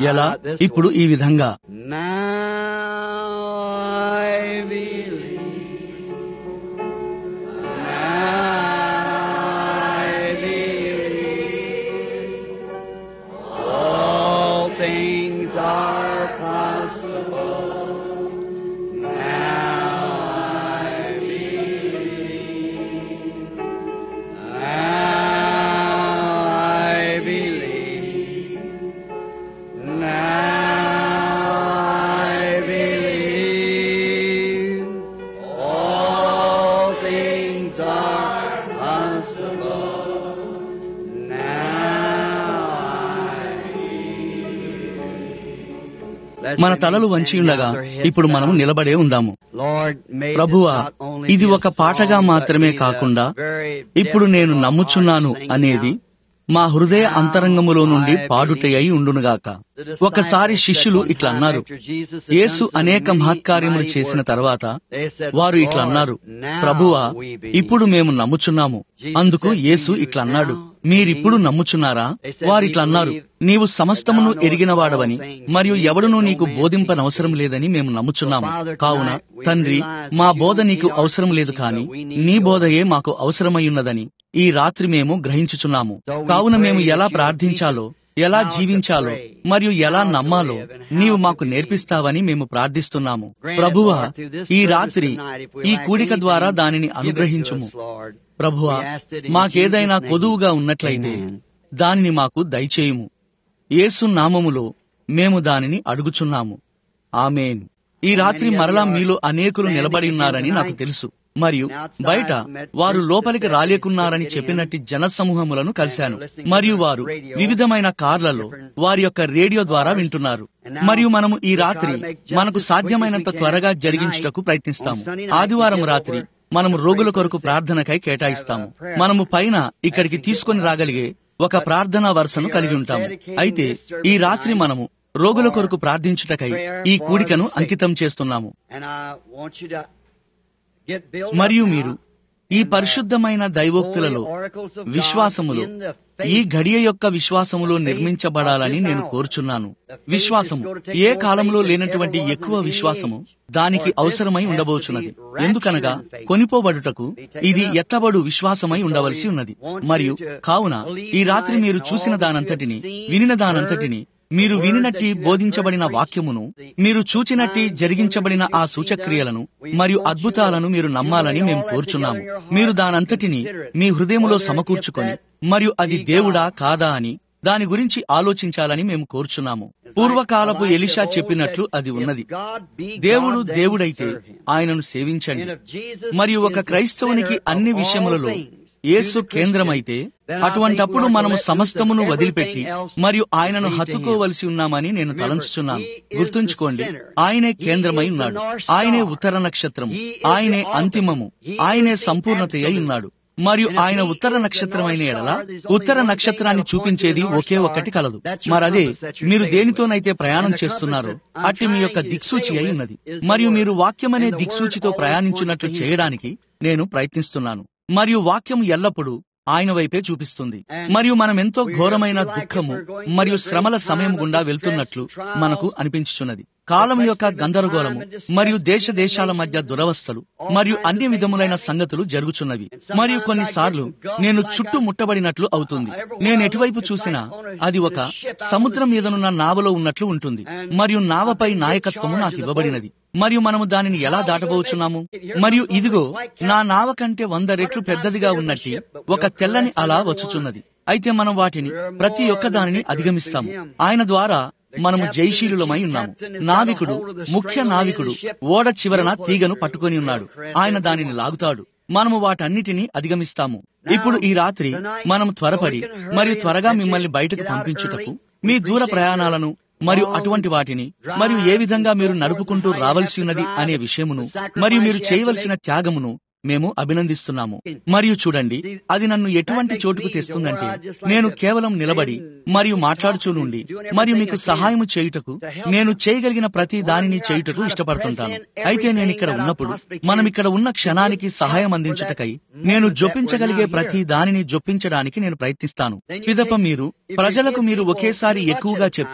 ఎలా ఇప్పుడు ఈ విధంగా Now I believe. Now I believe. All things are possible. Now I believe. Now I believe. Now I believe all things are possible. Now I believe. మన తలలు వంచి ఉండగా ఇప్పుడు మనం నిలబడే ఉందాము Lord, may ప్రభువా this not only ఇది be a ఒక పాటగా song, but మాత్రమే be the కాకుండా very ఇప్పుడు depth నేను of our నమ్ముచున్నాను heart singing అనేది out. మా హృదయ అంతరంగములో నుండి పాడుటయ్యి ఉండునుగాక ఒకసారి శిష్యులు ఇట్లా అన్నారు యేసు అనేక మహత్కార్యములు చేసిన తర్వాత వారు ఇట్లా అన్నారు ప్రభువా ఇప్పుడు మేము నమ్ముచున్నాము అందుకు యేసు ఇట్లా అన్నాడు మీరిప్పుడు నమ్ముచున్నారా వారిట్లా అన్నారు నీవు సమస్తమును ఎరిగిన వాడవని మరియు ఎవడునూ నీకు బోధింపనవసరం లేదని మేము నమ్ముచున్నాము కావున తండ్రి మా బోధ నీకు అవసరం లేదు కాని నీ బోధయే మాకు అవసరమయ్యున్నదని ఈ రాత్రి మేము గ్రహించుచున్నాము కావున మేము ఎలా ప్రార్థించాలో ఎలా జీవించాలో మరియు ఎలా నమ్మాలో నీవు మాకు నేర్పిస్తావని మేము ప్రార్థిస్తున్నాము ప్రభువా ఈ రాత్రి ఈ కూడిక ద్వారా దానిని అనుగ్రహించుము ప్రభువా మాకేదైనా కొదువుగా ఉన్నట్లయితే దానిని మాకు దయచేయుము యేసు నామములో మేము దానిని అడుగుచున్నాము ఆమెన్ ఈ రాత్రి మరలా మీలో అనేకులు నిలబడి ఉన్నారని నాకు తెలుసు మరియు బయట వారు లోపలికి రాలేకున్నారని చెప్పినట్టు జన సమూహములను కలిశాను మరియు వారు వివిధమైన కార్లలో వారి యొక్క రేడియో ద్వారా వింటున్నారు మరియు మనము ఈ రాత్రి మనకు సాధ్యమైనంత త్వరగా జరిగించుటకు ప్రయత్నిస్తాము ఆదివారం రాత్రి మనము రోగుల కొరకు ప్రార్థనకై కేటాయిస్తాము మనము పైన ఇక్కడికి తీసుకొని రాగలిగే ఒక ప్రార్థనా వరుసను కలిగి ఉంటాము అయితే ఈ రాత్రి మనము రోగుల కొరకు ప్రార్థించుటకై ఈ కూడికను అంకితం చేస్తున్నాము And I want you to get built మరియు up మీరు now. ఈ పరిశుద్ధమైన దైవోక్తులలో విశ్వాసములో ఈ గడియ యొక్క విశ్వాసములో నిర్మించబడాలని నేను కోరుచున్నాను విశ్వాసము ఏ కాలంలో లేనటువంటి ఎక్కువ విశ్వాసము దానికి అవసరమై ఉండబోచున్నది ఎందుకనగా కొనిపోబడుటకు ఇది ఎత్తబడు విశ్వాసమై ఉండవలసి ఉన్నది మరియు కావున ఈ రాత్రి మీరు చూసిన దానంతటిని వినిన దానంతటిని మీరు వినినట్టి బోధించబడిన వాక్యమును మీరు చూచినట్టి జరిగించబడిన ఆ సూచక్రియలను మరియు అద్భుతాలను మీరు నమ్మాలని మేము కోరుచున్నాము మీరు దానంతటిని మీ హృదయములో సమకూర్చుకొని మరియు అది దేవుడా కాదా అని దాని గురించి ఆలోచించాలని మేము కోరుచున్నాము పూర్వకాలపు ఎలిషా చెప్పినట్లు అది ఉన్నది దేవుడు దేవుడైతే ఆయనను సేవించండి మరియు ఒక క్రైస్తవునికి అన్ని విషయములలో యేసు కేంద్రమైతే అటువంటప్పుడు మనము సమస్తమును వదిలిపెట్టి మరియు ఆయనను హత్తుకోవలసి ఉన్నామని నేను తలంచుచున్నాను గుర్తుంచుకోండి ఆయనే కేంద్రమై ఉన్నాడు ఆయనే ఉత్తర నక్షత్రము ఆయనే అంతిమము ఆయనే సంపూర్ణత అయి ఉన్నాడు మరియు ఆయన ఉత్తర నక్షత్రమైన ఎడల ఉత్తర నక్షత్రాన్ని చూపించేది ఒకే ఒక్కటి కలదు మరదే మీరు దేనితోనైతే ప్రయాణం చేస్తున్నారో అట్టి మీ యొక్క దిక్సూచి అయి ఉన్నది మరియు మీరు వాక్యమనే దిక్సూచితో ప్రయాణించున్నట్లు చేయడానికి నేను ప్రయత్నిస్తున్నాను మరియు వాక్యం ఎల్లప్పుడూ ఆయన వైపే చూపిస్తుంది మరియు మనం ఎంతో ఘోరమైన దుఃఖము మరియు శ్రమల సమయం గుండా వెళ్తున్నట్లు మనకు అనిపించుచున్నది కాలం యొక్క గందరగోళము మరియు దేశ దేశాల మధ్య దురవస్థలు మరియు అన్ని విధములైన సంగతులు జరుగుచున్నవి మరియు కొన్నిసార్లు నేను చుట్టూ ముట్టబడినట్లు అవుతుంది నేను ఎటువైపు చూసినా అది ఒక సముద్రం మీదనున్న నావలో ఉన్నట్లు ఉంటుంది మరియు నావపై నాయకత్వము నాకు ఇవ్వబడినది మరియు మనము దానిని ఎలా దాటబోచున్నాము మరియు ఇదిగో నా నావ కంటే వంద రెట్లు పెద్దదిగా ఉన్నట్టి ఒక తెల్లని అలా వచ్చుచున్నది అయితే మనం వాటిని ప్రతి ఒక్క దానిని అధిగమిస్తాము ఆయన ద్వారా మనము జయశీలులమై ఉన్నాము నావికుడు ముఖ్య నావికుడు ఓడ చివరన తీగను పట్టుకొని ఉన్నాడు ఆయన దానిని లాగుతాడు మనము వాటన్నిటిని అధిగమిస్తాము ఇప్పుడు ఈ రాత్రి మనం త్వరపడి మరియు త్వరగా మిమ్మల్ని బయటకు పంపించుటకు మీ దూర ప్రయాణాలను మరియు అటువంటి వాటిని మరియు ఏ విధంగా మీరు నడుపుకుంటూ రావలసి ఉన్నది అనే విషయమును మరియు మీరు చేయవలసిన త్యాగమును మేము అభినందిస్తున్నాము మరియు చూడండి అది నన్ను ఎటువంటి చోటుకు తెస్తుందంటే నేను కేవలం నిలబడి మరియు మాట్లాడుచూ నుండి మరియు మీకు సహాయము చేయుటకు నేను చేయగలిగిన ప్రతి దానిని చేయుటకు ఇష్టపడుతుంటాను అయితే నేను ఇక్కడ ఉన్నప్పుడు మనం ఇక్కడ ఉన్న క్షణానికి సహాయం అందించుటకై నేను జొప్పించగలిగే ప్రతి దానిని జొప్పించడానికి నేను ప్రయత్నిస్తాను పిదప మీరు ప్రజలకు మీరు ఒకేసారి ఎక్కువగా చెప్తే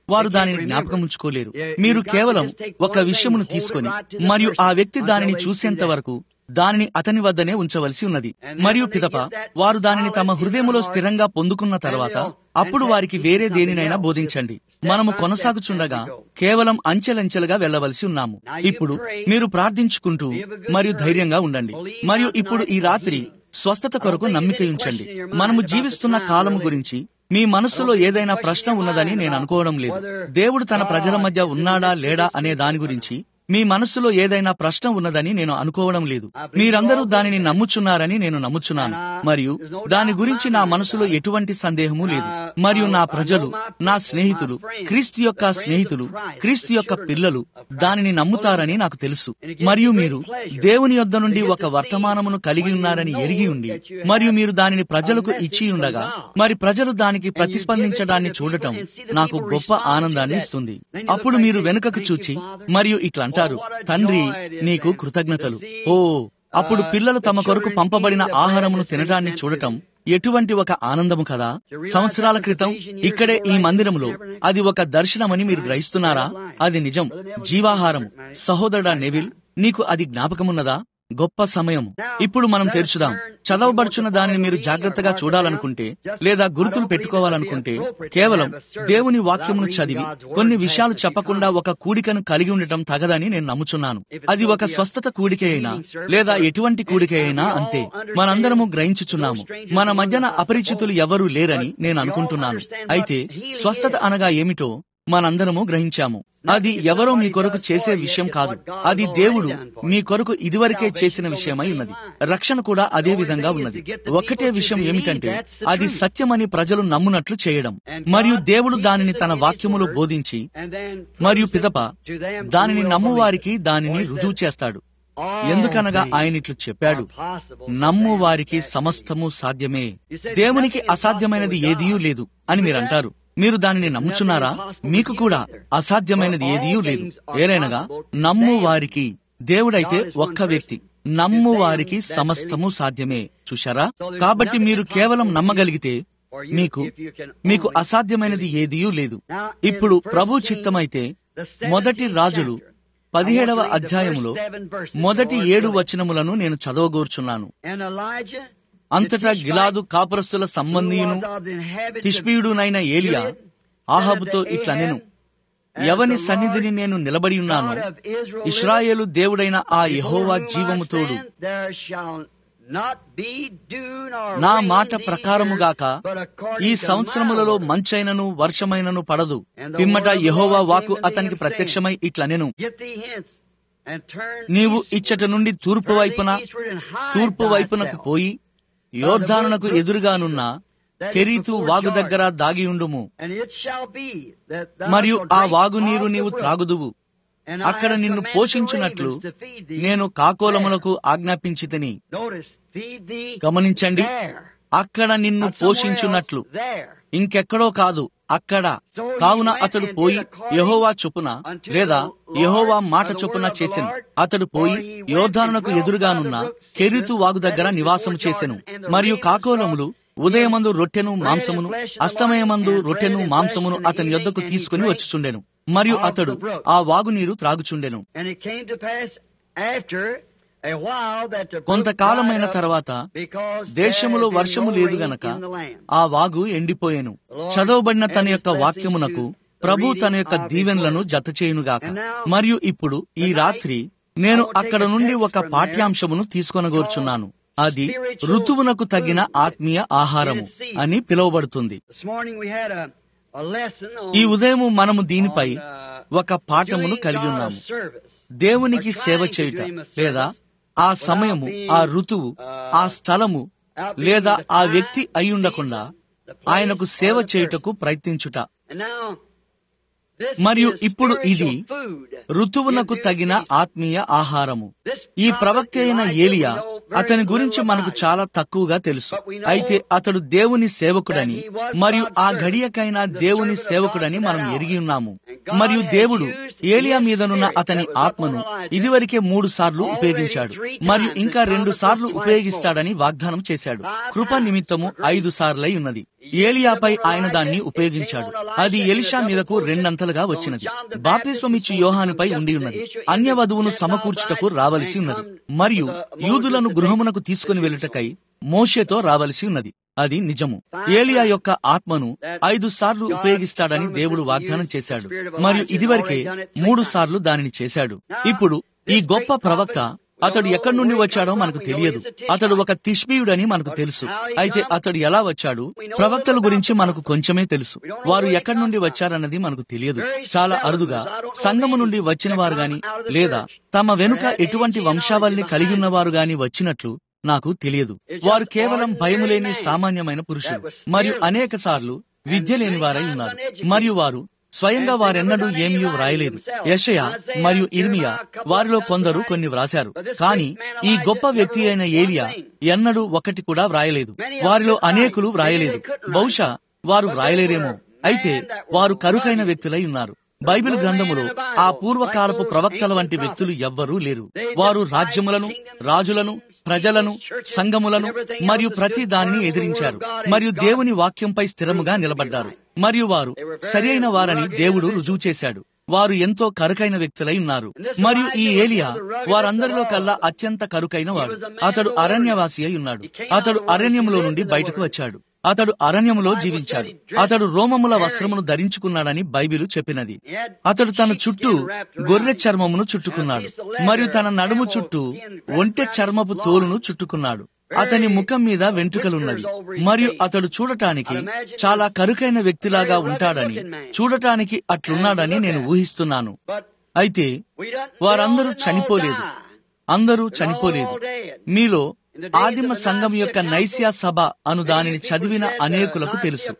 వారు దానిని జ్ఞాపకం ఉంచుకోలేరు మీరు కేవలం ఒక విషయమును తీసుకొని మరియు ఆ వ్యక్తి దానిని చూసేంత వరకు దానిని అతని వద్దనే ఉంచవలసి ఉన్నది మరియు పిదప వారు దానిని తమ హృదయములో స్థిరంగా పొందుకున్న తర్వాత అప్పుడు వారికి వేరే దేనినైనా బోధించండి మనము కొనసాగుచుండగా కేవలం అంచెలంచెలుగా వెళ్ళవలసి ఉన్నాము ఇప్పుడు మీరు ప్రార్థించుకుంటూ మరియు ధైర్యంగా ఉండండి మరియు ఇప్పుడు ఈ రాత్రి స్వస్థత కొరకు నమ్మిక ఉంచండి మనము జీవిస్తున్న కాలము గురించి మీ మనస్సులో ఏదైనా ప్రశ్న ఉన్నదని నేను అనుకోవడం లేదు దేవుడు తన ప్రజల మధ్య ఉన్నాడా లేడా అనే దాని గురించి మీ మనస్సులో ఏదైనా ప్రశ్న ఉన్నదని నేను అనుకోవడం లేదు మీరందరూ దానిని నమ్ముచున్నారని నేను నమ్ముచున్నాను మరియు దాని గురించి నా మనసులో ఎటువంటి సందేహము లేదు మరియు నా ప్రజలు నా స్నేహితులు క్రీస్తు యొక్క స్నేహితులు క్రీస్తు యొక్క పిల్లలు దానిని నమ్ముతారని నాకు తెలుసు మరియు మీరు దేవుని యొద్ద నుండి ఒక వర్తమానమును కలిగి ఉన్నారని ఎరిగి ఉండి మరియు మీరు దానిని ప్రజలకు ఇచ్చి ఉండగా మరి ప్రజలు దానికి ప్రతిస్పందించడాన్ని చూడటం నాకు గొప్ప ఆనందాన్ని ఇస్తుంది అప్పుడు మీరు వెనుకకు చూచి మరియు ఇట్లా అంటారు తండ్రి నీకు కృతజ్ఞతలు ఓ అప్పుడు పిల్లలు తమ కొరకు పంపబడిన ఆహారమును తినడాన్ని చూడటం ఎటువంటి ఒక ఆనందము కదా సంవత్సరాల క్రితం ఇక్కడే ఈ మందిరంలో అది ఒక దర్శనమని మీరు గ్రహిస్తున్నారా అది నిజం జీవాహారం సహోదరుడా నెవిల్ నీకు అది జ్ఞాపకమున్నదా గొప్ప సమయం ఇప్పుడు మనం తెరుచుదాం చదవబడుచున్న దానిని మీరు జాగ్రత్తగా చూడాలనుకుంటే లేదా గుర్తులు పెట్టుకోవాలనుకుంటే కేవలం దేవుని వాక్యమును చదివి కొన్ని విషయాలు చెప్పకుండా ఒక కూడికను కలిగి ఉండటం తగదని నేను నమ్ముచున్నాను అది ఒక స్వస్థత కూడిక అయినా లేదా ఎటువంటి కూడిక అయినా అంతే మనందరము గ్రహించుచున్నాము మన మధ్యన అపరిచితులు ఎవరూ లేరని నేను అనుకుంటున్నాను అయితే స్వస్థత అనగా ఏమిటో మనందరము గ్రహించాము అది ఎవరో మీ కొరకు చేసే విషయం కాదు అది దేవుడు మీ కొరకు ఇదివరకే చేసిన విషయమై ఉన్నది రక్షణ కూడా అదే విధంగా ఉన్నది ఒక్కటే విషయం ఏమిటంటే అది సత్యమని ప్రజలు నమ్మునట్లు చేయడం మరియు దేవుడు దానిని తన వాక్యములో బోధించి మరియు పిదప దానిని నమ్మువారికి దానిని రుజువు చేస్తాడు ఎందుకనగా ఆయన ఇట్లు చెప్పాడు నమ్ము వారికి సమస్తము సాధ్యమే దేవునికి అసాధ్యమైనది ఏదీయూ లేదు అని మీరంటారు మీరు దానిని నమ్ముచున్నారా మీకు కూడా అసాధ్యమైనది ఏదీ లేదు ఏలైనగా నమ్ము వారికి దేవుడైతే ఒక్క వ్యక్తి నమ్ము వారికి సమస్తము సాధ్యమే చూశారా కాబట్టి మీరు కేవలం నమ్మగలిగితే మీకు మీకు అసాధ్యమైనది ఏదీ లేదు ఇప్పుడు ప్రభు చిత్తమైతే మొదటి రాజులు పదిహేడవ అధ్యాయములో మొదటి ఏడు వచనములను నేను చదవగోర్చున్నాను అంతటా గిలాదు కాపురస్తుల సంబంధీయును తిష్పీయుడునైన ఏలియా ఆహాబుతో ఇట్లనెను ఎవని సన్నిధిని నేను నిలబడి ఉన్నాను ఇస్రాయేలు దేవుడైన ఆ యహోవా జీవము తోడు నా మాట ప్రకారముగాక ఈ సంవత్సరములలో మంచైనను వర్షమైనను పడదు పిమ్మట యహోవా వాకు అతనికి ప్రత్యక్షమై ఇట్లనెను నీవు ఇచ్చట నుండి తూర్పు వైపున తూర్పు వైపునకు పోయి యోర్ధానునకు ఎదురుగానున్న కెరీతు వాగు దగ్గర దాగియుండుము మరియు ఆ వాగు నీరు నీవు త్రాగుదువు అక్కడ నిన్ను పోషించున్నట్లు నేను కాకోలములకు ఆజ్ఞాపించి తిని గమనించండి అక్కడ నిన్ను పోషించున్నట్లు ఇంకెక్కడో కాదు అక్కడ కావున అతడు పోయి యహోవా చొప్పున లేదా యహోవా మాట చొప్పున చేసెను అతడు పోయి యోధానునకు ఎదురుగానున్న కెరీతు వాగు దగ్గర నివాసం చేసెను మరియు కాకోలములు ఉదయమందు రొట్టెను మాంసమును అస్తమయమందు రొట్టెను మాంసమును అతని యొద్దకు తీసుకుని వచ్చుచుండెను మరియు అతడు ఆ వాగునీరు త్రాగుచుండెను కొంతకాలమైన తర్వాత దేశములో వర్షము లేదు గనక ఆ వాగు ఎండిపోయెను చదవబడిన తన యొక్క వాక్యమునకు ప్రభు తన యొక్క దీవెనలను జతచేయునుగాక మరియు ఇప్పుడు ఈ రాత్రి నేను అక్కడ నుండి ఒక పాఠ్యాంశమును తీసుకొనగోర్చున్నాను అది ఋతువునకు తగిన ఆత్మీయ ఆహారము అని పిలువబడుతుంది ఈ ఉదయం మనము దీనిపై ఒక పాఠమును కలిగి ఉన్నాము దేవునికి సేవ చేయుట లేదా ఆ సమయము ఆ ఋతువు ఆ స్థలము లేదా ఆ వ్యక్తి అయ్యుండకుండా ఆయనకు సేవ చేయుటకు ప్రయత్నించుట మరియు ఇప్పుడు ఇది ఋతువునకు తగిన ఆత్మీయ ఆహారము ఈ ప్రవక్త అయిన ఏలియా అతని గురించి మనకు చాలా తక్కువగా తెలుసు అయితే అతడు దేవుని సేవకుడని మరియు ఆ గడియకైనా దేవుని సేవకుడని మనం ఎరిగి ఉన్నాము మరియు దేవుడు ఏలియా మీదనున్న అతని ఆత్మను ఇదివరకే మూడు సార్లు ఉపయోగించాడు మరియు ఇంకా రెండు సార్లు ఉపయోగిస్తాడని వాగ్దానం చేశాడు కృప నిమిత్తము ఐదు సార్లై ఉన్నది ఏలియాపై ఆయన దాన్ని ఉపయోగించాడు అది ఎలిషా మీదకు రెండంతలుగా వచ్చినది బాప్తిస్వమిచ్చి యోహానుపై ఉండి ఉన్నది అన్య వధువును సమకూర్చుటకు రావలసి ఉన్నది మరియు యూదులను గృహమునకు తీసుకుని వెళ్ళుటకై మోషేతో రావలసి ఉన్నది అది నిజము ఏలియా యొక్క ఆత్మను ఐదు సార్లు ఉపయోగిస్తాడని దేవుడు వాగ్దానం చేశాడు మరియు ఇదివరకే మూడు సార్లు దానిని చేశాడు ఇప్పుడు ఈ గొప్ప ప్రవక్త అతడు ఎక్కడి నుండి వచ్చాడో మనకు తెలియదు అతడు ఒక తిష్బీయుడని మనకు తెలుసు అయితే అతడు ఎలా వచ్చాడు ప్రవక్తల గురించి మనకు కొంచెమే తెలుసు వారు ఎక్కడి నుండి వచ్చారన్నది మనకు తెలియదు చాలా అరుదుగా సంఘము నుండి వచ్చిన వారు గాని లేదా తమ వెనుక ఎటువంటి వంశావళిని కలిగి ఉన్నవారు గాని వచ్చినట్లు నాకు తెలియదు వారు కేవలం భయములేని సామాన్యమైన పురుషులు మరియు అనేక సార్లు విద్య లేని వారై ఉన్నారు మరియు వారు స్వయంగా వారెన్నడూ ఏమీ వ్రాయలేదు యషయ మరియు ఇర్మియా వారిలో కొందరు కొన్ని వ్రాశారు కానీ ఈ గొప్ప వ్యక్తి అయిన ఏలియా ఎన్నడూ ఒకటి కూడా వ్రాయలేదు వారిలో అనేకులు వ్రాయలేదు బహుశా వారు వ్రాయలేరేమో అయితే వారు కరుకైన వ్యక్తులై ఉన్నారు బైబిల్ గ్రంథములో ఆ పూర్వకాలపు ప్రవక్తల వంటి వ్యక్తులు ఎవ్వరూ లేరు వారు రాజ్యములను రాజులను ప్రజలను సంఘములను మరియు ప్రతి దానిని ఎదిరించారు మరియు దేవుని వాక్యంపై స్థిరముగా నిలబడ్డారు మరియు వారు సరియైన వారని దేవుడు రుజువు చేశాడు వారు ఎంతో కరుకైన వ్యక్తులై ఉన్నారు మరియు ఈ ఏలియా వారందరిలో కల్లా అత్యంత కరుకైన వాడు అతడు అరణ్యవాసి అయి ఉన్నాడు అతడు అరణ్యములో నుండి బయటకు వచ్చాడు అతడు అరణ్యములో జీవించాడు అతడు రోమముల వస్త్రమును ధరించుకున్నాడని బైబిలు చెప్పినది అతడు తన చుట్టూ గొర్రె చర్మమును చుట్టుకున్నాడు మరియు తన నడుము చుట్టూ ఒంటె చర్మపు తోలును చుట్టుకున్నాడు అతని ముఖం మీద వెంట్రుకలున్నవి మరియు అతడు చూడటానికి చాలా కరుకైన వ్యక్తిలాగా ఉంటాడని చూడటానికి అట్లున్నాడని నేను ఊహిస్తున్నాను అయితే వారందరూ చనిపోలేదు అందరూ చనిపోలేదు మీలో ఆదిమ సంఘం యొక్క నైసియా సభ అను దానిని చదివిన అనేకులకు తెలుసు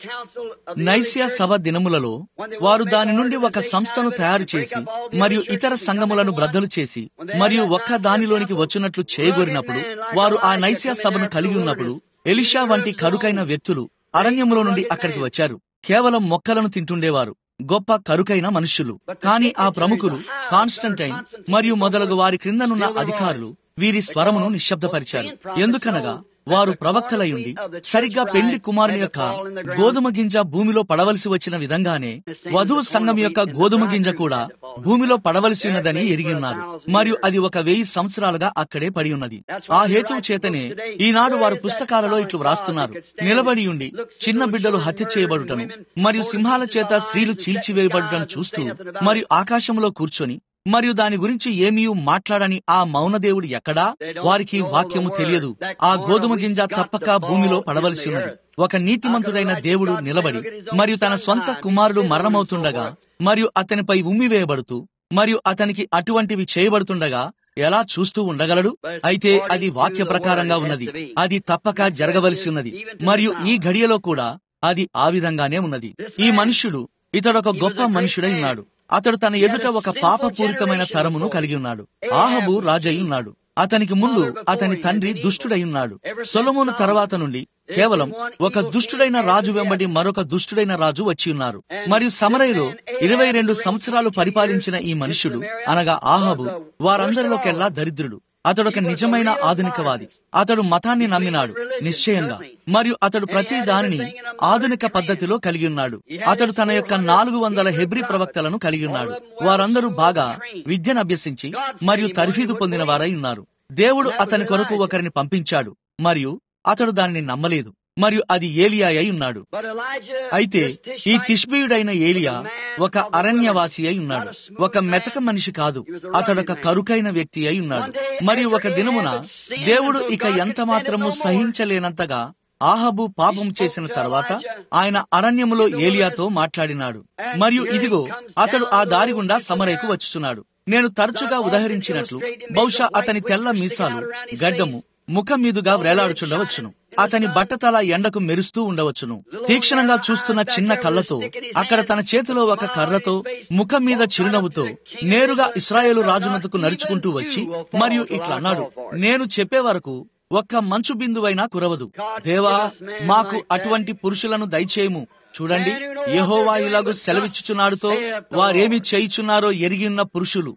నైసియా సభ దినములలో వారు దాని నుండి ఒక సంస్థను తయారు చేసి మరియు ఇతర సంఘములను బ్రద్దలు చేసి మరియు ఒక్క దానిలోనికి వచ్చినట్లు చేయగోరినప్పుడు వారు ఆ నైసియా సభను కలిగి ఉన్నప్పుడు ఎలిషా వంటి కరుకైన వ్యక్తులు అరణ్యములో నుండి అక్కడికి వచ్చారు కేవలం మొక్కలను తింటుండేవారు గొప్ప కరుకైన మనుష్యులు కానీ ఆ ప్రముఖులు కాన్స్టంటైన్ మరియు మొదలగు వారి క్రిందనున్న అధికారులు వీరి స్వరమును నిశ్శబ్దపరిచారు ఎందుకనగా వారు ప్రవక్తలయుండి సరిగ్గా పెండ్లి కుమారుని యొక్క గోధుమ గింజ భూమిలో పడవలసి వచ్చిన విధంగానే వధువు సంఘం యొక్క గోధుమ గింజ కూడా భూమిలో పడవలసి ఉన్నదని ఎరిగి ఉన్నారు మరియు అది ఒక వెయ్యి సంవత్సరాలుగా అక్కడే పడి ఉన్నది ఆ హేతువు చేతనే ఈనాడు వారు పుస్తకాలలో ఇట్లు వ్రాస్తున్నారు నిలబడి ఉండి చిన్న బిడ్డలు హత్య చేయబడుటను మరియు సింహాల చేత స్త్రీలు చీల్చివేయబడుటను చూస్తూ మరియు ఆకాశంలో కూర్చొని మరియు దాని గురించి ఏమీ మాట్లాడని ఆ మౌనదేవుడు ఎక్కడా వారికి వాక్యము తెలియదు ఆ గోధుమ గింజ తప్పక భూమిలో పడవలసి ఉన్నది ఒక నీతిమంతుడైన దేవుడు నిలబడి మరియు తన సొంత కుమారుడు మరణమవుతుండగా మరియు అతనిపై ఉమ్మివేయబడుతూ మరియు అతనికి అటువంటివి చేయబడుతుండగా ఎలా చూస్తూ ఉండగలడు అయితే అది వాక్య ప్రకారంగా ఉన్నది అది తప్పక జరగవలసి ఉన్నది మరియు ఈ ఘడియలో కూడా అది ఆ విధంగానే ఉన్నది ఈ మనుష్యుడు ఇతడొక గొప్ప మనుషుడై ఉన్నాడు అతడు తన ఎదుట ఒక పాపపూరితమైన తరమును కలిగి ఉన్నాడు ఆహబు రాజై ఉన్నాడు అతనికి ముందు అతని తండ్రి దుష్టుడై ఉన్నాడు సొలమోను తర్వాత నుండి కేవలం ఒక దుష్టుడైన రాజు వెంబడి మరొక దుష్టుడైన రాజు వచ్చి ఉన్నారు మరియు సమరయ్యలో ఇరవై రెండు సంవత్సరాలు పరిపాలించిన ఈ మనుష్యుడు అనగా ఆహబు వారందరిలోకెల్లా దరిద్రుడు అతడొక నిజమైన ఆధునికవాది అతడు మతాన్ని నమ్మినాడు నిశ్చయంగా మరియు అతడు ప్రతి దానిని ఆధునిక పద్ధతిలో కలిగి ఉన్నాడు అతడు తన యొక్క నాలుగు వందల హెబ్రి ప్రవక్తలను కలిగి ఉన్నాడు వారందరూ బాగా విద్యను అభ్యసించి మరియు తర్ఫీదు పొందిన వారై ఉన్నారు దేవుడు అతని కొరకు ఒకరిని పంపించాడు మరియు అతడు దానిని నమ్మలేదు మరియు అది ఏలియా అయి ఉన్నాడు అయితే ఈ తిష్బీయుడైన ఏలియా ఒక అరణ్యవాసి అయి ఉన్నాడు ఒక మెతక మనిషి కాదు అతడొక కరుకైన వ్యక్తి అయి ఉన్నాడు మరియు ఒక దినమున దేవుడు ఇక ఎంత మాత్రము సహించలేనంతగా ఆహబు పాపం చేసిన తర్వాత ఆయన అరణ్యములో ఏలియాతో మాట్లాడినాడు మరియు ఇదిగో అతడు ఆ దారి గుండా సమరేకు వచ్చుచున్నాడు నేను తరచుగా ఉదహరించినట్లు బహుశా అతని తెల్ల మీసాలు గడ్డము ముఖం మీదుగా వేలాడుచుండవచ్చును అతని బట్టతల ఎండకు మెరుస్తూ ఉండవచ్చును తీక్షణంగా చూస్తున్న చిన్న కళ్ళతో అక్కడ తన చేతిలో ఒక కర్రతో ముఖం మీద చిరునవ్వుతో నేరుగా ఇస్రాయేలు రాజునతకు నడుచుకుంటూ వచ్చి మరియు ఇట్లా అన్నాడు నేను చెప్పే వరకు ఒక్క మంచు బిందువైనా కురవదు దేవా మాకు అటువంటి పురుషులను దయచేయము చూడండి యహోవా ఇలాగు సెలవిచ్చుచున్నాడుతో వారేమి చేయుచున్నారో ఎరిగిన్న పురుషులు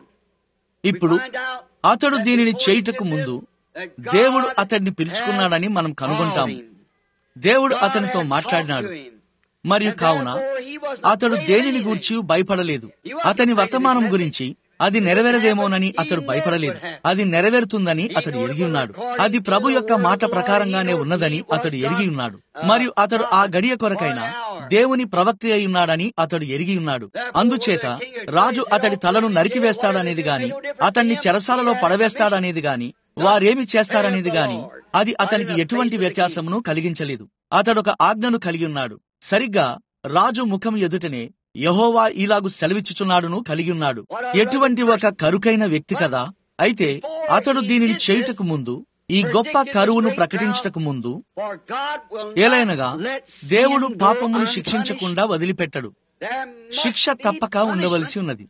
ఇప్పుడు అతడు దీనిని చేయుటకు ముందు దేవుడు అతడిని పిలుచుకున్నాడని మనం కనుగొంటాము దేవుడు అతనితో మాట్లాడినాడు మరియు కావున అతడు దేనిని గూర్చి భయపడలేదు అతని వర్తమానం గురించి అది నెరవేరదేమోనని అతడు భయపడలేదు అది నెరవేరుతుందని అతడు ఎరిగి ఉన్నాడు అది ప్రభు యొక్క మాట ప్రకారంగానే ఉన్నదని అతడు ఎరిగి ఉన్నాడు మరియు అతడు ఆ గడియ కొరకైన దేవుని ప్రవక్త అయి ఉన్నాడని అతడు ఎరిగి ఉన్నాడు అందుచేత రాజు అతడి తలను నరికివేస్తాడనేది గాని అతన్ని చెరసాలలో పడవేస్తాడనేది గాని వారేమి చేస్తారనేది గాని అది అతనికి ఎటువంటి వ్యత్యాసమును కలిగించలేదు అతడొక ఆజ్ఞను కలిగి ఉన్నాడు సరిగ్గా రాజు ముఖం ఎదుటనే యహోవా ఇలాగు సెలవిచ్చుచున్నాడును కలిగి ఉన్నాడు ఎటువంటి ఒక కరుకైన వ్యక్తి కదా అయితే అతడు దీనిని చేయుటకు ముందు ఈ గొప్ప కరువును ప్రకటించటకు ముందు ఏలైనగా దేవుడు పాపమును శిక్షించకుండా వదిలిపెట్టడు శిక్ష తప్పక ఉండవలసి ఉన్నది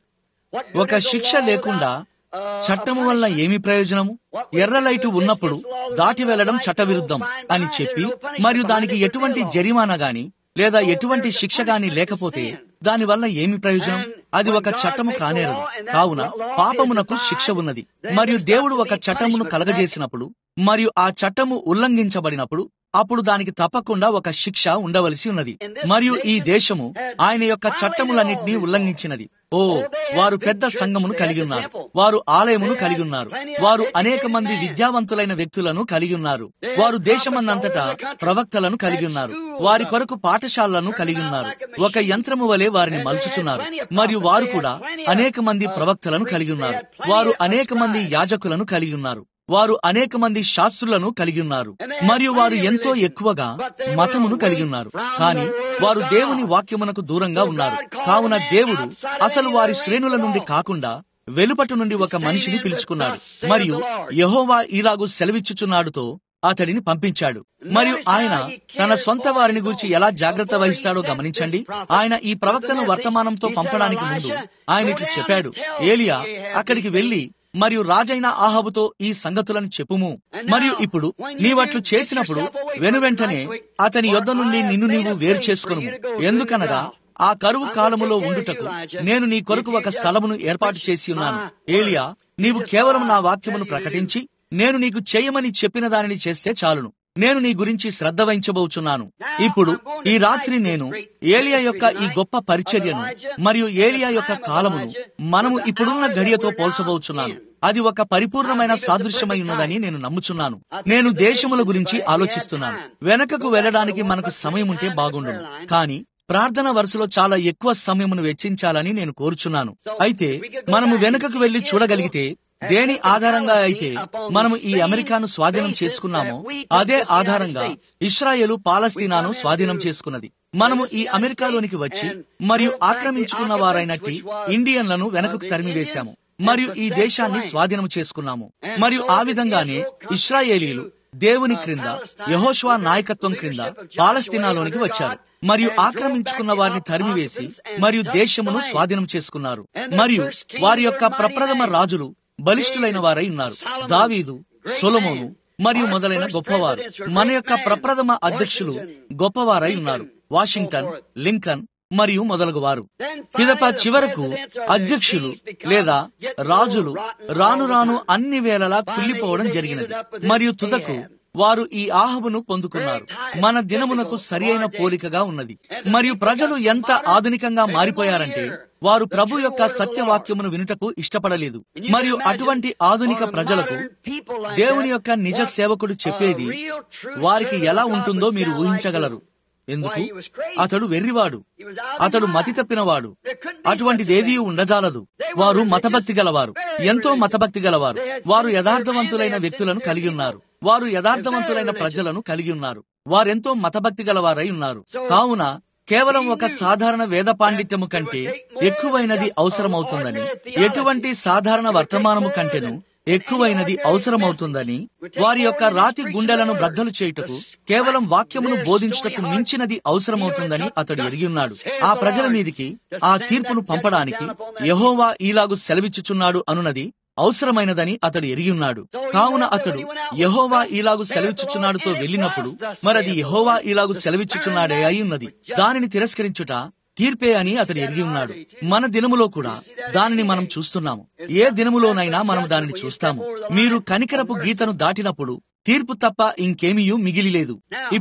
ఒక శిక్ష లేకుండా చట్టము వల్ల ఏమి ప్రయోజనము ఎర్ర లైటు ఉన్నప్పుడు దాటి వెళ్లడం చట్టవిరుద్ధం అని చెప్పి మరియు దానికి ఎటువంటి జరిమానా గాని లేదా ఎటువంటి శిక్ష గాని లేకపోతే దాని వల్ల ఏమి ప్రయోజనం అది ఒక చట్టము కానేరదు కావున పాపమునకు శిక్ష ఉన్నది మరియు దేవుడు ఒక చట్టమును కలగజేసినప్పుడు మరియు ఆ చట్టము ఉల్లంఘించబడినప్పుడు అప్పుడు దానికి తప్పకుండా ఒక శిక్ష ఉండవలసి ఉన్నది మరియు ఈ దేశము ఆయన యొక్క చట్టములన్నింటినీ ఉల్లంఘించినది ఓ వారు పెద్ద సంఘమును కలిగి ఉన్నారు వారు ఆలయమును కలిగి ఉన్నారు వారు అనేక మంది విద్యావంతులైన వ్యక్తులను కలిగి ఉన్నారు వారు దేశమందంతటా ప్రవక్తలను కలిగి ఉన్నారు వారి కొరకు పాఠశాలలను కలిగి ఉన్నారు ఒక యంత్రము వలె వారిని మలుచుచున్నారు మరియు వారు కూడా అనేక మంది ప్రవక్తలను కలిగి ఉన్నారు వారు అనేక మంది యాజకులను కలిగి ఉన్నారు వారు అనేక మంది శాస్త్రులను కలిగి ఉన్నారు మరియు వారు ఎంతో ఎక్కువగా మతమును కలిగి ఉన్నారు కానీ వారు దేవుని వాక్యమునకు దూరంగా ఉన్నారు కావున దేవుడు అసలు వారి శ్రేణుల నుండి కాకుండా వెలుపటి నుండి ఒక మనిషిని పిలుచుకున్నాడు మరియు యహోవా ఇలాగు సెలవిచ్చుచున్నాడుతో అతడిని పంపించాడు మరియు ఆయన తన సొంత వారిని గురించి ఎలా జాగ్రత్త వహిస్తాడో గమనించండి ఆయన ఈ ప్రవక్తను వర్తమానంతో పంపడానికి ముందు ఆయన ఇట్లు చెప్పాడు ఏలియా అక్కడికి వెళ్లి మరియు రాజైన ఆహాబుతో ఈ సంగతులను చెప్పుము మరియు ఇప్పుడు నీవట్లు చేసినప్పుడు వెనువెంటనే అతని యొద్ద నుండి నిన్ను నీవు వేరు చేసుకును ఎందుకనగా ఆ కరువు కాలములో ఉండుటకు నేను నీ కొరకు ఒక స్థలమును ఏర్పాటు చేసి ఉన్నాను ఏలియా నీవు కేవలం నా వాక్యమును ప్రకటించి నేను నీకు చేయమని చెప్పిన దానిని చేస్తే చాలును నేను నీ గురించి శ్రద్ధ వహించబోచున్నాను ఇప్పుడు ఈ రాత్రి నేను ఏలియా యొక్క ఈ గొప్ప పరిచర్యను మరియు ఏలియా యొక్క కాలమును మనము ఇప్పుడున్న గడియతో పోల్చబోచున్నాను అది ఒక పరిపూర్ణమైన సాదృశ్యమై ఉన్నదని నేను నమ్ముచున్నాను నేను దేశముల గురించి ఆలోచిస్తున్నాను వెనకకు వెళ్ళడానికి మనకు సమయం ఉంటే బాగుండును కానీ ప్రార్థన వరుసలో చాలా ఎక్కువ సమయమును వెచ్చించాలని నేను కోరుచున్నాను అయితే మనము వెనుకకు వెళ్లి చూడగలిగితే దేని ఆధారంగా అయితే మనము ఈ అమెరికాను స్వాధీనం చేసుకున్నామో అదే ఆధారంగా ఇస్రాయేలు పాలస్తీనాను స్వాధీనం చేసుకున్నది మనము ఈ అమెరికాలోనికి వచ్చి మరియు ఆక్రమించుకున్న వారైనట్టి ఇండియన్లను వెనకకు తరిమివేశాము మరియు ఈ దేశాన్ని స్వాధీనం చేసుకున్నాము మరియు ఆ విధంగానే ఇస్రాయేలీలు దేవుని క్రింద యహోష్వా నాయకత్వం క్రింద పాలస్తీనాలోనికి వచ్చారు మరియు ఆక్రమించుకున్న వారిని తరిమివేసి మరియు దేశమును స్వాధీనం చేసుకున్నారు మరియు వారి యొక్క ప్రప్రథమ రాజులు బలిష్ఠులైన వారై ఉన్నారు దావీదు సొలమోను మరియు మొదలైన గొప్పవారు మన యొక్క ప్రప్రథమ అధ్యక్షులు గొప్పవారై ఉన్నారు వాషింగ్టన్ లింకన్ మరియు మొదలగు వారు పిదప చివరకు అధ్యక్షులు లేదా రాజులు రాను రాను అన్ని వేళలా కుళ్ళిపోవడం జరిగినది మరియు తుదకు వారు ఈ ఆహబును పొందుకున్నారు మన దినమునకు సరి అయిన పోలికగా ఉన్నది మరియు ప్రజలు ఎంత ఆధునికంగా మారిపోయారంటే వారు ప్రభు యొక్క సత్యవాక్యమును వినుటకు ఇష్టపడలేదు మరియు అటువంటి ఆధునిక ప్రజలకు దేవుని యొక్క నిజ సేవకుడు చెప్పేది వారికి ఎలా ఉంటుందో మీరు ఊహించగలరు ఎందుకు అతడు వెర్రివాడు అతడు మతి తప్పినవాడు అటువంటిదేదీ ఉండజాలదు వారు మతభక్తి గలవారు ఎంతో మతభక్తి గలవారు వారు యథార్థవంతులైన వ్యక్తులను కలిగి ఉన్నారు వారు యథార్థవంతులైన ప్రజలను కలిగి ఉన్నారు వారెంతో మతభక్తి గలవారై ఉన్నారు కావున కేవలం ఒక సాధారణ వేద పాండిత్యము కంటే ఎక్కువైనది అవసరమవుతుందని ఎటువంటి సాధారణ వర్తమానము కంటేను ఎక్కువైనది అవసరమవుతుందని వారి యొక్క రాతి గుండెలను బ్రద్దలు చేయుటకు కేవలం వాక్యమును బోధించుటకు మించినది అవసరమవుతుందని అతడు ఎరిగి ఉన్నాడు ఆ ప్రజల మీదికి ఆ తీర్పును పంపడానికి యహోవా ఈలాగు సెలవిచ్చుచున్నాడు అనున్నది అవసరమైనదని అతడు ఎరిగి ఉన్నాడు కావున అతడు యహోవా ఈలాగు సెలవిచ్చుచున్నాడుతో వెళ్ళినప్పుడు మరది యహోవా ఈలాగు సెలవిచ్చుచున్నాడే అయి ఉన్నది దానిని తిరస్కరించుట తీర్పే అని అతడు ఎరిగి ఉన్నాడు మన దినములో కూడా దానిని మనం చూస్తున్నాము ఏ దినములోనైనా మనం దానిని చూస్తాము మీరు కనికరపు గీతను దాటినప్పుడు తీర్పు తప్ప ఇంకేమీయూ మిగిలిలేదు ఇప్పుడు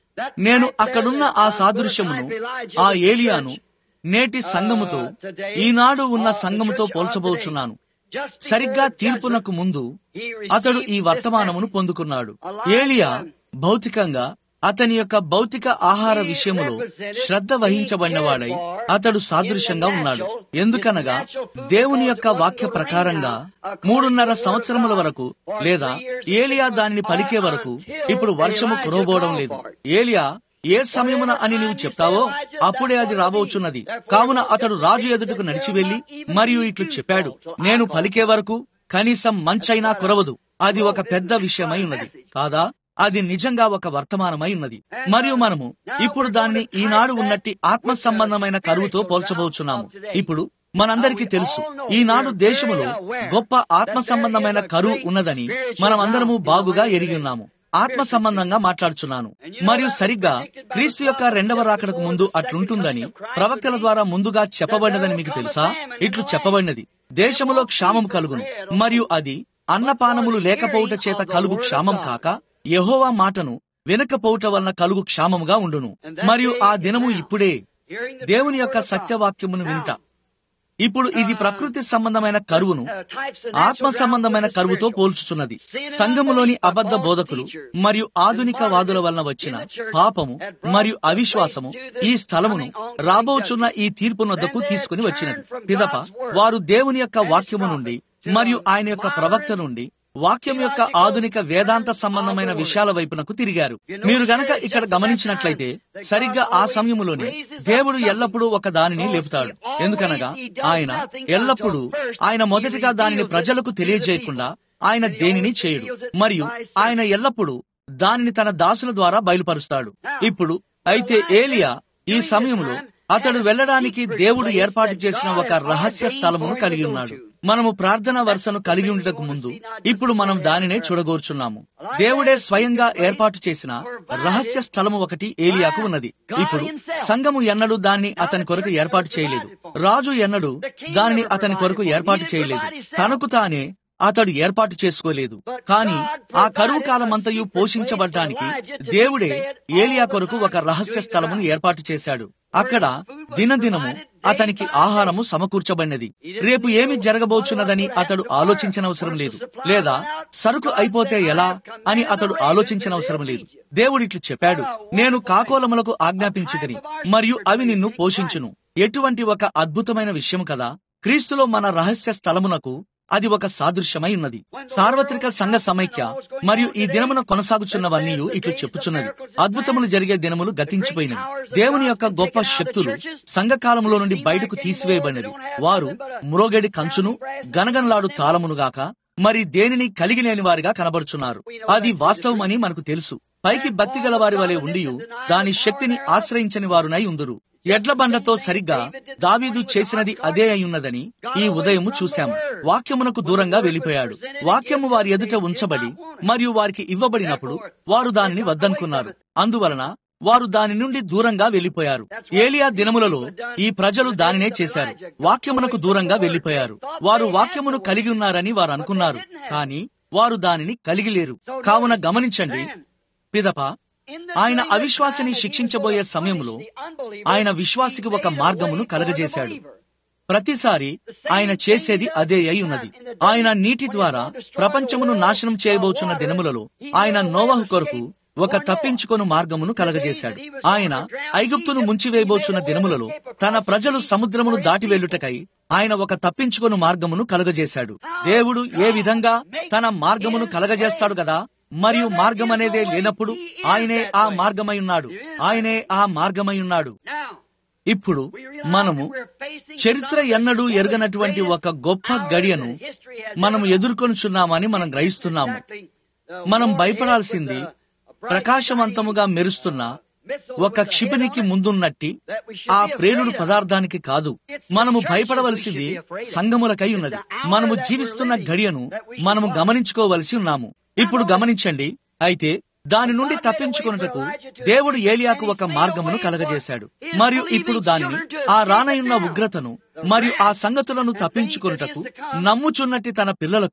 నేను అక్కడున్న ఆ సాదృశ్యమును ఆ ఏలియాను నేటి సంఘముతో ఈనాడు ఉన్న సంఘముతో పోల్చబోచున్నాను సరిగ్గా తీర్పునకు ముందు అతడు ఈ వర్తమానమును పొందుకున్నాడు ఏలియా భౌతికంగా అతని యొక్క భౌతిక ఆహార విషయములో శ్రద్ధ వహించబడినవాడై అతడు సాదృశ్యంగా ఉన్నాడు ఎందుకనగా దేవుని యొక్క వాక్య ప్రకారంగా మూడున్నర సంవత్సరముల వరకు లేదా ఏలియా దానిని పలికే వరకు ఇప్పుడు వర్షము కురవబోవడం లేదు ఏలియా ఏ సమయమున అని నీవు చెప్తావో అప్పుడే అది రాబోచున్నది కావున అతడు రాజు ఎదుటకు నడిచి వెళ్లి మరియు ఇట్లు చెప్పాడు నేను పలికే వరకు కనీసం మంచైనా కురవదు అది ఒక పెద్ద విషయమై ఉన్నది కాదా అది నిజంగా ఒక వర్తమానమై ఉన్నది మరియు మనము ఇప్పుడు దాన్ని ఈనాడు ఉన్నట్టి ఆత్మ సంబంధమైన కరువుతో పోల్చబోచున్నాము ఇప్పుడు మనందరికీ తెలుసు ఈనాడు దేశములో గొప్ప ఆత్మ సంబంధమైన కరువు ఉన్నదని మనం అందరము బాగుగా ఎరిగి ఉన్నాము ఆత్మ సంబంధంగా మాట్లాడుచున్నాను మరియు సరిగ్గా క్రీస్తు యొక్క రెండవ రాకడకు ముందు అట్లుంటుందని ప్రవక్తల ద్వారా ముందుగా చెప్పబడినదని మీకు తెలుసా ఇట్లు చెప్పబడినది దేశములో క్షామం కలుగును మరియు అది అన్నపానములు లేకపోవుట చేత కలుగు క్షామం కాక యహోవా మాటను వినకపోవుట వలన కలుగు క్షామముగా ఉండును మరియు ఆ దినము ఇప్పుడే దేవుని యొక్క సత్యవాక్యమును వింట ఇప్పుడు ఇది ప్రకృతి సంబంధమైన కరువును ఆత్మ సంబంధమైన కరువుతో పోల్చుచున్నది సంఘములోని అబద్ధ బోధకులు మరియు ఆధునిక వాదుల వలన వచ్చిన పాపము మరియు అవిశ్వాసము ఈ స్థలమును రాబోచున్న ఈ తీర్పు నొద్దకు తీసుకుని వచ్చినది పిదప వారు దేవుని యొక్క వాక్యము నుండి మరియు ఆయన యొక్క ప్రవక్త నుండి వాక్యం యొక్క ఆధునిక వేదాంత సంబంధమైన విషయాల వైపునకు తిరిగారు మీరు గనక ఇక్కడ గమనించినట్లయితే సరిగ్గా ఆ సమయములోనే దేవుడు ఎల్లప్పుడూ ఒక దానిని లేపుతాడు ఎందుకనగా ఆయన ఎల్లప్పుడూ ఆయన మొదటిగా దానిని ప్రజలకు తెలియజేయకుండా ఆయన దేనిని చేయడు మరియు ఆయన ఎల్లప్పుడూ దానిని తన దాసుల ద్వారా బయలుపరుస్తాడు ఇప్పుడు అయితే ఏలియా ఈ సమయంలో అతడు వెళ్ళడానికి దేవుడు ఏర్పాటు చేసిన ఒక రహస్య స్థలమును కలిగి ఉన్నాడు మనము ప్రార్థన వరుసను కలిగి ఉండటకు ముందు ఇప్పుడు మనం దానినే చూడగోర్చున్నాము దేవుడే స్వయంగా ఏర్పాటు చేసిన రహస్య స్థలము ఒకటి ఏలియాకు ఉన్నది ఇప్పుడు సంఘము ఎన్నడూ దాన్ని అతని కొరకు ఏర్పాటు చేయలేదు రాజు ఎన్నడూ దానిని అతని కొరకు ఏర్పాటు చేయలేదు తనకు తానే అతడు ఏర్పాటు చేసుకోలేదు కాని ఆ కరువు కాలమంతయు పోషించబడ్డానికి దేవుడే ఏలియా కొరకు ఒక రహస్య స్థలమును ఏర్పాటు చేశాడు అక్కడ దినదినము అతనికి ఆహారము సమకూర్చబడినది రేపు ఏమి జరగబోచున్నదని అతడు ఆలోచించనవసరం లేదు లేదా సరుకు అయిపోతే ఎలా అని అతడు ఆలోచించనవసరం లేదు దేవుడిట్లు చెప్పాడు నేను కాకోలములకు ఆజ్ఞాపించుదని మరియు అవి నిన్ను పోషించును ఎటువంటి ఒక అద్భుతమైన విషయం కదా క్రీస్తులో మన రహస్య స్థలమునకు అది ఒక సాదృశ్యమై ఉన్నది సార్వత్రిక సంఘ సమైక్య మరియు ఈ దినమున కొనసాగుచున్నవన్నీ ఇట్లు చెప్పుచున్నది అద్భుతములు జరిగే దినములు గతించిపోయినవి దేవుని యొక్క గొప్ప శక్తులు సంఘకాలంలో నుండి బయటకు తీసివేయబడినవి వారు మ్రోగెడి కంచును గనగనలాడు తాళమునుగాక మరి దేనిని కలిగి లేని వారిగా కనబడుచున్నారు అది వాస్తవమని మనకు తెలుసు పైకి భక్తి గల వారి వలె ఉండి దాని శక్తిని ఆశ్రయించని వారునై ఉందురు ఎడ్ల బండతో సరిగ్గా దావీదు చేసినది అదే అయ్యున్నదని ఈ ఉదయము చూశాము వాక్యమునకు దూరంగా వెళ్లిపోయాడు వాక్యము వారి ఎదుట ఉంచబడి మరియు వారికి ఇవ్వబడినప్పుడు వారు దానిని వద్దనుకున్నారు అందువలన వారు దాని నుండి దూరంగా వెళ్లిపోయారు ఏలియా దినములలో ఈ ప్రజలు దానినే చేశారు వాక్యమునకు దూరంగా వెళ్లిపోయారు వారు వాక్యమును కలిగి ఉన్నారని వారు అనుకున్నారు కానీ వారు దానిని కలిగి లేరు కావున గమనించండి పిదప ఆయన అవిశ్వాసిని శిక్షించబోయే సమయంలో ఆయన విశ్వాసికి ఒక మార్గమును కలగజేశాడు ప్రతిసారి ఆయన చేసేది అదే అయి ఉన్నది ఆయన నీటి ద్వారా ప్రపంచమును నాశనం చేయబోచున్న దినములలో ఆయన నోవహు కొరకు ఒక తప్పించుకొను మార్గమును కలగజేశాడు ఆయన ఐగుప్తును ముంచివేయబోచున్న దినములలో తన ప్రజలు సముద్రమును దాటి వెళ్ళుటకై ఆయన ఒక తప్పించుకొను మార్గమును కలగజేశాడు దేవుడు ఏ విధంగా తన మార్గమును కలగజేస్తాడు కదా మరియు మార్గం అనేదే లేనప్పుడు ఆయనే ఆ మార్గమై ఉన్నాడు ఆయనే ఆ మార్గమై ఉన్నాడు ఇప్పుడు మనము చరిత్ర ఎన్నడూ ఎరగనటువంటి ఒక గొప్ప గడియను మనము ఎదుర్కొనుచున్నామని మనం గ్రహిస్తున్నాము మనం భయపడాల్సింది ప్రకాశవంతముగా మెరుస్తున్న ఒక క్షిపణికి ముందున్నట్టి ఆ ప్రేరుడు పదార్థానికి కాదు మనము భయపడవలసింది సంగములకై ఉన్నది మనము జీవిస్తున్న గడియను మనము గమనించుకోవలసి ఉన్నాము ఇప్పుడు గమనించండి అయితే దాని నుండి తప్పించుకొనుటకు దేవుడు ఏలియాకు ఒక మార్గమును కలగజేశాడు మరియు ఇప్పుడు దానిని ఆ రానయున్న ఉగ్రతను మరియు ఆ సంగతులను తప్పించుకొనుటకు నమ్ముచున్నట్టి తన పిల్లలకు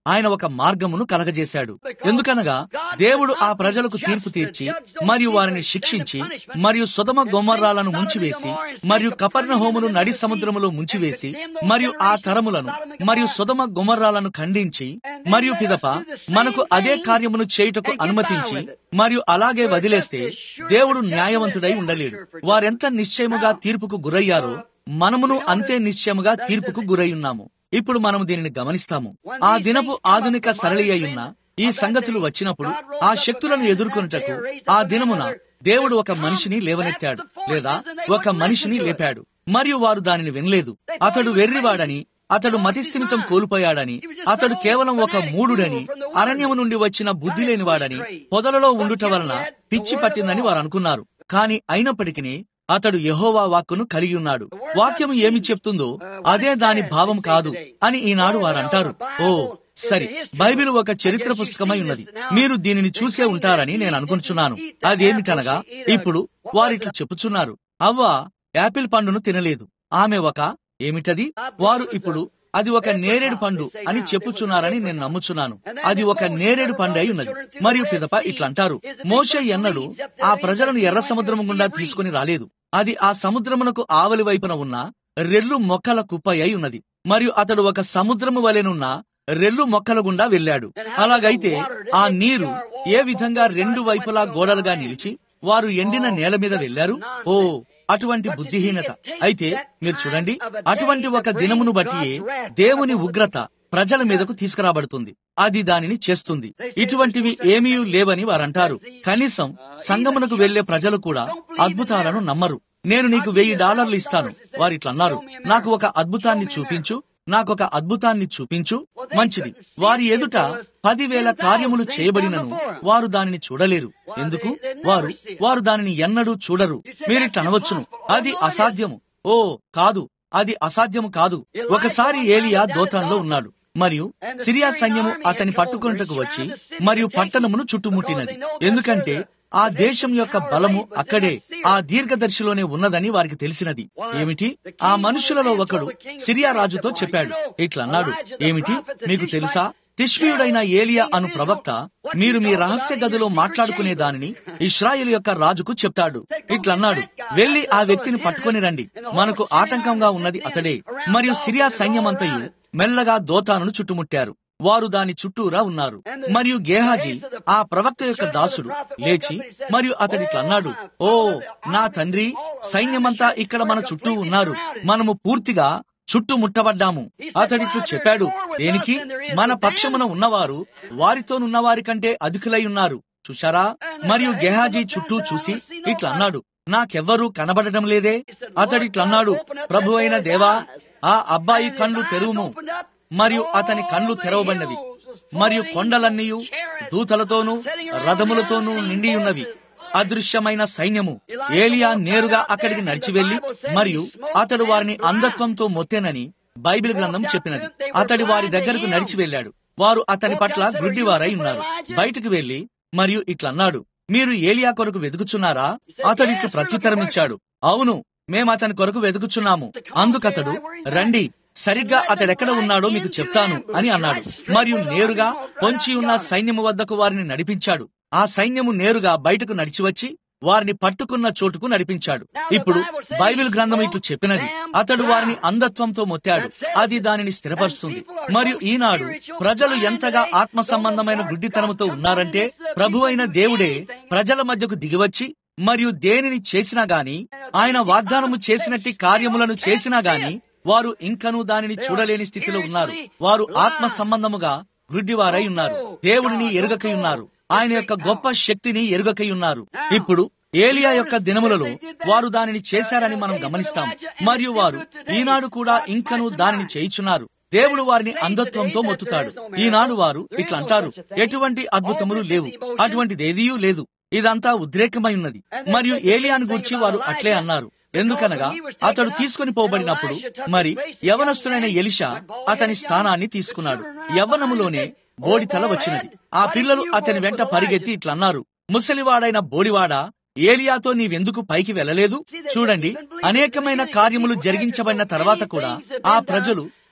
ఆయన ఒక మార్గమును కలగజేశాడు ఎందుకనగా దేవుడు ఆ ప్రజలకు తీర్పు తీర్చి మరియు వారిని శిక్షించి మరియు సుధమ గొమ్మర్రాలను ముంచివేసి మరియు కపర్ణ హోమును నడి సముద్రములో ముంచివేసి మరియు ఆ తరములను మరియు సుధమ గుమర్రాలను ఖండించి మరియు పిదప మనకు అదే కార్యమును చేయుటకు అనుమతించి మరియు అలాగే వదిలేస్తే దేవుడు న్యాయవంతుడై ఉండలేడు వారెంత నిశ్చయముగా తీర్పుకు గురయ్యారో మనమును అంతే నిశ్చయముగా తీర్పుకు గురై ఉన్నాము ఇప్పుడు మనము దీనిని గమనిస్తాము ఆ దినపు ఆధునిక సరళి అయ్యున్న ఈ సంగతులు వచ్చినప్పుడు ఆ శక్తులను ఎదుర్కొనుటకు ఆ దినమున దేవుడు ఒక మనిషిని లేవనెత్తాడు లేదా ఒక మనిషిని లేపాడు మరియు వారు దానిని వినలేదు అతడు వెర్రివాడని అతడు మతిస్థిమితం కోల్పోయాడని అతడు కేవలం ఒక మూడుడని అరణ్యము నుండి వచ్చిన బుద్ధి లేనివాడని పొదలలో ఉండుట వలన పిచ్చి పట్టిందని వారు అనుకున్నారు కాని అయినప్పటికీ అతడు యహోవా వాక్కును కలిగి ఉన్నాడు వాక్యం ఏమి చెప్తుందో అదే దాని భావం కాదు అని ఈనాడు వారు అంటారు ఓ సరి బైబిల్ ఒక చరిత్ర పుస్తకమై ఉన్నది మీరు దీనిని చూసే ఉంటారని నేను అనుకుంటున్నాను అదేమిటనగా ఇప్పుడు వారిట్లు చెప్పుచున్నారు అవ్వ యాపిల్ పండును తినలేదు ఆమె ఒక ఏమిటది వారు ఇప్పుడు అది ఒక నేరేడు పండు అని చెప్పుచున్నారని నేను నమ్ముచున్నాను అది ఒక నేరేడు పండు అయి ఉన్నది మరియు పిదప ఇట్లా అంటారు మోషే ఎన్నడు ఆ ప్రజలను ఎర్ర సముద్రము గుండా తీసుకుని రాలేదు అది ఆ సముద్రమునకు ఆవలి వైపున ఉన్న రెల్లు మొక్కల కుప్ప అయి ఉన్నది మరియు అతడు ఒక సముద్రము వలెనున్న రెల్లు మొక్కల గుండా వెళ్ళాడు అలాగైతే ఆ నీరు ఏ విధంగా రెండు వైపులా గోడలుగా నిలిచి వారు ఎండిన నేల మీద వెళ్లారు ఓ అటువంటి బుద్ధిహీనత అయితే మీరు చూడండి అటువంటి ఒక దినమును బట్టి దేవుని ఉగ్రత ప్రజల మీదకు తీసుకురాబడుతుంది అది దానిని చేస్తుంది ఇటువంటివి ఏమీ లేవని వారంటారు కనీసం సంగమునకు వెళ్లే ప్రజలు కూడా అద్భుతాలను నమ్మరు నేను నీకు వెయ్యి డాలర్లు ఇస్తాను వారిట్లా అన్నారు నాకు ఒక అద్భుతాన్ని చూపించు నాకొక అద్భుతాన్ని చూపించు మంచిది వారి ఎదుట పదివేల కార్యములు చేయబడినను వారు దానిని చూడలేరు ఎందుకు వారు వారు దానిని ఎన్నడూ చూడరు మీరిట్లా అనవచ్చును అది అసాధ్యము ఓ కాదు అది అసాధ్యము కాదు ఒకసారి ఏలియా దోతాన్లో ఉన్నాడు మరియు సిరియా సైన్యము అతని పట్టుకొనుటకు వచ్చి మరియు పట్టణమును చుట్టుముట్టినది ఎందుకంటే ఆ దేశం యొక్క బలము అక్కడే ఆ దీర్ఘదర్శిలోనే ఉన్నదని వారికి తెలిసినది ఏమిటి ఆ మనుషులలో ఒకడు సిరియా రాజుతో చెప్పాడు ఇట్లా అన్నాడు ఏమిటి మీకు తెలుసా తిష్మీయుడైన ఏలియా అను ప్రవక్త మీరు మీ రహస్య గదిలో మాట్లాడుకునే దానిని ఇస్రాయేల్ యొక్క రాజుకు చెప్తాడు ఇట్లన్నాడు వెళ్లి ఆ వ్యక్తిని పట్టుకొని రండి మనకు ఆటంకంగా ఉన్నది అతడే మరియు సిరియా సైన్యమంతయు మెల్లగా దోతానును చుట్టుముట్టారు వారు దాని చుట్టూరా ఉన్నారు మరియు గేహాజీ ఆ ప్రవక్త యొక్క దాసుడు లేచి మరియు అతడిట్లా అన్నాడు ఓ నా తండ్రి సైన్యమంతా ఇక్కడ మన చుట్టూ ఉన్నారు మనము పూర్తిగా చుట్టుముట్టబడ్డాము అతడిట్లు చెప్పాడు దేనికి మన పక్షమున ఉన్నవారు వారితోనున్నవారి కంటే అధికులై ఉన్నారు చూశారా మరియు గెహాజీ చుట్టూ చూసి ఇట్లా అన్నాడు నాకెవ్వరూ కనబడటం లేదే అతడిట్లన్నాడు ప్రభు అయిన దేవా ఆ అబ్బాయి కళ్ళు తెరువుము మరియు అతని కళ్ళు తెరవబడినవి మరియు కొండలన్నీయు దూతలతోనూ రథములతోనూ నిండి ఉన్నవి అదృశ్యమైన సైన్యము ఏలియా నేరుగా అక్కడికి నడిచి వెళ్లి మరియు అతడు వారిని అంధత్వంతో మొత్తేనని బైబిల్ గ్రంథం చెప్పినది అతడి వారి దగ్గరకు నడిచి వెళ్ళాడు వారు అతని పట్ల గుడ్డివారై ఉన్నారు బయటకు వెళ్లి మరియు ఇట్లన్నాడు మీరు ఏలియా కొరకు వెతుకుచున్నారా అతడిట్లు ప్రత్యుత్తరం ఇచ్చాడు అవును మేము అతని కొరకు వెతుకుచున్నాము అందుకతడు రండి సరిగ్గా అతడెక్కడ ఉన్నాడో మీకు చెప్తాను అని అన్నాడు మరియు నేరుగా పొంచి ఉన్న సైన్యము వద్దకు వారిని నడిపించాడు ఆ సైన్యము నేరుగా బయటకు నడిచి వచ్చి వారిని పట్టుకున్న చోటుకు నడిపించాడు ఇప్పుడు బైబిల్ గ్రంథం ఇట్లు చెప్పినది అతడు వారిని అంధత్వంతో మొత్తాడు అది దానిని స్థిరపరుస్తుంది మరియు ఈనాడు ప్రజలు ఎంతగా ఆత్మ సంబంధమైన గుడ్డితనముతో ఉన్నారంటే ప్రభు అయిన దేవుడే ప్రజల మధ్యకు దిగివచ్చి మరియు దేనిని చేసినా గాని ఆయన వాగ్దానము చేసినట్టి కార్యములను చేసినా గాని వారు ఇంకనూ దానిని చూడలేని స్థితిలో ఉన్నారు వారు ఆత్మ సంబంధముగా గుడ్డివారై ఉన్నారు దేవుడిని ఎరుగకై ఉన్నారు ఆయన యొక్క గొప్ప శక్తిని ఎరుగకై ఉన్నారు ఇప్పుడు ఏలియా యొక్క దినములలో వారు దానిని చేశారని మనం గమనిస్తాం మరియు వారు ఈనాడు కూడా ఇంకనూ దానిని చేయుచున్నారు దేవుడు వారిని అంధత్వంతో మొత్తుతాడు ఈనాడు వారు ఇట్లా అంటారు ఎటువంటి అద్భుతములు లేవు అటువంటిదేదీయూ లేదు ఇదంతా ఉద్రేకమై ఉన్నది మరియు ఏలియాను గూర్చి వారు అట్లే అన్నారు ఎందుకనగా అతడు తీసుకుని పోబడినప్పుడు మరి యవనస్తుడైన ఎలిషా అతని స్థానాన్ని తీసుకున్నాడు యవ్వనములోనే బోడితల వచ్చినది ఆ పిల్లలు అతని వెంట పరిగెత్తి ఇట్లన్నారు ముసలివాడైన బోడివాడా ఏలియాతో నీవెందుకు పైకి వెళ్ళలేదు చూడండి అనేకమైన కార్యములు జరిగించబడిన తర్వాత కూడా ఆ ప్రజలు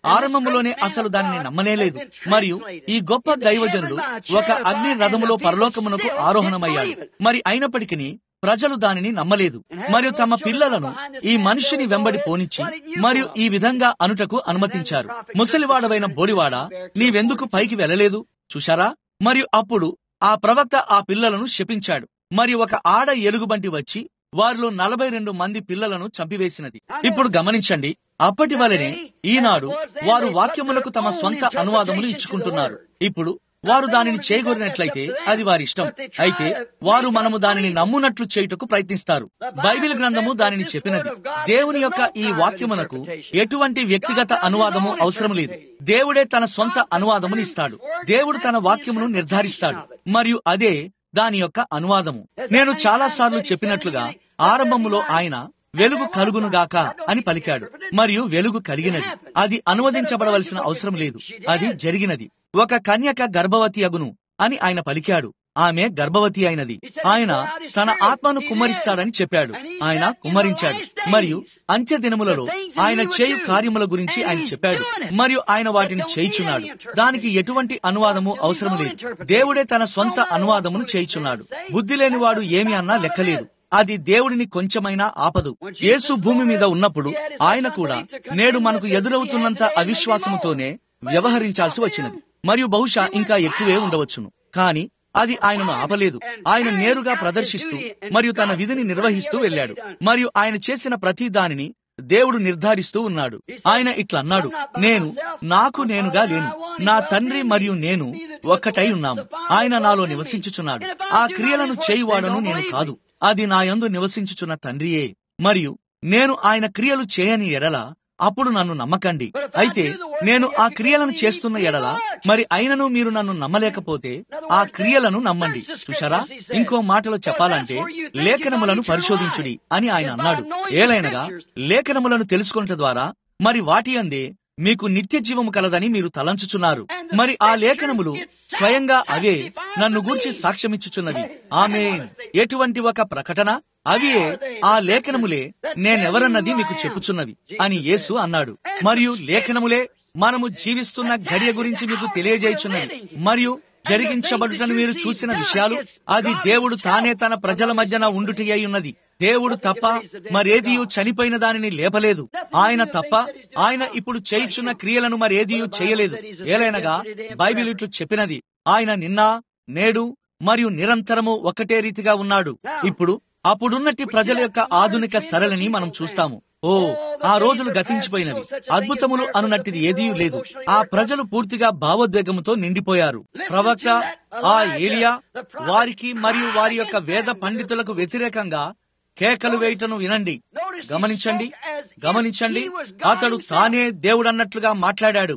ఆరంభంలోనే అసలు దానిని నమ్మనేలేదు మరియు ఈ గొప్ప దైవజనుడు ఒక అగ్ని రథములో పరలోకమునకు ఆరోహణమయ్యాడు మరి అయినప్పటికీ ప్రజలు దానిని నమ్మలేదు మరియు తమ పిల్లలను ఈ మనిషిని వెంబడి పోనిచ్చి మరియు ఈ విధంగా అనుటకు అనుమతించారు ముసలివాడవైన బోడివాడ నీవెందుకు పైకి వెళ్ళలేదు చూశారా మరియు అప్పుడు ఆ ప్రవక్త ఆ పిల్లలను శపించాడు మరి ఒక ఆడ ఎలుగుబంటి వచ్చి వారిలో నలభై రెండు మంది పిల్లలను చంపివేసినది ఇప్పుడు గమనించండి అప్పటి వలనే ఈనాడు వారు వాక్యములకు తమ స్వంత అనువాదములు ఇచ్చుకుంటున్నారు ఇప్పుడు వారు దానిని చేయగోరినట్లయితే అది వారి ఇష్టం అయితే వారు మనము దానిని నమ్మునట్లు చేయుటకు ప్రయత్నిస్తారు బైబిల్ గ్రంథము దానిని చెప్పినది దేవుని యొక్క ఈ వాక్యమునకు ఎటువంటి వ్యక్తిగత అనువాదము అవసరం లేదు దేవుడే తన సొంత అనువాదమును ఇస్తాడు దేవుడు తన వాక్యమును నిర్ధారిస్తాడు మరియు అదే దాని యొక్క అనువాదము నేను చాలా సార్లు చెప్పినట్లుగా ఆరంభములో ఆయన వెలుగు కలుగునుగాక అని పలికాడు మరియు వెలుగు కలిగినది అది అనువదించబడవలసిన అవసరం లేదు అది జరిగినది ఒక కన్యక గర్భవతి అగును అని ఆయన పలికాడు ఆమె గర్భవతి అయినది ఆయన తన ఆత్మను కుమ్మరిస్తాడని చెప్పాడు ఆయన కుమ్మరించాడు మరియు అంత్య దినములలో ఆయన చేయు కార్యముల గురించి ఆయన చెప్పాడు మరియు ఆయన వాటిని చేయుచున్నాడు దానికి ఎటువంటి అనువాదము అవసరం లేదు దేవుడే తన సొంత అనువాదమును చేయుచున్నాడు బుద్ధి లేనివాడు ఏమి అన్నా లెక్కలేదు అది దేవుడిని కొంచెమైనా ఆపదు యేసు భూమి మీద ఉన్నప్పుడు ఆయన కూడా నేడు మనకు ఎదురవుతున్నంత అవిశ్వాసముతోనే వ్యవహరించాల్సి వచ్చినది మరియు బహుశా ఇంకా ఎక్కువే ఉండవచ్చును కానీ అది ఆయనను ఆపలేదు ఆయన నేరుగా ప్రదర్శిస్తూ మరియు తన విధిని నిర్వహిస్తూ వెళ్ళాడు మరియు ఆయన చేసిన ప్రతి దానిని దేవుడు నిర్ధారిస్తూ ఉన్నాడు ఆయన ఇట్లా అన్నాడు నేను నాకు నేనుగా లేను నా తండ్రి మరియు నేను ఒక్కటై ఉన్నాము ఆయన నాలో నివసించుచున్నాడు ఆ క్రియలను చేయువాడను నేను కాదు అది నా యందు నివసించుచున్న తండ్రియే మరియు నేను ఆయన క్రియలు చేయని ఎడల అప్పుడు నన్ను నమ్మకండి అయితే నేను ఆ క్రియలను చేస్తున్న ఎడల మరి అయినను మీరు నన్ను నమ్మలేకపోతే ఆ క్రియలను నమ్మండి చూశారా ఇంకో మాటలో చెప్పాలంటే లేఖనములను పరిశోధించుడి అని ఆయన అన్నాడు ఏలైనగా లేఖనములను తెలుసుకున్నట ద్వారా మరి వాటి అందే మీకు నిత్య జీవము కలదని మీరు తలంచుచున్నారు మరి ఆ లేఖనములు స్వయంగా అవే నన్ను గూర్చి సాక్ష్యమిచ్చుచున్నవి ఆమె ఎటువంటి ఒక ప్రకటన అవియే ఆ లేఖనములే నేనెవరన్నది మీకు చెప్పుచున్నవి అని యేసు అన్నాడు మరియు లేఖనములే మనము జీవిస్తున్న గడియ గురించి మీకు తెలియజేయుచున్నవి మరియు జరిగించబడుటను మీరు చూసిన విషయాలు అది దేవుడు తానే తన ప్రజల మధ్యన ఉండుటి అయి ఉన్నది దేవుడు తప్ప మరేదియు చనిపోయిన దానిని లేపలేదు ఆయన తప్ప ఆయన ఇప్పుడు చేయుచున్న క్రియలను మరేదియు చేయలేదు ఏలైనగా బైబిల్ ఇట్లు చెప్పినది ఆయన నిన్న నేడు మరియు నిరంతరము ఒకటే రీతిగా ఉన్నాడు ఇప్పుడు అప్పుడున్నటి ప్రజల యొక్క ఆధునిక సరళిని మనం చూస్తాము ఓ ఆ రోజులు గతించిపోయినవి అద్భుతములు అనునట్టిది ఏదీ లేదు ఆ ప్రజలు పూర్తిగా భావోద్వేగముతో నిండిపోయారు ప్రవక్త ఆ ఏలియా వారికి మరియు వారి యొక్క వేద పండితులకు వ్యతిరేకంగా కేకలు వేయటను వినండి గమనించండి గమనించండి అతడు తానే దేవుడన్నట్లుగా మాట్లాడాడు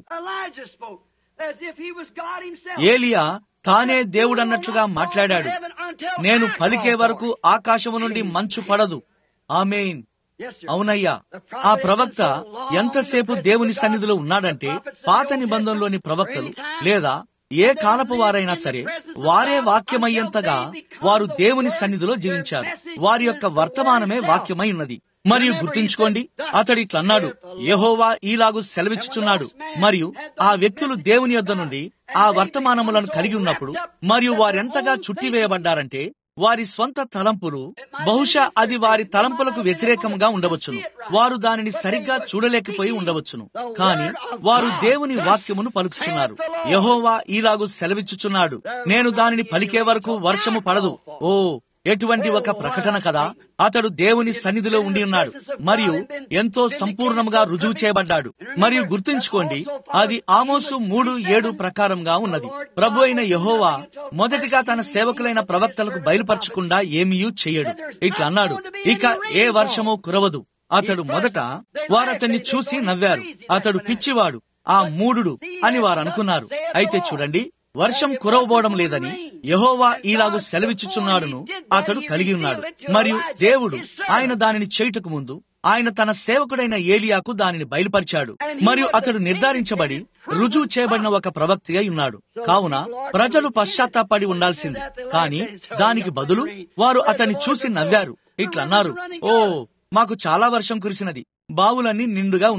ఏలియా తానే దేవుడన్నట్లుగా మాట్లాడాడు నేను పలికే వరకు ఆకాశము నుండి మంచు పడదు ఆమెన్ అవునయ్యా ఆ ప్రవక్త ఎంతసేపు దేవుని సన్నిధిలో ఉన్నాడంటే పాత నిబంధనలోని ప్రవక్తలు లేదా ఏ కాలపు వారైనా సరే వారే వాక్యమయ్యేంతగా వారు దేవుని సన్నిధిలో జీవించారు వారి యొక్క వర్తమానమే వాక్యమై ఉన్నది మరియు గుర్తుంచుకోండి అతడు ఇట్లన్నాడు యహోవా ఈలాగు సెలవిచ్చుచున్నాడు మరియు ఆ వ్యక్తులు దేవుని యొద్ద నుండి ఆ వర్తమానములను కలిగి ఉన్నప్పుడు మరియు వారెంతగా చుట్టివేయబడ్డారంటే వారి స్వంత తలంపులు బహుశా అది వారి తలంపులకు వ్యతిరేకంగా ఉండవచ్చును వారు దానిని సరిగ్గా చూడలేకపోయి ఉండవచ్చును కాని వారు దేవుని వాక్యమును పలుకుచున్నారు యహోవా ఈలాగు సెలవిచ్చుచున్నాడు నేను దానిని పలికే వరకు వర్షము పడదు ఓ ఎటువంటి ఒక ప్రకటన కదా అతడు దేవుని సన్నిధిలో ఉండి ఉన్నాడు మరియు ఎంతో సంపూర్ణంగా రుజువు చేయబడ్డాడు మరియు గుర్తుంచుకోండి అది ఆమోసు మూడు ఏడు ప్రకారంగా ఉన్నది ప్రభు అయిన యహోవా మొదటిగా తన సేవకులైన ప్రవక్తలకు బయలుపరచకుండా ఏమీయూ చెయ్యడు ఇట్లా అన్నాడు ఇక ఏ వర్షమో కురవదు అతడు మొదట వారతన్ని చూసి నవ్వారు అతడు పిచ్చివాడు ఆ మూడుడు అని వారు అనుకున్నారు అయితే చూడండి వర్షం కురవబోవడం లేదని యహోవా ఈలాగు సెలవిచ్చుచున్నాడును అతడు కలిగి ఉన్నాడు మరియు దేవుడు ఆయన దానిని చేయుటకు ముందు ఆయన తన సేవకుడైన ఏలియాకు దానిని బయలుపరిచాడు మరియు అతడు నిర్ధారించబడి రుజువు చేయబడిన ఒక ప్రవక్తి అయి ఉన్నాడు కావున ప్రజలు పశ్చాత్తాపడి ఉండాల్సింది కాని దానికి బదులు వారు అతన్ని చూసి నవ్వారు ఇట్లన్నారు ఓ మాకు చాలా వర్షం కురిసినది బావులన్నీ నిండుగా ఉన్నాయి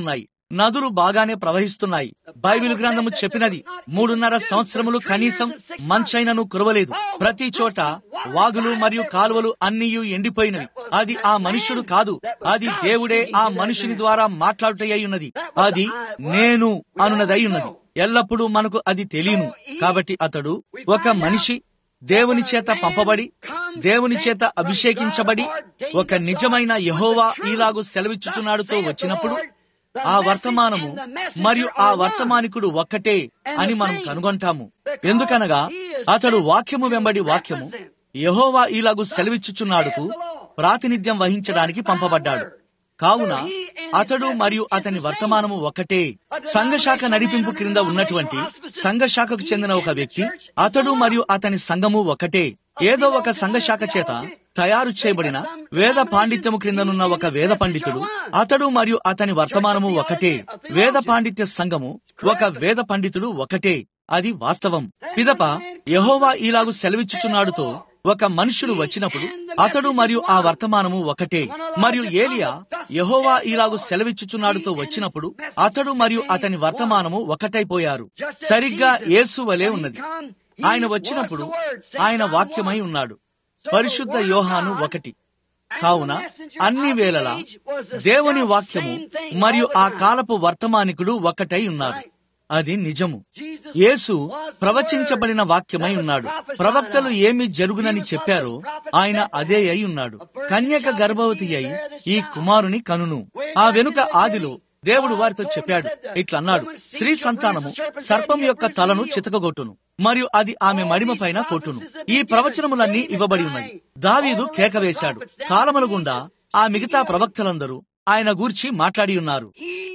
నదులు బాగానే ప్రవహిస్తున్నాయి బైబిల్ గ్రంథము చెప్పినది మూడున్నర సంవత్సరములు కనీసం మంచైనను కురవలేదు ప్రతి చోట వాగులు మరియు కాలువలు అన్నీ ఎండిపోయినవి అది ఆ మనుష్యుడు కాదు అది దేవుడే ఆ మనుషుని ద్వారా మాట్లాడుటయ్యి ఉన్నది అది నేను అనున్నదై ఉన్నది ఎల్లప్పుడూ మనకు అది తెలియను కాబట్టి అతడు ఒక మనిషి దేవుని చేత పంపబడి దేవుని చేత అభిషేకించబడి ఒక నిజమైన యహోవా ఈలాగు సెలవిచ్చుచున్నాడుతో వచ్చినప్పుడు ఆ వర్తమానము మరియు ఆ వర్తమానికుడు ఒక్కటే అని మనం కనుగొంటాము ఎందుకనగా అతడు వాక్యము వెంబడి వాక్యము యహోవా ఈలాగు సెలవిచ్చుచున్నాడుకు ప్రాతినిధ్యం వహించడానికి పంపబడ్డాడు కావున అతడు మరియు అతని వర్తమానము ఒకటే సంఘశాఖ నడిపింపు క్రింద ఉన్నటువంటి సంఘశాఖకు చెందిన ఒక వ్యక్తి అతడు మరియు అతని సంఘము ఒకటే ఏదో ఒక సంఘశాఖ చేత తయారు చేయబడిన వేద పాండిత్యము క్రిందనున్న ఒక వేద పండితుడు అతడు మరియు అతని వర్తమానము ఒకటే వేద పాండిత్య సంఘము ఒక వేద పండితుడు ఒకటే అది వాస్తవం పిదప యహోవా ఇలాగు సెలవిచ్చుచున్నాడుతో ఒక మనుషుడు వచ్చినప్పుడు అతడు మరియు ఆ వర్తమానము ఒకటే మరియు ఏలియా యహోవా ఇలాగు సెలవిచ్చుచున్నాడుతో వచ్చినప్పుడు అతడు మరియు అతని వర్తమానము ఒకటైపోయారు సరిగ్గా యేసు వలె ఉన్నది ఆయన వచ్చినప్పుడు ఆయన వాక్యమై ఉన్నాడు పరిశుద్ధ యోహాను ఒకటి కావున అన్ని వేళలా దేవుని వాక్యము మరియు ఆ కాలపు వర్తమానికుడు ఒకటై ఉన్నారు అది నిజము యేసు ప్రవచించబడిన వాక్యమై ఉన్నాడు ప్రవక్తలు ఏమి జరుగునని చెప్పారో ఆయన అదే అయి ఉన్నాడు కన్యక గర్భవతి అయి ఈ కుమారుని కనును ఆ వెనుక ఆదిలో దేవుడు వారితో చెప్పాడు ఇట్లన్నాడు స్త్రీ సంతానము సర్పం యొక్క తలను చితకగొట్టును మరియు అది ఆమె మడిమ పైన కొట్టును ఈ ప్రవచనములన్నీ ఇవ్వబడి ఉన్నాయి దావీదు కేక వేశాడు కాలముల గుండా ఆ మిగతా ప్రవక్తలందరూ ఆయన గూర్చి మాట్లాడి ఉన్నారు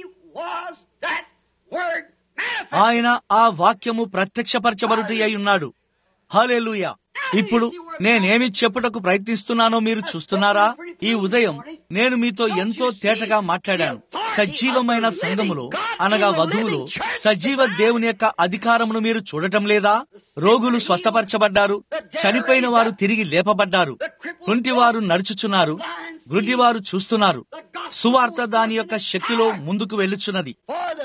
ఆయన ఆ వాక్యము ప్రత్యక్షపరచబడుట అయి ఉన్నాడు హలేలుయా ఇప్పుడు నేనేమి చెప్పుటకు ప్రయత్నిస్తున్నానో మీరు చూస్తున్నారా ఈ ఉదయం నేను మీతో ఎంతో తేటగా మాట్లాడాను సజీవమైన సంఘములో అనగా వధువులో సజీవ దేవుని యొక్క అధికారమును మీరు చూడటం లేదా రోగులు స్వస్థపరచబడ్డారు చనిపోయిన వారు తిరిగి లేపబడ్డారు కుంటివారు నడుచుచున్నారు గుడ్డివారు చూస్తున్నారు సువార్త దాని యొక్క శక్తిలో ముందుకు వెళ్ళుచున్నది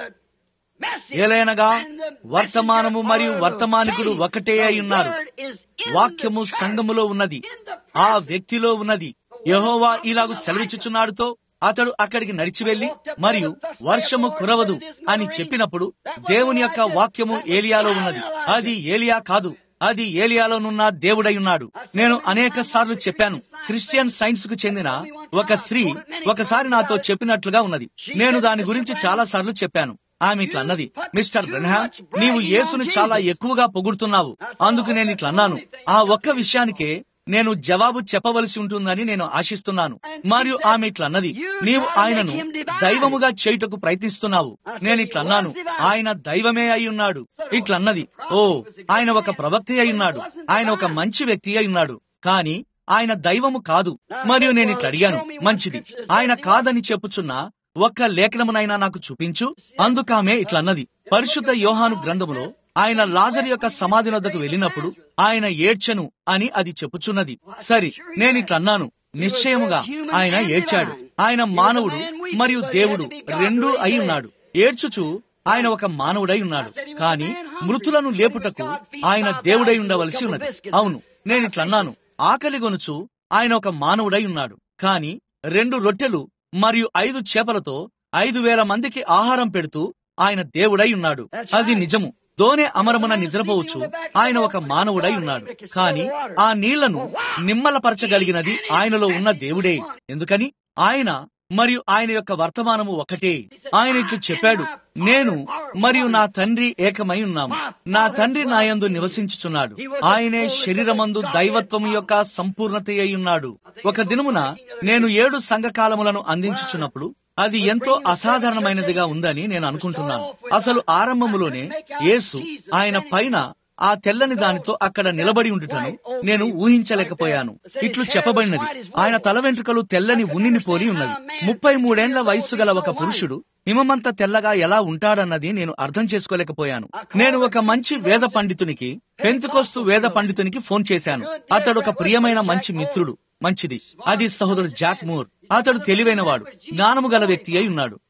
ఏలైనగా వర్తమానము మరియు వర్తమానికుడు ఒకటే అయి ఉన్నారు వాక్యము సంఘములో ఉన్నది ఆ వ్యక్తిలో ఉన్నది యహోవా ఇలాగు సెలవిచ్చుచున్నాడుతో అతడు అక్కడికి నడిచి వెళ్లి మరియు వర్షము కురవదు అని చెప్పినప్పుడు దేవుని యొక్క వాక్యము ఏలియాలో ఉన్నది అది ఏలియా కాదు అది ఏలియాలోనున్న దేవుడై ఉన్నాడు నేను అనేక సార్లు చెప్పాను క్రిస్టియన్ సైన్స్ కు చెందిన ఒక స్త్రీ ఒకసారి నాతో చెప్పినట్లుగా ఉన్నది నేను దాని గురించి చాలా సార్లు చెప్పాను ఆమె ఇట్లా అన్నది మిస్టర్ బ్రహ్మామ్ నీవు యేసును చాలా ఎక్కువగా పొగుడుతున్నావు అందుకు నేను ఇట్లా అన్నాను ఆ ఒక్క విషయానికే నేను జవాబు చెప్పవలసి ఉంటుందని నేను ఆశిస్తున్నాను మరియు ఆమె ఇట్లా అన్నది నీవు ఆయనను దైవముగా చేయుటకు ప్రయత్నిస్తున్నావు నేను ఇట్లా అన్నాను ఆయన దైవమే అయి ఉన్నాడు ఇట్లా అన్నది ఓ ఆయన ఒక ప్రవక్త అయి ఉన్నాడు ఆయన ఒక మంచి వ్యక్తి అయి ఉన్నాడు కానీ ఆయన దైవము కాదు మరియు నేను ఇట్లా అడిగాను మంచిది ఆయన కాదని చెప్పుచున్నా ఒక్క లేఖనమునైనా నాకు చూపించు అందుకామె ఇట్లా అన్నది పరిశుద్ధ యోహాను గ్రంథములో ఆయన లాజరు యొక్క సమాధి వద్దకు వెళ్ళినప్పుడు ఆయన ఏడ్చెను అని అది చెప్పుచున్నది సరి నేనిట్లన్నాను నిశ్చయముగా ఆయన ఏడ్చాడు ఆయన మానవుడు మరియు దేవుడు రెండూ అయి ఉన్నాడు ఏడ్చుచు ఆయన ఒక మానవుడై ఉన్నాడు కాని మృతులను లేపుటకు ఆయన దేవుడై ఉండవలసి ఉన్నది అవును నేనిట్లన్నాను ఆకలి గొనుచు ఆయన ఒక మానవుడై ఉన్నాడు కాని రెండు రొట్టెలు మరియు ఐదు చేపలతో ఐదు వేల మందికి ఆహారం పెడుతూ ఆయన దేవుడై ఉన్నాడు అది నిజము దోనె అమరమున నిద్రపోవచ్చు ఆయన ఒక మానవుడై ఉన్నాడు కాని ఆ నీళ్లను నిమ్మలపరచగలిగినది ఆయనలో ఉన్న దేవుడే ఎందుకని ఆయన మరియు ఆయన యొక్క వర్తమానము ఒకటే ఆయన ఇట్లు చెప్పాడు నేను మరియు నా తండ్రి ఏకమై ఉన్నాము నా తండ్రి నాయందు నివసించుచున్నాడు ఆయనే శరీరమందు దైవత్వము యొక్క సంపూర్ణత అయి ఉన్నాడు ఒక దినమున నేను ఏడు సంఘకాలములను అందించుచున్నప్పుడు అది ఎంతో అసాధారణమైనదిగా ఉందని నేను అనుకుంటున్నాను అసలు ఆరంభములోనే యేసు ఆయన పైన ఆ తెల్లని దానితో అక్కడ నిలబడి ఉండుటను నేను ఊహించలేకపోయాను ఇట్లు చెప్పబడినది ఆయన తల వెంట్రుకలు తెల్లని ఉన్నిని పోలి ఉన్నవి ముప్పై మూడేండ్ల వయస్సు గల ఒక పురుషుడు హిమమంత తెల్లగా ఎలా ఉంటాడన్నది నేను అర్థం చేసుకోలేకపోయాను నేను ఒక మంచి వేద పండితునికి పెంతుకొస్తు వేద పండితునికి ఫోన్ చేశాను అతడు ఒక ప్రియమైన మంచి మిత్రుడు మంచిది అది సహోదరుడు జాక్ మూర్ అతడు తెలివైనవాడు జ్ఞానము గల వ్యక్తి అయి ఉన్నాడు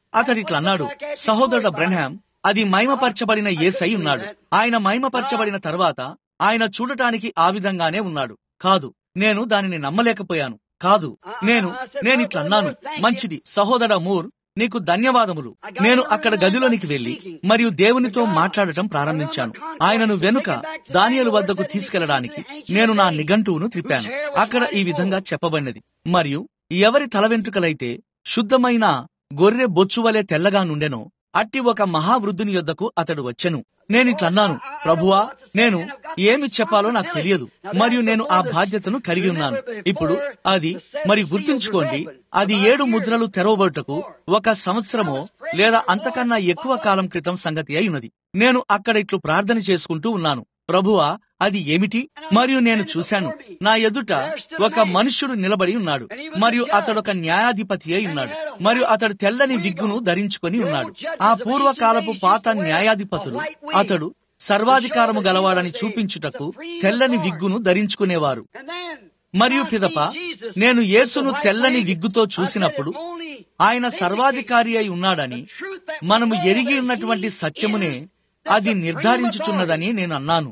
అతడిట్లా అన్నాడు సహోదరుడు బ్రహ్యాం అది మహిమపరచబడిన ఏసై ఉన్నాడు ఆయన మహిమపరచబడిన తర్వాత ఆయన చూడటానికి ఆ విధంగానే ఉన్నాడు కాదు నేను దానిని నమ్మలేకపోయాను కాదు నేను నేను ఇట్లా అన్నాను మంచిది సహోదర మూర్ నీకు ధన్యవాదములు నేను అక్కడ గదిలోనికి వెళ్లి మరియు దేవునితో మాట్లాడటం ప్రారంభించాను ఆయనను వెనుక దానియలు వద్దకు తీసుకెళ్లడానికి నేను నా నిఘంటువును త్రిప్పాను అక్కడ ఈ విధంగా చెప్పబడినది మరియు ఎవరి తల వెంట్రుకలైతే శుద్ధమైన గొర్రె బొచ్చువలే తెల్లగా నుండెనో అట్టి ఒక మహావృద్ధుని యొద్దకు అతడు వచ్చెను నేనిట్లన్నాను ప్రభువా నేను ఏమి చెప్పాలో నాకు తెలియదు మరియు నేను ఆ బాధ్యతను కలిగి ఉన్నాను ఇప్పుడు అది మరి గుర్తుంచుకోండి అది ఏడు ముద్రలు తెరవబడుటకు ఒక సంవత్సరమో లేదా అంతకన్నా ఎక్కువ కాలం క్రితం సంగతి అయి ఉన్నది నేను అక్కడ ఇట్లు ప్రార్థన చేసుకుంటూ ఉన్నాను ప్రభువా అది ఏమిటి మరియు నేను చూశాను నా ఎదుట ఒక మనుష్యుడు నిలబడి ఉన్నాడు మరియు అతడొక న్యాయాధిపతి అయి ఉన్నాడు మరియు అతడు తెల్లని విగ్గును ధరించుకొని ఉన్నాడు ఆ పూర్వకాలపు పాత న్యాయాధిపతులు అతడు సర్వాధికారము గలవాడని చూపించుటకు తెల్లని విగ్గును ధరించుకునేవారు మరియు పిదప నేను యేసును తెల్లని విగ్గుతో చూసినప్పుడు ఆయన సర్వాధికారి అయి ఉన్నాడని మనము ఎరిగి ఉన్నటువంటి సత్యమునే అది నిర్ధారించుచున్నదని నేను అన్నాను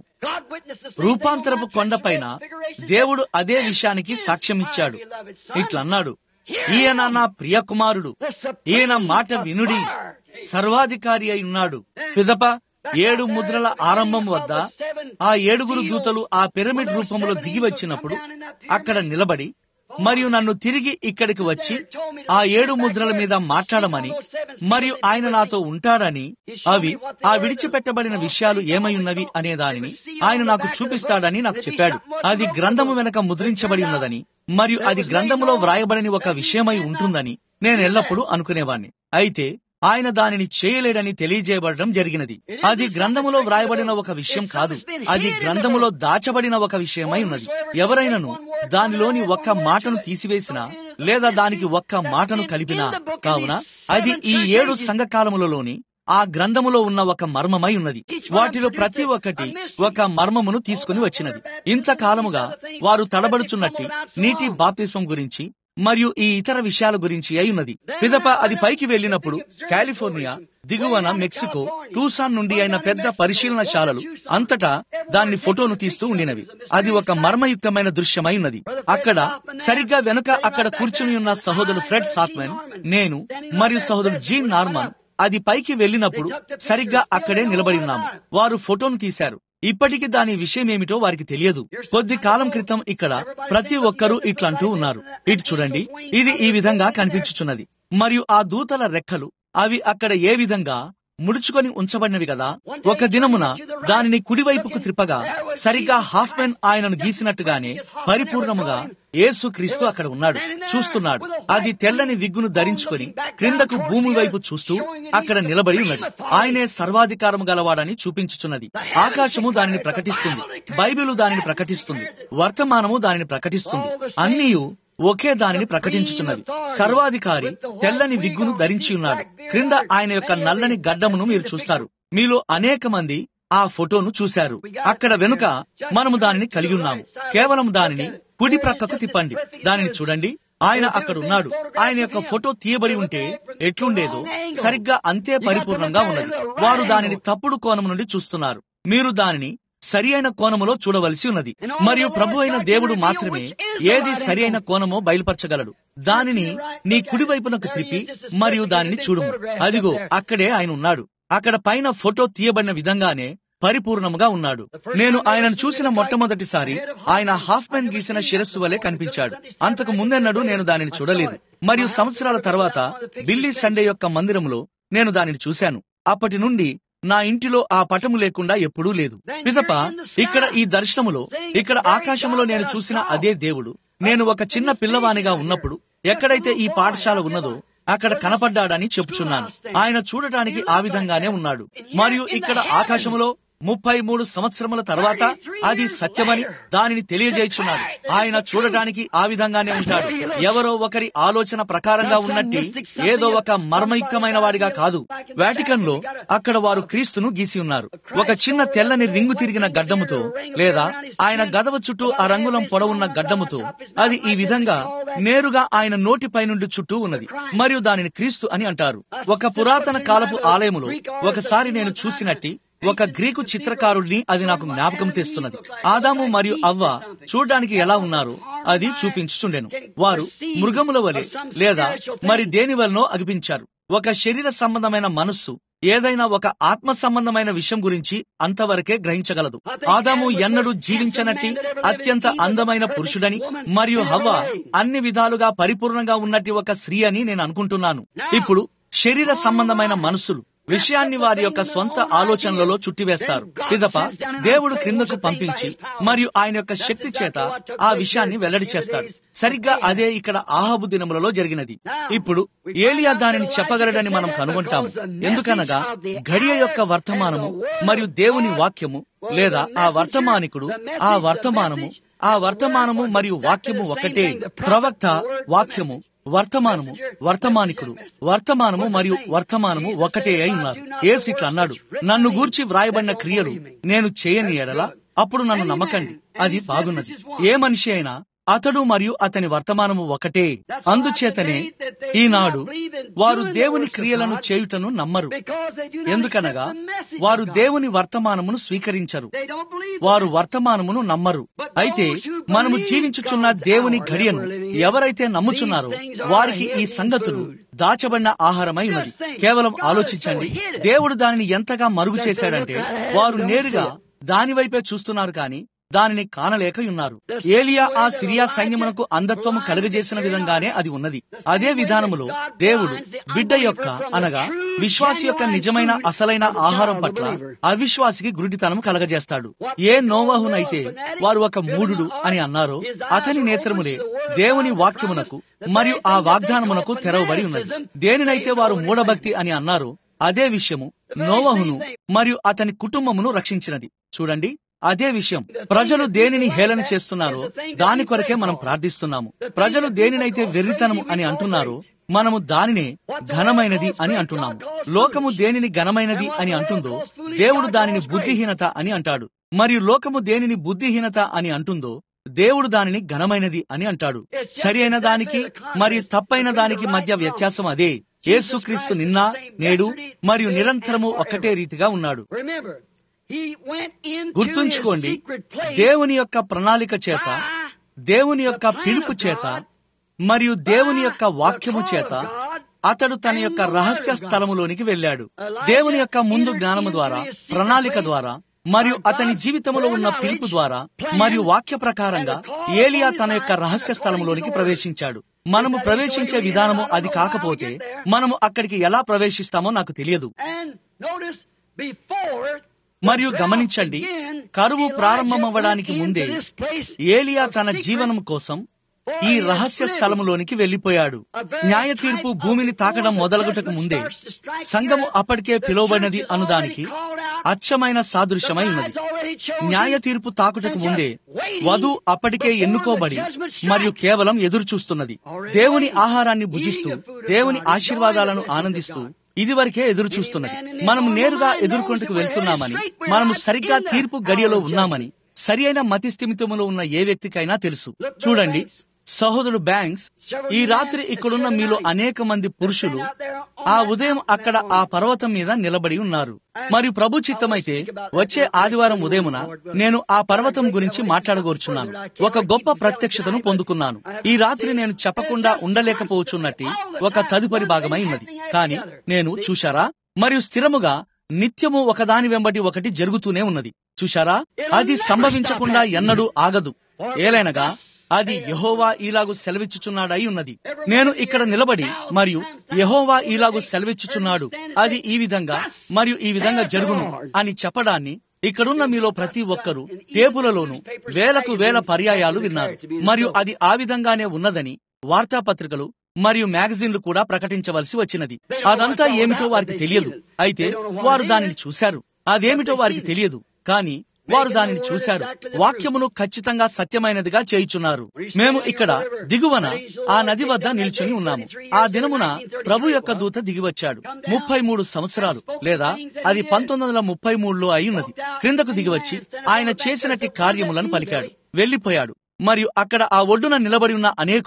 రూపాంతరపు కొండపైన దేవుడు అదే విషయానికి సాక్ష్యమిచ్చాడు ఇట్లన్నాడు ఈయన నా ప్రియ కుమారుడు ఈయన మాట వినుడి సర్వాధికారి అయి ఉన్నాడు పిదప ఏడు ముద్రల ఆరంభం వద్ద ఆ ఏడుగురు దూతలు ఆ పిరమిడ్ రూపంలో దిగి వచ్చినప్పుడు అక్కడ నిలబడి మరియు నన్ను తిరిగి ఇక్కడికి వచ్చి ఆ ఏడు ముద్రల మీద మాట్లాడమని మరియు ఆయన నాతో ఉంటాడని అవి ఆ విడిచిపెట్టబడిన విషయాలు ఏమై ఉన్నవి అనే దానిని ఆయన నాకు చూపిస్తాడని నాకు చెప్పాడు అది గ్రంథము వెనక ముద్రించబడి ఉన్నదని మరియు అది గ్రంథములో వ్రాయబడిన ఒక విషయమై ఉంటుందని నేను ఎల్లప్పుడూ అనుకునేవాణ్ణి అయితే ఆయన దానిని చేయలేడని తెలియజేయబడడం జరిగినది అది గ్రంథములో వ్రాయబడిన ఒక విషయం కాదు అది గ్రంథములో దాచబడిన ఒక విషయమై ఉన్నది ఎవరైనను దానిలోని ఒక్క మాటను తీసివేసినా లేదా దానికి ఒక్క మాటను కలిపినా కావున అది ఈ ఏడు సంఘకాలములలోని ఆ గ్రంథములో ఉన్న ఒక మర్మమై ఉన్నది వాటిలో ప్రతి ఒక్కటి ఒక మర్మమును తీసుకుని వచ్చినది ఇంతకాలముగా వారు తడబడుచున్నట్టి నీటి బాప్తిస్వం గురించి మరియు ఈ ఇతర విషయాల గురించి అయి ఉన్నది పిదప అది పైకి వెళ్ళినప్పుడు కాలిఫోర్నియా దిగువన మెక్సికో టూసాన్ నుండి అయిన పెద్ద పరిశీలనశాలలు అంతటా దాన్ని ఫోటోను తీస్తూ ఉండినవి అది ఒక మర్మయుక్తమైన దృశ్యమై ఉన్నది అక్కడ సరిగ్గా వెనుక అక్కడ కూర్చుని ఉన్న సహోదరుడు ఫ్రెడ్ సాత్మెన్ నేను మరియు సహోదరుడు జీన్ నార్మన్ అది పైకి వెళ్ళినప్పుడు సరిగ్గా అక్కడే నిలబడి ఉన్నాము వారు ఫోటోను తీశారు ఇప్పటికి దాని విషయం ఏమిటో వారికి తెలియదు కొద్ది కాలం క్రితం ఇక్కడ ప్రతి ఒక్కరూ ఇట్లంటూ ఉన్నారు ఇటు చూడండి ఇది ఈ విధంగా కనిపించుచున్నది మరియు ఆ దూతల రెక్కలు అవి అక్కడ ఏ విధంగా ముడుచుకొని ఉంచబడినవి కదా ఒక దినమున దానిని కుడివైపుకు త్రిప్పగా సరిగ్గా హాఫ్ మెన్ ఆయనను గీసినట్టుగానే పరిపూర్ణముగా యేసు క్రీస్తు అక్కడ ఉన్నాడు చూస్తున్నాడు అది తెల్లని విగ్గును ధరించుకొని క్రిందకు భూమి వైపు చూస్తూ అక్కడ నిలబడి ఉన్నది ఆయనే సర్వాధికారము గలవాడని చూపించుచున్నది ఆకాశము దానిని ప్రకటిస్తుంది బైబిలు దానిని ప్రకటిస్తుంది వర్తమానము దానిని ప్రకటిస్తుంది అన్నీయు ఒకే దానిని ప్రకటించుచున్నది సర్వాధికారి తెల్లని విగ్గును ధరించి ఉన్నాడు క్రింద ఆయన యొక్క నల్లని గడ్డమును మీరు చూస్తారు మీలో అనేక మంది ఆ ఫోటోను చూశారు అక్కడ వెనుక మనము దానిని కలిగి ఉన్నాము కేవలం దానిని కుడి ప్రక్కకు తిప్పండి దానిని చూడండి ఆయన అక్కడ ఉన్నాడు ఆయన యొక్క ఫోటో తీయబడి ఉంటే ఎట్లుండేదో సరిగ్గా అంతే పరిపూర్ణంగా ఉన్నది వారు దానిని తప్పుడు కోణం నుండి చూస్తున్నారు మీరు దానిని సరి అయిన కోణములో చూడవలసి ఉన్నది మరియు ప్రభు అయిన దేవుడు మాత్రమే ఏది సరి అయిన కోణమో బయలుపరచగలడు దానిని నీ కుడివైపునకు త్రిప్పి మరియు దానిని చూడుము అదిగో అక్కడే ఆయన ఉన్నాడు అక్కడ పైన ఫోటో తీయబడిన విధంగానే పరిపూర్ణముగా ఉన్నాడు నేను ఆయనను చూసిన మొట్టమొదటిసారి ఆయన హాఫ్ మెన్ గీసిన శిరస్సు వలె కనిపించాడు అంతకు ముందెన్నడూ నేను దానిని చూడలేదు మరియు సంవత్సరాల తర్వాత బిల్లీ సండే యొక్క మందిరములో నేను దానిని చూశాను అప్పటి నుండి నా ఇంటిలో ఆ పటము లేకుండా ఎప్పుడూ లేదు పిదప ఇక్కడ ఈ దర్శనములో ఇక్కడ ఆకాశములో నేను చూసిన అదే దేవుడు నేను ఒక చిన్న పిల్లవానిగా ఉన్నప్పుడు ఎక్కడైతే ఈ పాఠశాల ఉన్నదో అక్కడ కనపడ్డాడని చెప్పుచున్నాను ఆయన చూడటానికి ఆ విధంగానే ఉన్నాడు మరియు ఇక్కడ ఆకాశములో ముప్పై మూడు సంవత్సరముల తర్వాత అది సత్యమని దానిని తెలియజేయుచున్నాడు ఆయన చూడటానికి ఆ విధంగానే ఉంటాడు ఎవరో ఒకరి ఆలోచన ప్రకారంగా ఉన్నట్టి ఏదో ఒక మర్మయుక్తమైన వాడిగా కాదు వాటికన్ లో అక్కడ వారు క్రీస్తును గీసి ఉన్నారు ఒక చిన్న తెల్లని రింగు తిరిగిన గడ్డముతో లేదా ఆయన గదవ చుట్టూ ఆ రంగులం పొడవున్న గడ్డముతో అది ఈ విధంగా నేరుగా ఆయన నోటిపై నుండి చుట్టూ ఉన్నది మరియు దానిని క్రీస్తు అని అంటారు ఒక పురాతన కాలపు ఆలయములో ఒకసారి నేను చూసినట్టి ఒక గ్రీకు చిత్రకారుడిని అది నాకు జ్ఞాపకం తెస్తున్నది ఆదాము మరియు అవ్వ చూడడానికి ఎలా ఉన్నారో అది చూపించుచుండెను వారు మృగముల వలె లేదా మరి దేని వలనో అగిపించారు ఒక శరీర సంబంధమైన మనస్సు ఏదైనా ఒక ఆత్మ సంబంధమైన విషయం గురించి అంతవరకే గ్రహించగలదు ఆదాము ఎన్నడూ జీవించనట్టి అత్యంత అందమైన పురుషుడని మరియు హవ్వ అన్ని విధాలుగా పరిపూర్ణంగా ఉన్నట్టి ఒక స్త్రీ అని నేను అనుకుంటున్నాను ఇప్పుడు శరీర సంబంధమైన మనస్సులు విషయాన్ని వారి యొక్క సొంత ఆలోచనలలో చుట్టివేస్తారు పిదప దేవుడు క్రిందకు పంపించి మరియు ఆయన యొక్క శక్తి చేత ఆ విషయాన్ని వెల్లడి చేస్తాడు సరిగ్గా అదే ఇక్కడ ఆహాబు దినములలో జరిగినది ఇప్పుడు ఏలియా దానిని చెప్పగలడని మనం కనుగొంటాము ఎందుకనగా గడియ యొక్క వర్తమానము మరియు దేవుని వాక్యము లేదా ఆ వర్తమానికుడు ఆ వర్తమానము ఆ వర్తమానము మరియు వాక్యము ఒకటే ప్రవక్త వాక్యము వర్తమానము వర్తమానికుడు వర్తమానము మరియు వర్తమానము ఒకటే అయి ఉన్నారు ఏసిట్లా అన్నాడు నన్ను గూర్చి వ్రాయబడిన క్రియలు నేను చేయని ఎడల అప్పుడు నన్ను నమ్మకండి అది బాగున్నది ఏ మనిషి అయినా అతడు మరియు అతని వర్తమానము ఒకటే అందుచేతనే ఈనాడు వారు దేవుని క్రియలను చేయుటను నమ్మరు ఎందుకనగా వారు దేవుని వర్తమానమును స్వీకరించరు వారు వర్తమానమును నమ్మరు అయితే మనము జీవించుచున్న దేవుని ఘడియను ఎవరైతే నమ్ముచున్నారో వారికి ఈ సంగతులు దాచబడిన ఆహారమై ఉన్నది కేవలం ఆలోచించండి దేవుడు దానిని ఎంతగా మరుగు చేశాడంటే వారు నేరుగా దాని వైపే చూస్తున్నారు కానీ దానిని కానలేక ఉన్నారు ఏలియా ఆ సిరియా సైన్యమునకు అంధత్వము కలుగజేసిన విధంగానే అది ఉన్నది అదే విధానములో దేవుడు బిడ్డ యొక్క అనగా విశ్వాసి యొక్క నిజమైన అసలైన ఆహారం పట్ల అవిశ్వాసికి గురుడితనం కలగజేస్తాడు ఏ నోవాహునైతే వారు ఒక మూఢుడు అని అన్నారో అతని నేత్రములే దేవుని వాక్యమునకు మరియు ఆ వాగ్దానమునకు తెరవబడి ఉన్నది దేనినైతే వారు మూఢభక్తి అని అన్నారో అదే విషయము నోవహును మరియు అతని కుటుంబమును రక్షించినది చూడండి అదే విషయం ప్రజలు దేనిని హేళన చేస్తున్నారో దాని కొరకే మనం ప్రార్థిస్తున్నాము ప్రజలు దేనినైతే వెర్రితనము అని అంటున్నారో మనము దానినే ఘనమైనది అని అంటున్నాము లోకము దేనిని ఘనమైనది అని అంటుందో దేవుడు దానిని బుద్ధిహీనత అని అంటాడు మరియు లోకము దేనిని బుద్ధిహీనత అని అంటుందో దేవుడు దానిని ఘనమైనది అని అంటాడు సరి అయిన దానికి మరియు తప్పైన దానికి మధ్య వ్యత్యాసం అదే యేసుక్రీస్తు నిన్న నేడు మరియు నిరంతరము ఒక్కటే రీతిగా ఉన్నాడు గుర్తుంచుకోండి దేవుని యొక్క ప్రణాళిక చేత దేవుని యొక్క పిలుపు చేత మరియు దేవుని యొక్క వాక్యము చేత అతడు తన యొక్క రహస్య స్థలములోనికి వెళ్ళాడు దేవుని యొక్క ముందు జ్ఞానము ద్వారా ప్రణాళిక ద్వారా మరియు అతని జీవితంలో ఉన్న పిలుపు ద్వారా మరియు వాక్య ప్రకారంగా ఏలియా తన యొక్క రహస్య స్థలములోనికి ప్రవేశించాడు మనము ప్రవేశించే విధానము అది కాకపోతే మనము అక్కడికి ఎలా ప్రవేశిస్తామో నాకు తెలియదు మరియు గమనించండి కరువు ప్రారంభమవ్వడానికి ముందే ఏలియా తన జీవనం కోసం ఈ రహస్య స్థలములోనికి వెళ్లిపోయాడు న్యాయ తీర్పు భూమిని తాకడం మొదలగుటకు ముందే సంఘము అప్పటికే పిలువబడినది అనుదానికి అచ్చమైన సాదృశ్యమై ఉన్నది న్యాయ తీర్పు తాకుటకు ముందే వధు అప్పటికే ఎన్నుకోబడి మరియు కేవలం ఎదురు చూస్తున్నది దేవుని ఆహారాన్ని భుజిస్తూ దేవుని ఆశీర్వాదాలను ఆనందిస్తూ ఇదివరకే ఎదురు చూస్తున్నది మనము నేరుగా ఎదుర్కొంటకు వెళ్తున్నామని మనము సరిగ్గా తీర్పు గడియలో ఉన్నామని సరి అయిన మతి స్థిమితములో ఉన్న ఏ వ్యక్తికైనా తెలుసు చూడండి సహోదరుడు బ్యాంక్స్ ఈ రాత్రి ఇక్కడున్న మీలో అనేక మంది పురుషులు ఆ ఉదయం అక్కడ ఆ పర్వతం మీద నిలబడి ఉన్నారు మరియు ప్రభు చిత్తమైతే వచ్చే ఆదివారం ఉదయమున నేను ఆ పర్వతం గురించి మాట్లాడగోరుచున్నాను ఒక గొప్ప ప్రత్యక్షతను పొందుకున్నాను ఈ రాత్రి నేను చెప్పకుండా ఉండలేకపోవచ్చున్నట్టు ఒక తదుపరి భాగమై ఉన్నది కానీ నేను చూశారా మరియు స్థిరముగా నిత్యము ఒకదాని వెంబడి ఒకటి జరుగుతూనే ఉన్నది చూశారా అది సంభవించకుండా ఎన్నడూ ఆగదు ఏలైనగా అది యహోవా ఈలాగు సెలవిచ్చుచున్నాడై ఉన్నది నేను ఇక్కడ నిలబడి మరియు యహోవా ఈలాగు సెలవిచ్చుచున్నాడు అది ఈ విధంగా మరియు ఈ విధంగా జరుగును అని చెప్పడాన్ని ఇక్కడున్న మీలో ప్రతి ఒక్కరూ టేపులలోనూ వేలకు వేల పర్యాయాలు విన్నారు మరియు అది ఆ విధంగానే ఉన్నదని వార్తాపత్రికలు మరియు మ్యాగజైన్లు కూడా ప్రకటించవలసి వచ్చినది అదంతా ఏమిటో వారికి తెలియదు అయితే వారు దానిని చూశారు అదేమిటో వారికి తెలియదు కానీ వారు దానిని చూశారు వాక్యమును ఖచ్చితంగా సత్యమైనదిగా చేయుచున్నారు మేము ఇక్కడ దిగువన ఆ నది వద్ద నిల్చుని ఉన్నాము ఆ దినమున ప్రభు యొక్క దూత దిగివచ్చాడు ముప్పై మూడు సంవత్సరాలు లేదా అది పంతొమ్మిది వందల ముప్పై మూడులో అయి క్రిందకు దిగివచ్చి ఆయన చేసినట్టి కార్యములను పలికాడు వెళ్లిపోయాడు మరియు అక్కడ ఆ ఒడ్డున నిలబడి ఉన్న అనేకులు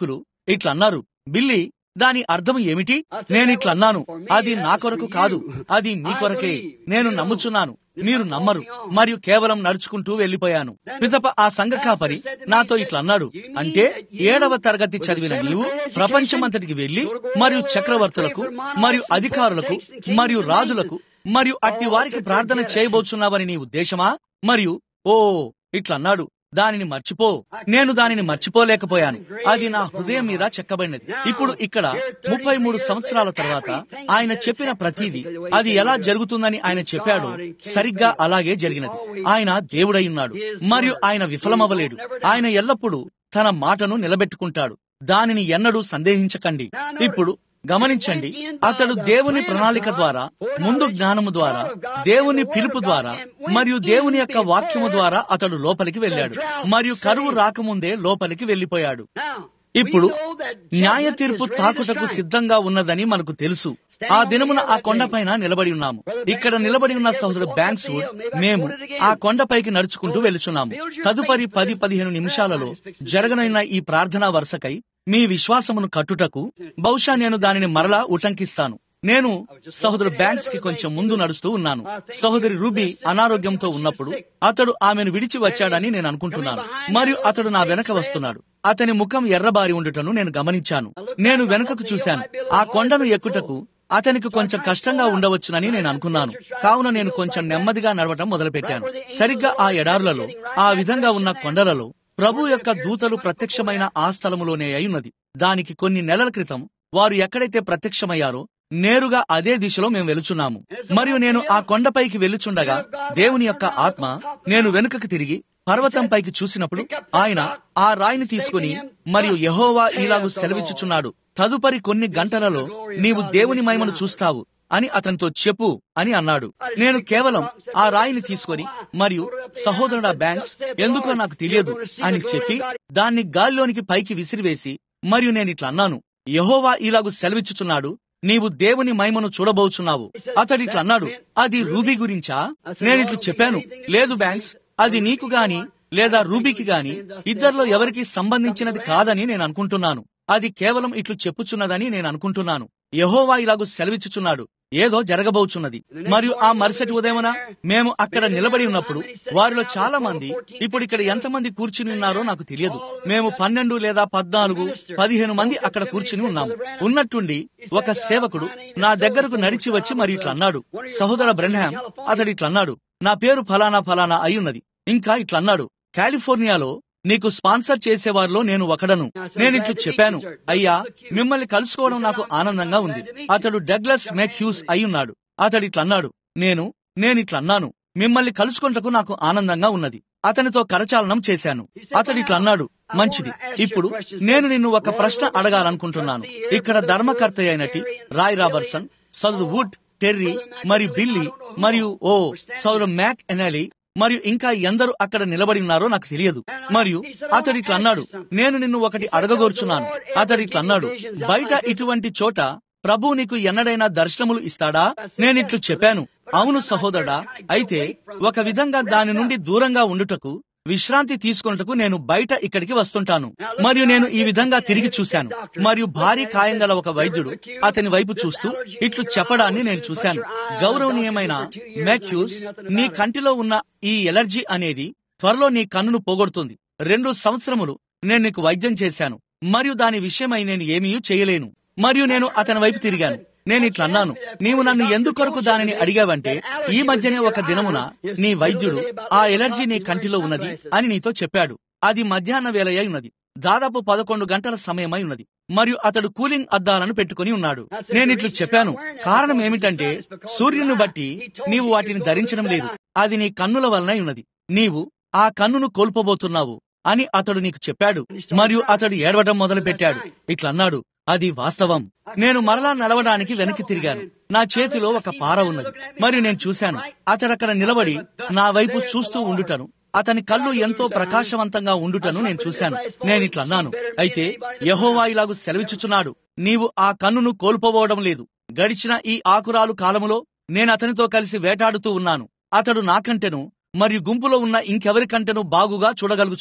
ఇట్లా అన్నారు బిల్లి దాని అర్థం ఏమిటి నేను ఇట్లా అన్నాను అది నా కొరకు కాదు అది మీ కొరకే నేను నమ్ముచున్నాను మీరు నమ్మరు మరియు కేవలం నడుచుకుంటూ వెళ్లిపోయాను పితప ఆ సంఘ కాపరి నాతో ఇట్లా అన్నాడు అంటే ఏడవ తరగతి చదివిన నీవు ప్రపంచమంతటికి వెళ్లి మరియు చక్రవర్తులకు మరియు అధికారులకు మరియు రాజులకు మరియు అట్టి వారికి ప్రార్థన చేయబోచున్నావని నీ ఉద్దేశమా మరియు ఓ ఇట్లా అన్నాడు దానిని మర్చిపో నేను దానిని మర్చిపోలేకపోయాను అది నా హృదయం మీద చెక్కబడినది ఇప్పుడు ఇక్కడ ముప్పై మూడు సంవత్సరాల తర్వాత ఆయన చెప్పిన ప్రతిదీ అది ఎలా జరుగుతుందని ఆయన చెప్పాడు సరిగ్గా అలాగే జరిగినది ఆయన దేవుడై ఉన్నాడు మరియు ఆయన విఫలమవ్వలేడు ఆయన ఎల్లప్పుడూ తన మాటను నిలబెట్టుకుంటాడు దానిని ఎన్నడూ సందేహించకండి ఇప్పుడు గమనించండి అతడు దేవుని ప్రణాళిక ద్వారా ముందు జ్ఞానము ద్వారా దేవుని పిలుపు ద్వారా మరియు దేవుని యొక్క వాక్యము ద్వారా అతడు లోపలికి వెళ్ళాడు మరియు కరువు రాకముందే లోపలికి వెళ్లిపోయాడు ఇప్పుడు న్యాయ తీర్పు తాకుటకు సిద్ధంగా ఉన్నదని మనకు తెలుసు ఆ దినమున ఆ కొండపైన నిలబడి ఉన్నాము ఇక్కడ నిలబడి ఉన్న సహోదరు బ్యాంక్స్ వుడ్ మేము ఆ కొండపైకి నడుచుకుంటూ వెళుచున్నాము తదుపరి పది పదిహేను నిమిషాలలో జరగనున్న ఈ ప్రార్థనా వరుసకై మీ విశ్వాసమును కట్టుటకు బహుశా నేను దానిని మరలా ఉటంకిస్తాను నేను సహోదరు బ్యాంక్స్ కి కొంచెం ముందు నడుస్తూ ఉన్నాను సహోదరి రూబీ అనారోగ్యంతో ఉన్నప్పుడు అతడు ఆమెను విడిచి వచ్చాడని నేను అనుకుంటున్నాను మరియు అతడు నా వెనక వస్తున్నాడు అతని ముఖం ఎర్రబారి ఉండుటను నేను గమనించాను నేను వెనుకకు చూశాను ఆ కొండను ఎక్కుటకు అతనికి కొంచెం కష్టంగా ఉండవచ్చునని నేను అనుకున్నాను కావున నేను కొంచెం నెమ్మదిగా నడవటం మొదలుపెట్టాను సరిగ్గా ఆ ఎడారులలో ఆ విధంగా ఉన్న కొండలలో ప్రభు యొక్క దూతలు ప్రత్యక్షమైన ఆ స్థలములోనే అయ్యున్నది దానికి కొన్ని నెలల క్రితం వారు ఎక్కడైతే ప్రత్యక్షమయ్యారో నేరుగా అదే దిశలో మేము వెలుచున్నాము మరియు నేను ఆ కొండపైకి వెళ్ళుచుండగా దేవుని యొక్క ఆత్మ నేను వెనుకకు తిరిగి పర్వతం పైకి చూసినప్పుడు ఆయన ఆ రాయిని తీసుకుని మరియు యహోవా ఇలాగు సెలవిచ్చుచున్నాడు తదుపరి కొన్ని గంటలలో నీవు దేవుని మహిమను చూస్తావు అని అతనితో చెప్పు అని అన్నాడు నేను కేవలం ఆ రాయిని తీసుకొని మరియు సహోదరుడా బ్యాంక్స్ ఎందుకో నాకు తెలియదు అని చెప్పి దాన్ని గాల్లోనికి పైకి విసిరివేసి మరియు నేను ఇట్లా అన్నాను యహోవా ఇలాగు సెలవిచ్చుచున్నాడు నీవు దేవుని మహిమను చూడబోచున్నావు అతడు ఇట్లా అన్నాడు అది రూబీ గురించా నేను ఇట్లు చెప్పాను లేదు బ్యాంక్స్ అది నీకు గాని లేదా రూబీకి గాని ఇద్దరిలో ఎవరికి సంబంధించినది కాదని నేను అనుకుంటున్నాను అది కేవలం ఇట్లు చెప్పుచున్నదని నేను అనుకుంటున్నాను యహోవా ఇలాగు సెలవిచ్చుచున్నాడు ఏదో జరగబోచున్నది మరియు ఆ మరుసటి ఉదయమున మేము అక్కడ నిలబడి ఉన్నప్పుడు వారిలో చాలా మంది ఇప్పుడు ఇక్కడ ఎంతమంది కూర్చుని ఉన్నారో నాకు తెలియదు మేము పన్నెండు లేదా పద్నాలుగు పదిహేను మంది అక్కడ కూర్చుని ఉన్నాము ఉన్నట్టుండి ఒక సేవకుడు నా దగ్గరకు నడిచి వచ్చి మరి ఇట్లా అన్నాడు సహోదర బ్రెన్హామ్ అతడు ఇట్లా అన్నాడు నా పేరు ఫలానా ఫలానా అయ్యున్నది ఇంకా ఇట్లా అన్నాడు కాలిఫోర్నియాలో నీకు స్పాన్సర్ చేసేవారిలో నేను ఒకడను నేను ఇట్లు చెప్పాను అయ్యా మిమ్మల్ని కలుసుకోవడం నాకు ఆనందంగా ఉంది అతడు డగ్లస్ మెక్హ్యూస్ అయ్యున్నాడు అతడు ఇట్లా అన్నాడు నేను నేను ఇట్లా అన్నాను మిమ్మల్ని కలుసుకుంటకు నాకు ఆనందంగా ఉన్నది అతనితో కరచాలనం చేశాను అతడు ఇట్లా అన్నాడు మంచిది ఇప్పుడు నేను నిన్ను ఒక ప్రశ్న అడగాలనుకుంటున్నాను ఇక్కడ ధర్మకర్త అయినటి రాయ్ రాబర్సన్ సదురు వుడ్ టెర్రీ మరియు బిల్లీ మరియు ఓ సౌర మ్యాక్ ఎనాలి మరియు ఇంకా ఎందరు అక్కడ నిలబడి ఉన్నారో నాకు తెలియదు మరియు అతడు ఇట్లా అన్నాడు నేను నిన్ను ఒకటి అడగగోర్చున్నాను అతడు ఇట్లా అన్నాడు బయట ఇటువంటి చోట ప్రభు నీకు ఎన్నడైనా దర్శనములు ఇస్తాడా నేనిట్లు చెప్పాను అవును సహోదరుడా అయితే ఒక విధంగా దాని నుండి దూరంగా ఉండుటకు విశ్రాంతి తీసుకున్నటకు నేను బయట ఇక్కడికి వస్తుంటాను మరియు నేను ఈ విధంగా తిరిగి చూశాను మరియు భారీ కాయం గల ఒక వైద్యుడు అతని వైపు చూస్తూ ఇట్లు చెప్పడాన్ని నేను చూశాను గౌరవనీయమైన మ్యాథ్యూస్ నీ కంటిలో ఉన్న ఈ ఎలర్జీ అనేది త్వరలో నీ కన్నును పోగొడుతుంది రెండు సంవత్సరములు నేను నీకు వైద్యం చేశాను మరియు దాని విషయమై నేను ఏమీ చేయలేను మరియు నేను అతని వైపు తిరిగాను నేను ఇట్లా అన్నాను నీవు నన్ను ఎందుకొరకు దానిని అడిగావంటే ఈ మధ్యనే ఒక దినమున నీ వైద్యుడు ఆ ఎలర్జీ నీ కంటిలో ఉన్నది అని నీతో చెప్పాడు అది మధ్యాహ్న వేలయ్య ఉన్నది దాదాపు పదకొండు గంటల సమయమై ఉన్నది మరియు అతడు కూలింగ్ అద్దాలను పెట్టుకుని ఉన్నాడు నేను ఇట్లు చెప్పాను కారణం ఏమిటంటే సూర్యుని బట్టి నీవు వాటిని ధరించడం లేదు అది నీ కన్నుల వలన ఉన్నది నీవు ఆ కన్నును కోల్పోబోతున్నావు అని అతడు నీకు చెప్పాడు మరియు అతడు ఏడవటం మొదలు పెట్టాడు ఇట్లన్నాడు అది వాస్తవం నేను మరలా నడవడానికి వెనక్కి తిరిగాను నా చేతిలో ఒక పార ఉన్నది మరియు నేను చూశాను అతడక్కడ నిలబడి నా వైపు చూస్తూ ఉండుటను అతని కళ్ళు ఎంతో ప్రకాశవంతంగా ఉండుటను నేను చూశాను నేను ఇట్లా అన్నాను అయితే యహోవా ఇలాగు సెలవిచ్చుచున్నాడు నీవు ఆ కన్నును కోల్పోవడం లేదు గడిచిన ఈ ఆకురాలు కాలములో నేను అతనితో కలిసి వేటాడుతూ ఉన్నాను అతడు నాకంటెను మరియు గుంపులో ఉన్న ఇంకెవరికంటెను బాగుగా చూడగలుగుచున్నాడు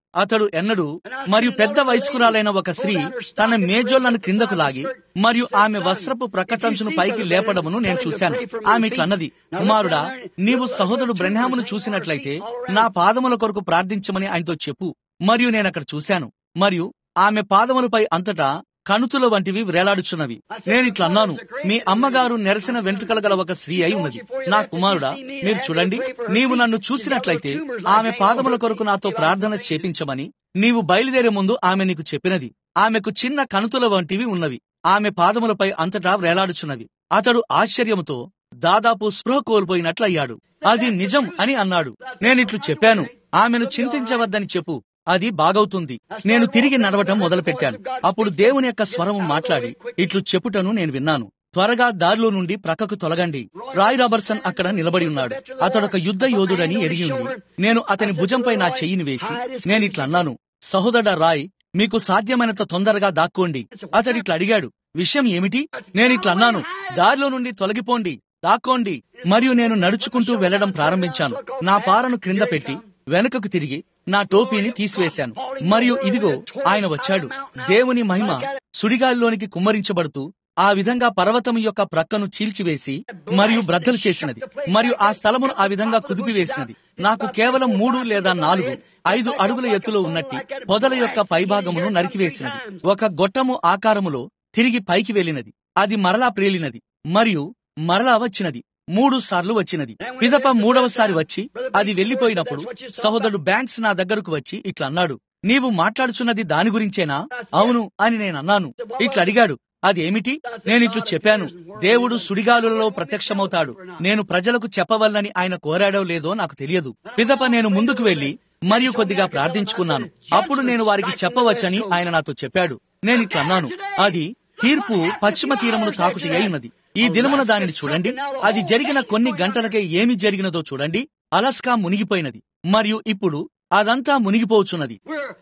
అతడు ఎన్నడూ మరియు పెద్ద వయస్కురాలైన ఒక స్త్రీ తన మేజోళ్లను క్రిందకు లాగి మరియు ఆమె వస్త్రపు ప్రకటంచును పైకి లేపడమును నేను చూశాను ఆమె ఇట్లన్నది కుమారుడా నీవు సహోదరుడు బ్రహ్మామును చూసినట్లయితే నా పాదముల కొరకు ప్రార్థించమని ఆయనతో చెప్పు మరియు నేను అక్కడ చూశాను మరియు ఆమె పాదములపై అంతటా కణుతుల వంటివి వ్రేలాడుచున్నవి నేను ఇట్లా అన్నాను మీ అమ్మగారు నెరసిన వెంట్రుకల గల ఒక స్త్రీ అయి ఉన్నది నా కుమారుడా మీరు చూడండి నీవు నన్ను చూసినట్లయితే ఆమె పాదముల కొరకు నాతో ప్రార్థన చేపించమని నీవు బయలుదేరే ముందు ఆమె నీకు చెప్పినది ఆమెకు చిన్న కణుతుల వంటివి ఉన్నవి ఆమె పాదములపై అంతటా వ్రేలాడుచున్నవి అతడు ఆశ్చర్యముతో దాదాపు స్పృహ కోల్పోయినట్లయ్యాడు అది నిజం అని అన్నాడు నేనిట్లు చెప్పాను ఆమెను చింతించవద్దని చెప్పు అది బాగవుతుంది నేను తిరిగి నడవటం మొదలుపెట్టాను అప్పుడు దేవుని యొక్క స్వరము మాట్లాడి ఇట్లు చెప్పుటను నేను విన్నాను త్వరగా దారిలో నుండి ప్రక్కకు తొలగండి రాయ్ రాబర్సన్ అక్కడ నిలబడి ఉన్నాడు అతడొక యుద్ధ యోధుడని ఎరిగి ఉంది నేను అతని భుజంపై నా చెయ్యిని వేసి నేను ఇట్లా అన్నాను సహోదర రాయ్ మీకు సాధ్యమైనంత తొందరగా దాక్కోండి అతడు ఇట్లా అడిగాడు విషయం ఏమిటి నేను ఇట్లా అన్నాను దారిలో నుండి తొలగిపోండి దాక్కోండి మరియు నేను నడుచుకుంటూ వెళ్లడం ప్రారంభించాను నా పారను క్రింద పెట్టి వెనుకకు తిరిగి నా టోపీని తీసివేశాను మరియు ఇదిగో ఆయన వచ్చాడు దేవుని మహిమ సుడిగాలిలోనికి కుమ్మరించబడుతూ ఆ విధంగా పర్వతం యొక్క ప్రక్కను చీల్చివేసి మరియు బ్రద్దలు చేసినది మరియు ఆ స్థలమును ఆ విధంగా కుదిపివేసినది నాకు కేవలం మూడు లేదా నాలుగు ఐదు అడుగుల ఎత్తులో ఉన్నట్టి పొదల యొక్క పైభాగమును నరికివేసినది ఒక గొట్టము ఆకారములో తిరిగి పైకి వెళ్ళినది అది మరలా ప్రేలినది మరియు మరలా వచ్చినది మూడు సార్లు వచ్చినది పిదప మూడవసారి వచ్చి అది వెళ్లిపోయినప్పుడు సహోదరుడు బ్యాంక్స్ నా దగ్గరకు వచ్చి ఇట్లా అన్నాడు నీవు మాట్లాడుచున్నది దాని గురించేనా అవును అని నేను అన్నాను ఇట్లా అడిగాడు అది ఏమిటి నేను ఇట్లు చెప్పాను దేవుడు సుడిగాలులలో ప్రత్యక్షమవుతాడు నేను ప్రజలకు చెప్పవల్లని ఆయన కోరాడో లేదో నాకు తెలియదు పిదప నేను ముందుకు వెళ్లి మరియు కొద్దిగా ప్రార్థించుకున్నాను అప్పుడు నేను వారికి చెప్పవచ్చని ఆయన నాతో చెప్పాడు నేను ఇట్లా అన్నాను అది తీర్పు పశ్చిమ తీరమును తాకుతి అయి ఉన్నది ఈ దినమున దానిని చూడండి అది జరిగిన కొన్ని గంటలకే ఏమి జరిగినదో చూడండి అలస్కా మునిగిపోయినది మరియు ఇప్పుడు అదంతా మునిగిపోవచ్చున్నది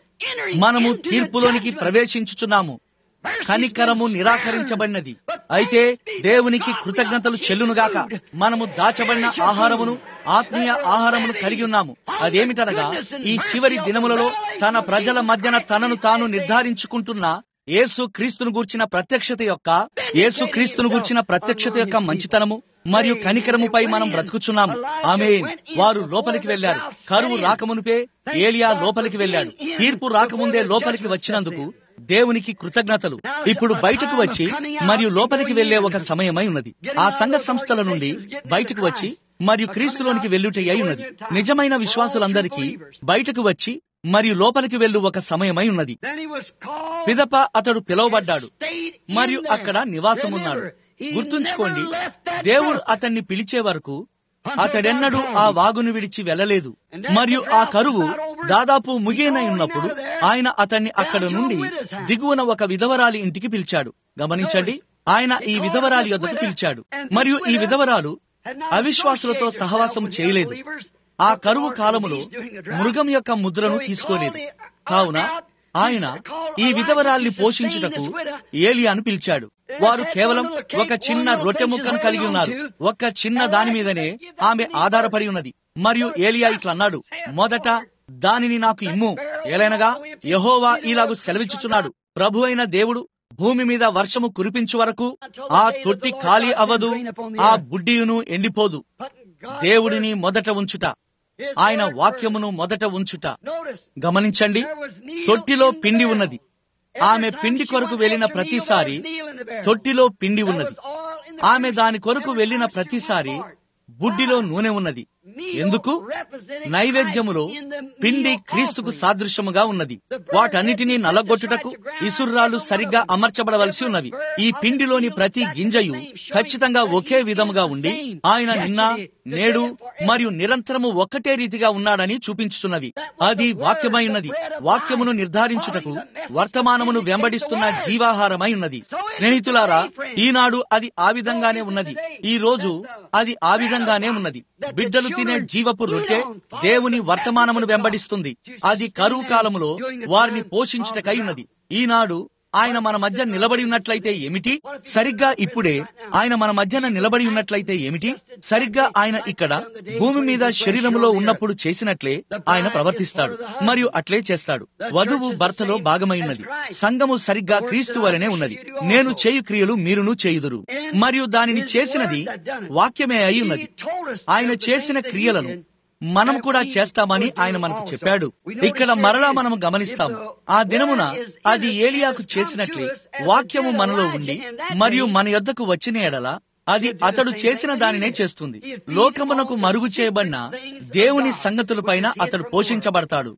మనము తీర్పులోనికి ప్రవేశించుచున్నాము కనికరము నిరాకరించబడినది అయితే దేవునికి కృతజ్ఞతలు చెల్లునుగాక మనము దాచబడిన ఆహారమును ఆత్మీయ ఆహారమును కలిగి ఉన్నాము అదేమిటనగా ఈ చివరి దినములలో తన ప్రజల మధ్యన తనను తాను నిర్ధారించుకుంటున్న యేసు క్రీస్తును గూర్చిన ప్రత్యక్షత యొక్క యేసు క్రీస్తును గూర్చిన ప్రత్యక్షత యొక్క మంచితనము మరియు కనికరముపై మనం బ్రతుకుచున్నాము ఆమె వారు లోపలికి వెళ్లారు కరువు రాకమునుపే ఏలియా లోపలికి వెళ్ళాడు తీర్పు రాకముందే లోపలికి వచ్చినందుకు దేవునికి కృతజ్ఞతలు ఇప్పుడు బయటకు వచ్చి మరియు లోపలికి వెళ్లే ఒక సమయమై ఉన్నది ఆ సంఘ సంస్థల నుండి బయటకు వచ్చి మరియు క్రీస్తులోనికి వెళ్ళుట అయి ఉన్నది నిజమైన విశ్వాసులందరికీ బయటకు వచ్చి మరియు లోపలికి వెళ్ళు ఒక సమయమై ఉన్నది పిదప అతడు పిలువబడ్డాడు మరియు అక్కడ నివాసమున్నాడు గుర్తుంచుకోండి దేవుడు అతన్ని పిలిచే వరకు అతడెన్నడూ ఆ వాగును విడిచి వెళ్ళలేదు మరియు ఆ కరువు దాదాపు ముగియనై ఉన్నప్పుడు ఆయన అతన్ని అక్కడ నుండి దిగువన ఒక విధవరాలి ఇంటికి పిలిచాడు గమనించండి ఆయన ఈ విధవరాలి యొద్దకు పిలిచాడు మరియు ఈ విధవరాలు అవిశ్వాసులతో సహవాసం చేయలేదు ఆ కరువు కాలములో మృగం యొక్క ముద్రను తీసుకోలేదు కావున ఆయన ఈ విధవరాల్ని పోషించుటకు ఏలియాను పిలిచాడు వారు కేవలం ఒక చిన్న రొట్టె ముక్కను కలిగి ఉన్నారు ఒక చిన్న దాని మీదనే ఆమె ఆధారపడి ఉన్నది మరియు ఏలియా ఇట్లా అన్నాడు మొదట దానిని నాకు ఇమ్ము ఏలైనగా యహోవా ఇలాగు సెలవిచ్చుచున్నాడు ప్రభు అయిన దేవుడు భూమి మీద వర్షము కురిపించు వరకు ఆ తొట్టి ఖాళీ అవ్వదు ఆ బుడ్డియును ఎండిపోదు దేవుడిని మొదట ఉంచుట ఆయన వాక్యమును మొదట ఉంచుట గమనించండి తొట్టిలో పిండి ఉన్నది ఆమె పిండి కొరకు వెళ్లిన ప్రతిసారి తొట్టిలో పిండి ఉన్నది ఆమె దాని కొరకు వెళ్లిన ప్రతిసారి బుడ్డిలో నూనె ఉన్నది ఎందుకు నైవేద్యములో పిండి క్రీస్తుకు సాదృశ్యముగా ఉన్నది వాటన్నిటినీ నలగొట్టుటకు ఇసుర్రాలు సరిగ్గా అమర్చబడవలసి ఉన్నవి ఈ పిండిలోని ప్రతి గింజయు ఖచ్చితంగా ఒకే విధముగా ఉండి ఆయన నిన్న నేడు మరియు నిరంతరము ఒక్కటే రీతిగా ఉన్నాడని చూపించుచున్నవి అది వాక్యమై ఉన్నది వాక్యమును నిర్ధారించుటకు వర్తమానమును వెంబడిస్తున్న జీవాహారమై ఉన్నది స్నేహితులారా ఈనాడు అది ఆ విధంగానే ఉన్నది ఈ రోజు అది ఆ విధంగానే ఉన్నది బిడ్డలు తినే జీవపు రొట్టె దేవుని వర్తమానమును వెంబడిస్తుంది అది కరువు కాలములో వారిని పోషించుటకై ఉన్నది ఈనాడు ఆయన మన మధ్య నిలబడి ఉన్నట్లయితే ఏమిటి సరిగ్గా ఇప్పుడే ఆయన మన మధ్యన నిలబడి ఉన్నట్లయితే ఏమిటి సరిగ్గా ఆయన ఇక్కడ భూమి మీద శరీరములో ఉన్నప్పుడు చేసినట్లే ఆయన ప్రవర్తిస్తాడు మరియు అట్లే చేస్తాడు వధువు భర్తలో భాగమై ఉన్నది సంఘము సరిగ్గా క్రీస్తు వలనే ఉన్నది నేను చేయు క్రియలు మీరును చేయుదురు మరియు దానిని చేసినది వాక్యమే అయి ఉన్నది ఆయన చేసిన క్రియలను మనం కూడా చేస్తామని ఆయన మనకు చెప్పాడు ఇక్కడ మరలా మనం గమనిస్తాము ఆ దినమున అది ఏలియాకు చేసినట్లే వాక్యము మనలో ఉండి మరియు మన యొద్దకు వచ్చిన ఎడల అది అతడు చేసిన దానినే చేస్తుంది లోకమునకు మరుగు చేయబడిన దేవుని సంగతులపైన అతడు పోషించబడతాడు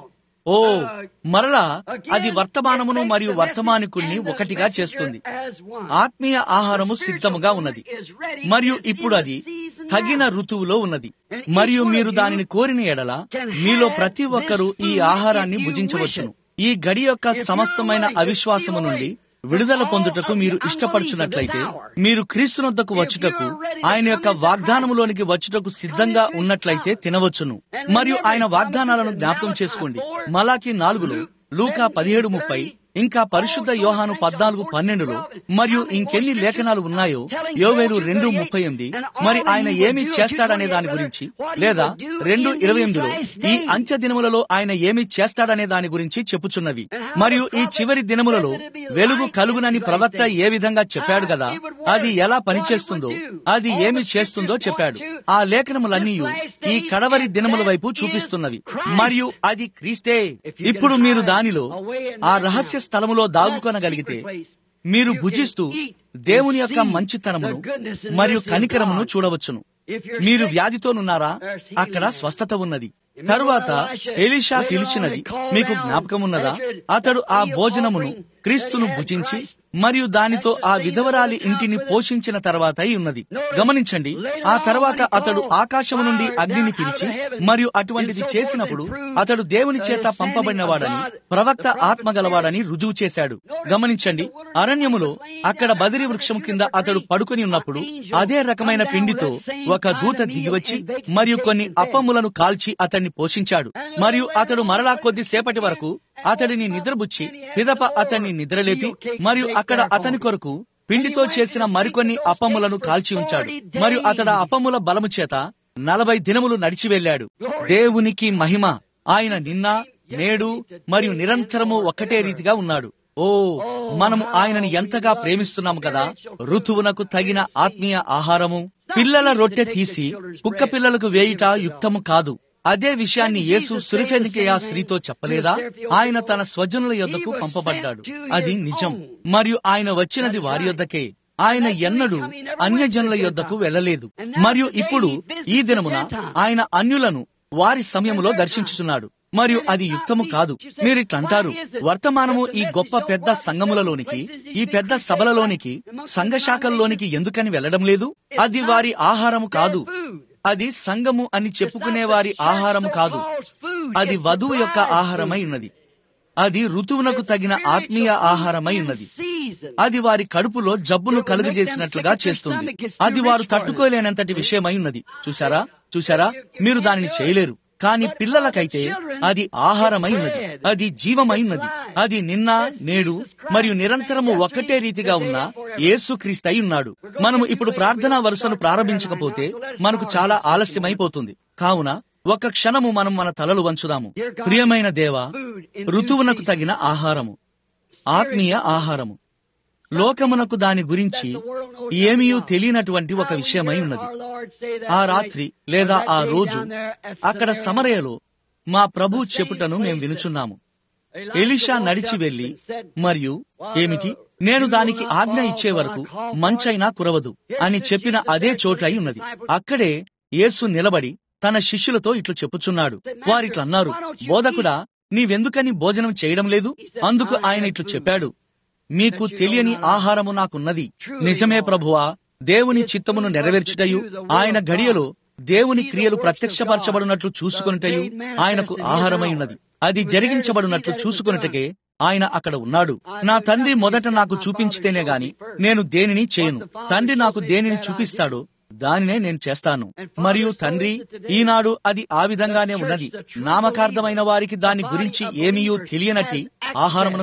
ఓ మరలా అది వర్తమానమును మరియు వర్తమానికుల్ని ఒకటిగా చేస్తుంది ఆత్మీయ ఆహారము సిద్ధముగా ఉన్నది మరియు ఇప్పుడు అది తగిన ఋతువులో ఉన్నది మరియు మీరు దానిని కోరిన ఎడల మీలో ప్రతి ఒక్కరూ ఈ ఆహారాన్ని భుజించవచ్చును ఈ గడి యొక్క సమస్తమైన అవిశ్వాసము నుండి విడుదల పొందుటకు మీరు ఇష్టపడుచున్నట్లయితే మీరు క్రీస్తునొద్దకు వచ్చుటకు ఆయన యొక్క వాగ్దానములోనికి వచ్చుటకు సిద్ధంగా ఉన్నట్లయితే తినవచ్చును మరియు ఆయన వాగ్దానాలను జ్ఞాపకం చేసుకోండి మలాకి నాలుగులో లూకా పదిహేడు ముప్పై ఇంకా పరిశుద్ధ యోహాను పద్నాలుగు పన్నెండులో మరియు ఇంకెన్ని లేఖనాలు ఉన్నాయో యోవేలు రెండు ముప్పై ఎనిమిది మరి ఆయన ఏమి చేస్తాడనే దాని గురించి లేదా రెండు ఇరవై ఎనిమిదిలో ఈ అంత్య దినములలో ఆయన ఏమి చేస్తాడనే దాని గురించి చెప్పుచున్నవి మరియు ఈ చివరి దినములలో వెలుగు కలుగునని ప్రవక్త ఏ విధంగా చెప్పాడు కదా అది ఎలా పనిచేస్తుందో అది ఏమి చేస్తుందో చెప్పాడు ఆ లేఖనములన్నీ ఈ కడవరి దినముల వైపు చూపిస్తున్నవి మరియు అది క్రీస్తే ఇప్పుడు మీరు దానిలో ఆ రహస్య స్థలములో దాగుకొనగలిగితే మీరు భుజిస్తూ దేవుని యొక్క మంచితనమును మరియు కనికరమును చూడవచ్చును మీరు వ్యాధితోనున్నారా అక్కడ స్వస్థత ఉన్నది తరువాత ఎలీషా పిలిచినది మీకు జ్ఞాపకం ఉన్నదా అతడు ఆ భోజనమును క్రీస్తును భుజించి మరియు దానితో ఆ విధవరాలి ఇంటిని పోషించిన తర్వాత అయి ఉన్నది గమనించండి ఆ తర్వాత అతడు ఆకాశము నుండి అగ్నిని పిలిచి మరియు అటువంటిది చేసినప్పుడు అతడు దేవుని చేత పంపబడినవాడని ప్రవక్త ఆత్మ గలవాడని రుజువు చేశాడు గమనించండి అరణ్యములో అక్కడ బదిరి వృక్షం కింద అతడు పడుకొని ఉన్నప్పుడు అదే రకమైన పిండితో ఒక దూత దిగివచ్చి మరియు కొన్ని అప్పములను కాల్చి అతన్ని పోషించాడు మరియు అతడు మరలా కొద్ది సేపటి వరకు అతడిని నిద్రబుచ్చి పిదప అతన్ని నిద్రలేపి మరియు అక్కడ అతని కొరకు పిండితో చేసిన మరికొన్ని అప్పములను కాల్చి ఉంచాడు మరియు అతడు ఆ అప్పముల బలము చేత నలభై దినములు నడిచి వెళ్ళాడు దేవునికి మహిమ ఆయన నిన్న నేడు మరియు నిరంతరము ఒక్కటే రీతిగా ఉన్నాడు ఓ మనము ఆయనని ఎంతగా ప్రేమిస్తున్నాము కదా ఋతువునకు తగిన ఆత్మీయ ఆహారము పిల్లల రొట్టె తీసి కుక్క పిల్లలకు వేయుట యుక్తము కాదు అదే విషయాన్ని యేసు సురిఫెనికేయ స్త్రీతో చెప్పలేదా ఆయన తన స్వజనుల యొద్దకు పంపబడ్డాడు అది నిజం మరియు ఆయన వచ్చినది వారి యొద్దకే ఆయన ఎన్నడూ అన్యజనుల యొద్దకు వెళ్ళలేదు మరియు ఇప్పుడు ఈ దినమున ఆయన అన్యులను వారి సమయములో దర్శించుచున్నాడు మరియు అది యుక్తము కాదు మీరిట్లంటారు వర్తమానము ఈ గొప్ప పెద్ద సంఘములలోనికి ఈ పెద్ద సభలలోనికి సంఘ శాఖల్లోనికి ఎందుకని వెళ్లడం లేదు అది వారి ఆహారము కాదు అది సంఘము అని చెప్పుకునే వారి ఆహారము కాదు అది వధువు యొక్క ఆహారమై ఉన్నది అది ఋతువునకు తగిన ఆత్మీయ ఆహారమై ఉన్నది అది వారి కడుపులో జబ్బును కలుగజేసినట్లుగా చేస్తుంది అది వారు తట్టుకోలేనంతటి విషయమై ఉన్నది చూసారా చూసారా మీరు దానిని చేయలేరు కాని పిల్లలకైతే అది ఆహారమై ఉన్నది అది జీవమై ఉన్నది అది నిన్న నేడు మరియు నిరంతరము ఒక్కటే రీతిగా ఉన్న యేసుక్రీస్తై ఉన్నాడు మనము ఇప్పుడు ప్రార్థనా వరుసను ప్రారంభించకపోతే మనకు చాలా ఆలస్యమైపోతుంది కావున ఒక క్షణము మనం మన తలలు వంచుదాము ప్రియమైన దేవ ఋతువునకు తగిన ఆహారము ఆత్మీయ ఆహారము లోకమునకు దాని గురించి ఏమీయూ తెలియనటువంటి ఒక విషయమై ఉన్నది ఆ రాత్రి లేదా ఆ రోజు అక్కడ సమరయలో మా ప్రభు చెప్పుటను మేము వినుచున్నాము ఎలిషా నడిచి వెళ్లి మరియు ఏమిటి నేను దానికి ఆజ్ఞ ఇచ్చే వరకు మంచైనా కురవదు అని చెప్పిన అదే చోట అయి ఉన్నది అక్కడే యేసు నిలబడి తన శిష్యులతో ఇట్లు చెప్పుచున్నాడు వారిట్లన్నారు బోధకుడా నీవెందుకని భోజనం చేయడం లేదు అందుకు ఆయన ఇట్లు చెప్పాడు మీకు తెలియని ఆహారము నాకున్నది నిజమే ప్రభువా దేవుని చిత్తమును నెరవేర్చుటయు ఆయన గడియలో దేవుని క్రియలు ప్రత్యక్షపరచబడినట్లు చూసుకొనుటయు ఆయనకు ఆహారమై ఉన్నది అది జరిగించబడినట్లు చూసుకొనుటకే ఆయన అక్కడ ఉన్నాడు నా తండ్రి మొదట నాకు చూపించితేనే గాని నేను దేనిని చేయను తండ్రి నాకు దేనిని చూపిస్తాడో దానినే నేను చేస్తాను మరియు తండ్రి ఈనాడు అది ఆ విధంగానే ఉన్నది నామకార్థమైన వారికి దాని గురించి ఏమీయూ తెలియనట్టి ఆహారమునకు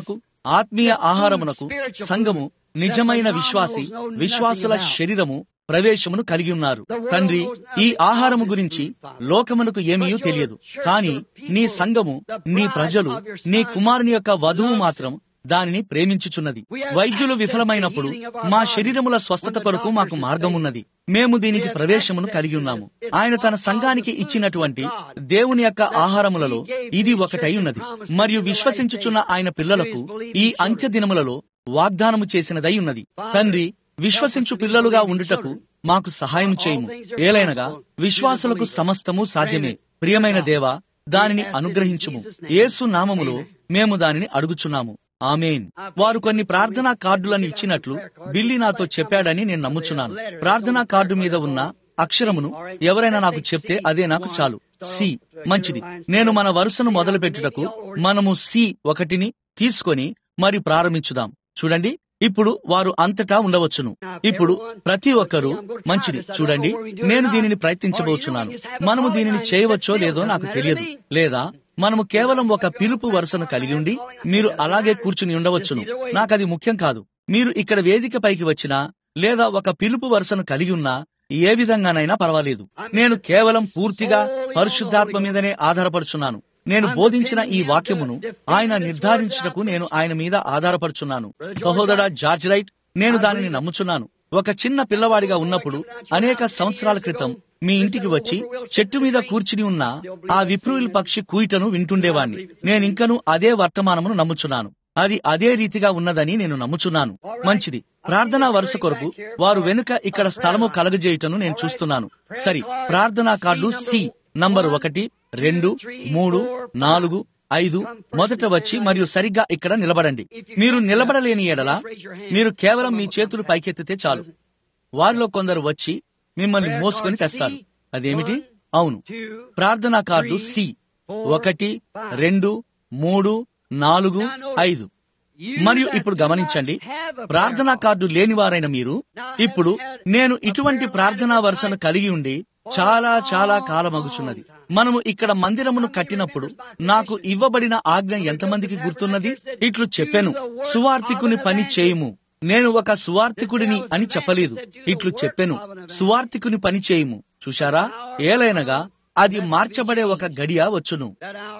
ఆత్మీయ ఆహారమునకు సంఘము నిజమైన విశ్వాసి విశ్వాసుల శరీరము ప్రవేశమును కలిగి ఉన్నారు తండ్రి ఈ ఆహారము గురించి లోకమునకు ఏమీ తెలియదు కాని నీ సంఘము నీ ప్రజలు నీ కుమారుని యొక్క వధువు మాత్రం దానిని ప్రేమించుచున్నది వైద్యులు విఫలమైనప్పుడు మా శరీరముల స్వస్థత కొరకు మాకు మార్గమున్నది మేము దీనికి ప్రవేశమును కలిగి ఉన్నాము ఆయన తన సంఘానికి ఇచ్చినటువంటి దేవుని యొక్క ఆహారములలో ఇది ఒకటై ఉన్నది మరియు విశ్వసించుచున్న ఆయన పిల్లలకు ఈ అంత్య దినములలో వాగ్దానము చేసినదై ఉన్నది తండ్రి విశ్వసించు పిల్లలుగా ఉండుటకు మాకు సహాయం చేయము ఏలైనగా విశ్వాసులకు సమస్తము సాధ్యమే ప్రియమైన దేవా దానిని అనుగ్రహించుము యేసు నామములో మేము దానిని అడుగుచున్నాము ఆమెన్ వారు కొన్ని ప్రార్థనా కార్డులను ఇచ్చినట్లు బిల్లి నాతో చెప్పాడని నేను నమ్ముచున్నాను ప్రార్థనా కార్డు మీద ఉన్న అక్షరమును ఎవరైనా నాకు చెప్తే అదే నాకు చాలు సి మంచిది నేను మన వరుసను మొదలు పెట్టుటకు మనము సి ఒకటిని తీసుకొని మరి ప్రారంభించుదాం చూడండి ఇప్పుడు వారు అంతటా ఉండవచ్చును ఇప్పుడు ప్రతి ఒక్కరూ మంచిది చూడండి నేను దీనిని ప్రయత్నించబోచున్నాను మనము దీనిని చేయవచ్చో లేదో నాకు తెలియదు లేదా మనము కేవలం ఒక పిలుపు వరుసను కలిగి ఉండి మీరు అలాగే కూర్చుని ఉండవచ్చును నాకది ముఖ్యం కాదు మీరు ఇక్కడ వేదిక పైకి వచ్చినా లేదా ఒక పిలుపు వరుసను కలిగి ఉన్నా ఏ విధంగానైనా పర్వాలేదు నేను కేవలం పూర్తిగా పరిశుద్ధాత్మ మీదనే ఆధారపడుచున్నాను నేను బోధించిన ఈ వాక్యమును ఆయన నిర్ధారించుటకు నేను ఆయన మీద ఆధారపడుచున్నాను సహోదర జార్జ్ రైట్ నేను దానిని నమ్ముచున్నాను ఒక చిన్న పిల్లవాడిగా ఉన్నప్పుడు అనేక సంవత్సరాల క్రితం మీ ఇంటికి వచ్చి చెట్టు మీద కూర్చుని ఉన్న ఆ విప్రూయిల్ పక్షి కూయిటను వింటుండేవాణ్ణి నేనింకను అదే వర్తమానమును నమ్ముచున్నాను అది అదే రీతిగా ఉన్నదని నేను నమ్ముచున్నాను మంచిది ప్రార్థనా వరుస కొరకు వారు వెనుక ఇక్కడ స్థలము కలగజేయుటను నేను చూస్తున్నాను సరి ప్రార్థనా కార్డు సి నంబర్ ఒకటి రెండు మూడు నాలుగు ఐదు మొదట వచ్చి మరియు సరిగ్గా ఇక్కడ నిలబడండి మీరు నిలబడలేని ఎడల మీరు కేవలం మీ చేతులు పైకెత్తితే చాలు వారిలో కొందరు వచ్చి మిమ్మల్ని మోసుకొని తెస్తారు అదేమిటి అవును ప్రార్థనా కార్డు సి ఒకటి రెండు మూడు నాలుగు ఐదు మరియు ఇప్పుడు గమనించండి ప్రార్థనా కార్డు లేనివారైన మీరు ఇప్పుడు నేను ఇటువంటి ప్రార్థనా వరుసను కలిగి ఉండి చాలా చాలా కాలమగుచున్నది మనము ఇక్కడ మందిరమును కట్టినప్పుడు నాకు ఇవ్వబడిన ఆజ్ఞ ఎంతమందికి గుర్తున్నది ఇట్లు చెప్పాను సువార్తికుని పని చేయుము నేను ఒక సువార్తికుడిని అని చెప్పలేదు ఇట్లు చెప్పాను సువార్తికుని పని చేయుము చూశారా ఏలైనగా అది మార్చబడే ఒక గడియ వచ్చును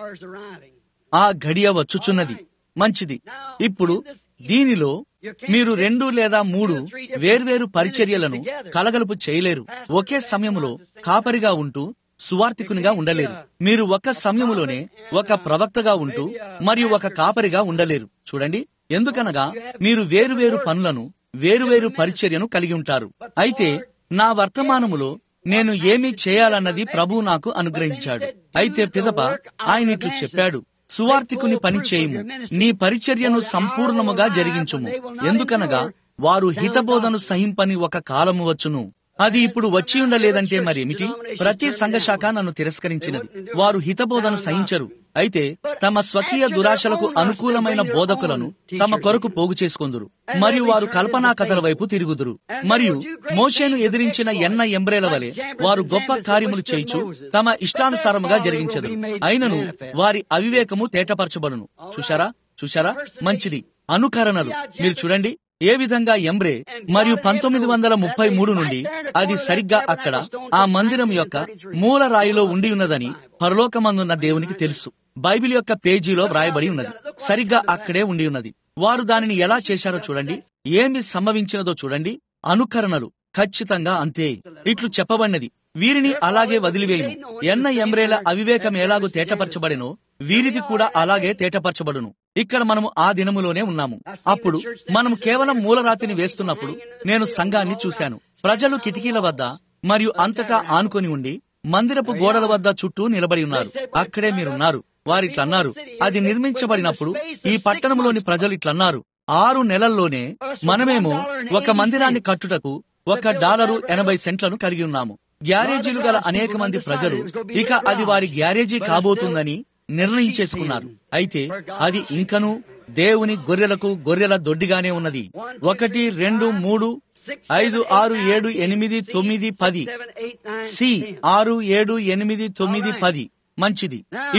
ఆ గడియ వచ్చుచున్నది మంచిది ఇప్పుడు దీనిలో మీరు రెండు లేదా మూడు వేర్వేరు పరిచర్యలను కలగలుపు చేయలేరు ఒకే సమయంలో కాపరిగా ఉంటూ సువార్తికునిగా ఉండలేరు మీరు ఒక సమయములోనే ఒక ప్రవక్తగా ఉంటూ మరియు ఒక కాపరిగా ఉండలేరు చూడండి ఎందుకనగా మీరు వేరువేరు పనులను వేరువేరు పరిచర్యను కలిగి ఉంటారు అయితే నా వర్తమానములో నేను ఏమి చేయాలన్నది ప్రభు నాకు అనుగ్రహించాడు అయితే పిదప ఆయన ఇట్లు చెప్పాడు సువార్తికుని పని చేయుము నీ పరిచర్యను సంపూర్ణముగా జరిగించుము ఎందుకనగా వారు హితబోధను సహింపని ఒక కాలము వచ్చును అది ఇప్పుడు వచ్చి ఉండలేదంటే మరేమిటి ప్రతి సంఘశాఖ నన్ను తిరస్కరించినది వారు హితబోధను సహించరు అయితే తమ స్వకీయ దురాశలకు అనుకూలమైన బోధకులను తమ కొరకు పోగు చేసుకొందురు మరియు వారు కల్పనా కథల వైపు తిరుగుదురు మరియు మోషేను ఎదిరించిన ఎన్న ఎంబ్రేల వలె వారు గొప్ప కార్యములు చేయిచు తమ ఇష్టానుసారముగా జరిగించదు అయినను వారి అవివేకము తేటపరచబడును చూశారా చూశారా మంచిది అనుకరణలు మీరు చూడండి ఏ విధంగా ఎంబ్రే మరియు పంతొమ్మిది వందల ముప్పై మూడు నుండి అది సరిగ్గా అక్కడ ఆ మందిరం యొక్క మూల రాయిలో ఉండి ఉన్నదని పరలోకమందున్న దేవునికి తెలుసు బైబిల్ యొక్క పేజీలో వ్రాయబడి ఉన్నది సరిగ్గా అక్కడే ఉండి ఉన్నది వారు దానిని ఎలా చేశారో చూడండి ఏమి సంభవించినదో చూడండి అనుకరణలు ఖచ్చితంగా అంతే ఇట్లు చెప్పబడినది వీరిని అలాగే వదిలివేయము ఎన్న ఎంబ్రేల అవివేకం ఎలాగూ తేటపరచబడినో వీరిది కూడా అలాగే తేటపరచబడును ఇక్కడ మనము ఆ దినములోనే ఉన్నాము అప్పుడు మనం కేవలం మూలరాతిని వేస్తున్నప్పుడు నేను సంఘాన్ని చూశాను ప్రజలు కిటికీల వద్ద మరియు అంతటా ఆనుకొని ఉండి మందిరపు గోడల వద్ద చుట్టూ నిలబడి ఉన్నారు అక్కడే మీరున్నారు వారిట్లన్నారు అది నిర్మించబడినప్పుడు ఈ పట్టణంలోని ప్రజలు ఇట్లన్నారు ఆరు నెలల్లోనే మనమేమో ఒక మందిరాన్ని కట్టుటకు ఒక డాలరు ఎనభై సెంట్లను కలిగి ఉన్నాము గ్యారేజీలు గల అనేక మంది ప్రజలు ఇక అది వారి గ్యారేజీ కాబోతుందని నిర్ణయించేసుకున్నారు అయితే అది ఇంకనూ దేవుని గొర్రెలకు గొర్రెల దొడ్డిగానే ఉన్నది ఒకటి రెండు మూడు ఐదు ఆరు ఏడు ఎనిమిది తొమ్మిది పది సి ఆరు ఏడు ఎనిమిది తొమ్మిది పది మంచిది ఇప్పుడు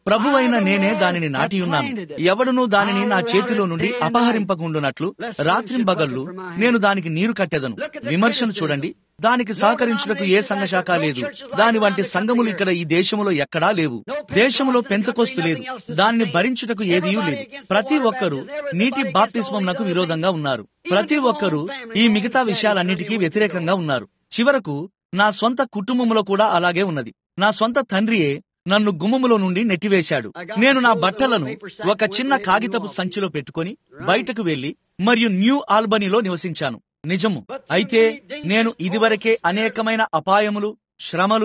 ప్రభువైన నేనే దానిని నాటియున్నాను ఎవడునూ దానిని నా చేతిలో నుండి అపహరింపకుండునట్లు రాత్రింబగళ్ళు నేను దానికి నీరు కట్టెదను విమర్శను చూడండి దానికి సహకరించుటకు ఏ సంఘశాఖ లేదు దాని వంటి సంఘములు ఇక్కడ ఈ దేశములో ఎక్కడా లేవు దేశములో పెంతకోస్తు లేదు దానిని భరించుటకు ఏదీ లేదు ప్రతి ఒక్కరూ నీటి బాప్తిస్మంనకు విరోధంగా ఉన్నారు ప్రతి ఒక్కరూ ఈ మిగతా విషయాలన్నిటికీ వ్యతిరేకంగా ఉన్నారు చివరకు నా సొంత కుటుంబంలో కూడా అలాగే ఉన్నది నా సొంత తండ్రియే నన్ను గుమ్మములో నుండి నెట్టివేశాడు నేను నా బట్టలను ఒక చిన్న కాగితపు సంచిలో పెట్టుకొని బయటకు వెళ్లి మరియు న్యూ ఆల్బనీలో నివసించాను నిజము అయితే నేను ఇదివరకే అనేకమైన అపాయములు శ్రమలు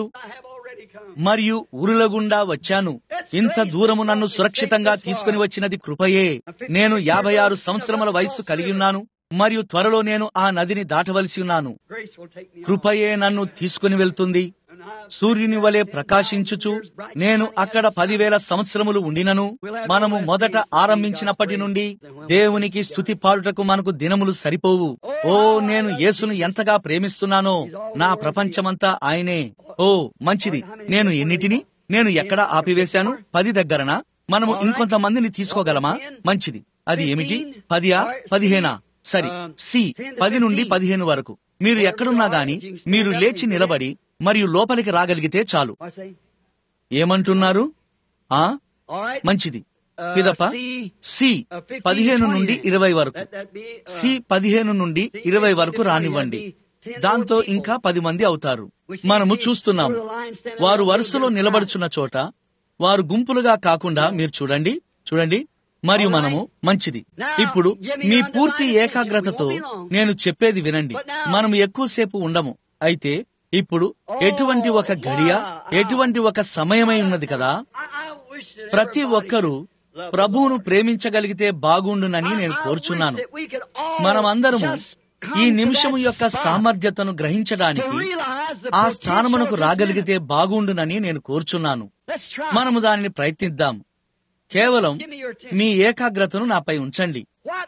మరియు ఉరులగుండా వచ్చాను ఇంత దూరము నన్ను సురక్షితంగా తీసుకుని వచ్చినది కృపయే నేను యాభై ఆరు సంవత్సరముల వయస్సు కలిగి ఉన్నాను మరియు త్వరలో నేను ఆ నదిని దాటవలసి ఉన్నాను కృపయే నన్ను తీసుకుని వెళ్తుంది సూర్యుని వలె ప్రకాశించుచు నేను అక్కడ పదివేల సంవత్సరములు ఉండినను మనము మొదట ఆరంభించినప్పటి నుండి దేవునికి స్థుతి పాడుటకు మనకు దినములు సరిపోవు ఓ నేను యేసును ఎంతగా ప్రేమిస్తున్నానో నా ప్రపంచమంతా ఆయనే ఓ మంచిది నేను ఎన్నిటిని నేను ఎక్కడ ఆపివేశాను పది దగ్గరన మనము ఇంకొంతమందిని తీసుకోగలమా మంచిది అది ఏమిటి పదియా పదిహేనా సరి సి పది నుండి పదిహేను వరకు మీరు ఎక్కడున్నా గాని మీరు లేచి నిలబడి మరియు లోపలికి రాగలిగితే చాలు ఏమంటున్నారు ఆ మంచిది పిదప సి పదిహేను నుండి ఇరవై వరకు సి పదిహేను నుండి ఇరవై వరకు రానివ్వండి దాంతో ఇంకా పది మంది అవుతారు మనము చూస్తున్నాం వారు వరుసలో నిలబడుచున్న చోట వారు గుంపులుగా కాకుండా మీరు చూడండి చూడండి మరియు మనము మంచిది ఇప్పుడు మీ పూర్తి ఏకాగ్రతతో నేను చెప్పేది వినండి మనం ఎక్కువసేపు ఉండము అయితే ఇప్పుడు ఎటువంటి ఒక గడియ ఎటువంటి ఒక సమయమై ఉన్నది కదా ప్రతి ఒక్కరూ ప్రభువును ప్రేమించగలిగితే బాగుండునని నేను కోరుచున్నాను మనమందరము ఈ నిమిషము యొక్క సామర్థ్యతను గ్రహించడానికి ఆ స్థానమునకు రాగలిగితే బాగుండునని నేను కోరుచున్నాను మనము దానిని ప్రయత్నిద్దాం కేవలం మీ ఏకాగ్రతను నాపై ఉంచండి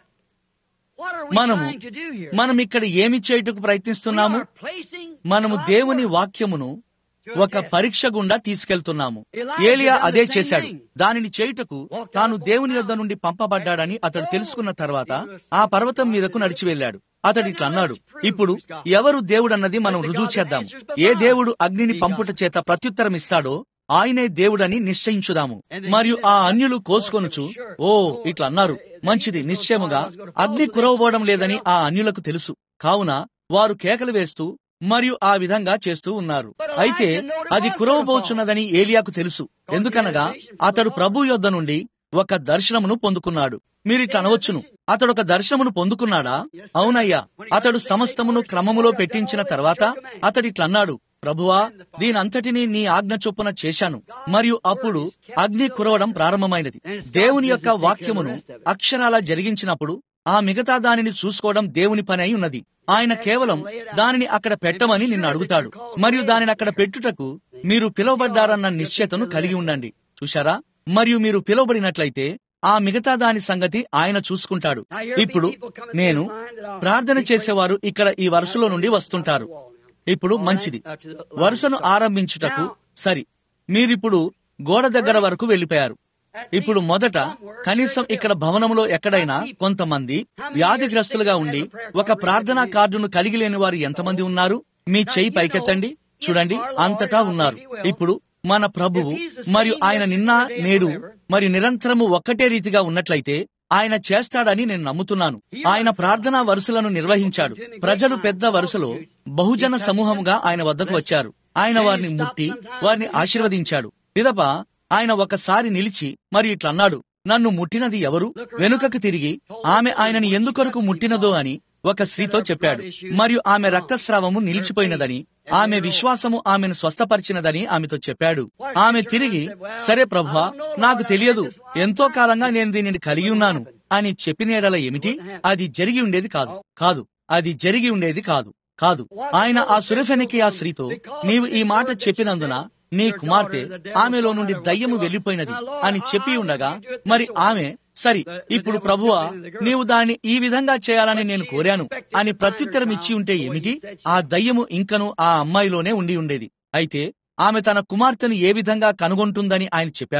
మనము మనం ఇక్కడ ఏమి చేయుటకు ప్రయత్నిస్తున్నాము మనము దేవుని వాక్యమును ఒక పరీక్ష గుండా తీసుకెళ్తున్నాము ఏలియా అదే చేశాడు దానిని చేయుటకు తాను దేవుని యొద్ద నుండి పంపబడ్డాడని అతడు తెలుసుకున్న తర్వాత ఆ పర్వతం మీదకు నడిచి వెళ్ళాడు అతడు ఇట్లా అన్నాడు ఇప్పుడు ఎవరు దేవుడన్నది మనం రుజువు చేద్దాం ఏ దేవుడు అగ్నిని పంపుట చేత ప్రత్యుత్తరం ఇస్తాడో ఆయనే దేవుడని నిశ్చయించుదాము మరియు ఆ అన్యులు కోసుకొనుచు ఓ ఇట్లా అన్నారు మంచిది నిశ్చయముగా అగ్ని కురవబోవడం లేదని ఆ అన్యులకు తెలుసు కావున వారు కేకలు వేస్తూ మరియు ఆ విధంగా చేస్తూ ఉన్నారు అయితే అది కురవబోచున్నదని ఏలియాకు తెలుసు ఎందుకనగా అతడు ప్రభు యొద్ద నుండి ఒక దర్శనమును పొందుకున్నాడు మీరిట్లా అనవచ్చును అతడు ఒక దర్శనమును పొందుకున్నాడా అవునయ్యా అతడు సమస్తమును క్రమములో పెట్టించిన తర్వాత అతడిట్లన్నాడు ప్రభువా దీనంతటినీ నీ ఆజ్ఞ చొప్పున చేశాను మరియు అప్పుడు అగ్ని కురవడం ప్రారంభమైనది దేవుని యొక్క వాక్యమును అక్షరాల జరిగించినప్పుడు ఆ మిగతా దానిని చూసుకోవడం దేవుని పని అయి ఉన్నది ఆయన కేవలం దానిని అక్కడ పెట్టమని నిన్ను అడుగుతాడు మరియు దానిని అక్కడ పెట్టుటకు మీరు పిలువబడ్డారన్న నిశ్చయతను కలిగి ఉండండి చూశారా మరియు మీరు పిలువబడినట్లయితే ఆ మిగతా దాని సంగతి ఆయన చూసుకుంటాడు ఇప్పుడు నేను ప్రార్థన చేసేవారు ఇక్కడ ఈ వరుసలో నుండి వస్తుంటారు ఇప్పుడు మంచిది వరుసను ఆరంభించుటకు సరి మీరిప్పుడు గోడ దగ్గర వరకు వెళ్లిపోయారు ఇప్పుడు మొదట కనీసం ఇక్కడ భవనంలో ఎక్కడైనా కొంతమంది వ్యాధిగ్రస్తులుగా ఉండి ఒక ప్రార్థనా కార్డును కలిగి లేని వారు ఎంతమంది ఉన్నారు మీ చెయ్యి పైకెత్తండి చూడండి అంతటా ఉన్నారు ఇప్పుడు మన ప్రభువు మరియు ఆయన నిన్న నేడు మరియు నిరంతరము ఒక్కటే రీతిగా ఉన్నట్లయితే ఆయన చేస్తాడని నేను నమ్ముతున్నాను ఆయన ప్రార్థనా వరుసలను నిర్వహించాడు ప్రజలు పెద్ద వరుసలో బహుజన సమూహముగా ఆయన వద్దకు వచ్చారు ఆయన వారిని ముట్టి వారిని ఆశీర్వదించాడు పిదప ఆయన ఒకసారి నిలిచి మరి ఇట్లన్నాడు నన్ను ముట్టినది ఎవరు వెనుకకు తిరిగి ఆమె ఆయనని ఎందుకొరకు ముట్టినదో అని ఒక స్త్రీతో చెప్పాడు మరియు ఆమె రక్తస్రావము నిలిచిపోయినదని ఆమె విశ్వాసము ఆమెను స్వస్థపరిచినదని ఆమెతో చెప్పాడు ఆమె తిరిగి సరే ప్రభా నాకు తెలియదు ఎంతో కాలంగా నేను దీనిని కలిగి ఉన్నాను అని చెప్పినేడల ఏమిటి అది జరిగి ఉండేది కాదు కాదు అది జరిగి ఉండేది కాదు కాదు ఆయన ఆ సురఫెనికి ఆ స్త్రీతో నీవు ఈ మాట చెప్పినందున నీ కుమార్తె ఆమెలో నుండి దయ్యము వెళ్లిపోయినది అని చెప్పి ఉండగా మరి ఆమె సరి ఇప్పుడు ప్రభువా నీవు దాన్ని ఈ విధంగా చేయాలని నేను కోరాను అని ప్రత్యుత్తరం ఇచ్చి ఉంటే ఏమిటి ఆ దయ్యము ఇంకను ఆ అమ్మాయిలోనే ఉండి ఉండేది అయితే ఆమె తన కుమార్తెను ఏ విధంగా కనుగొంటుందని ఆయన చెప్పాడో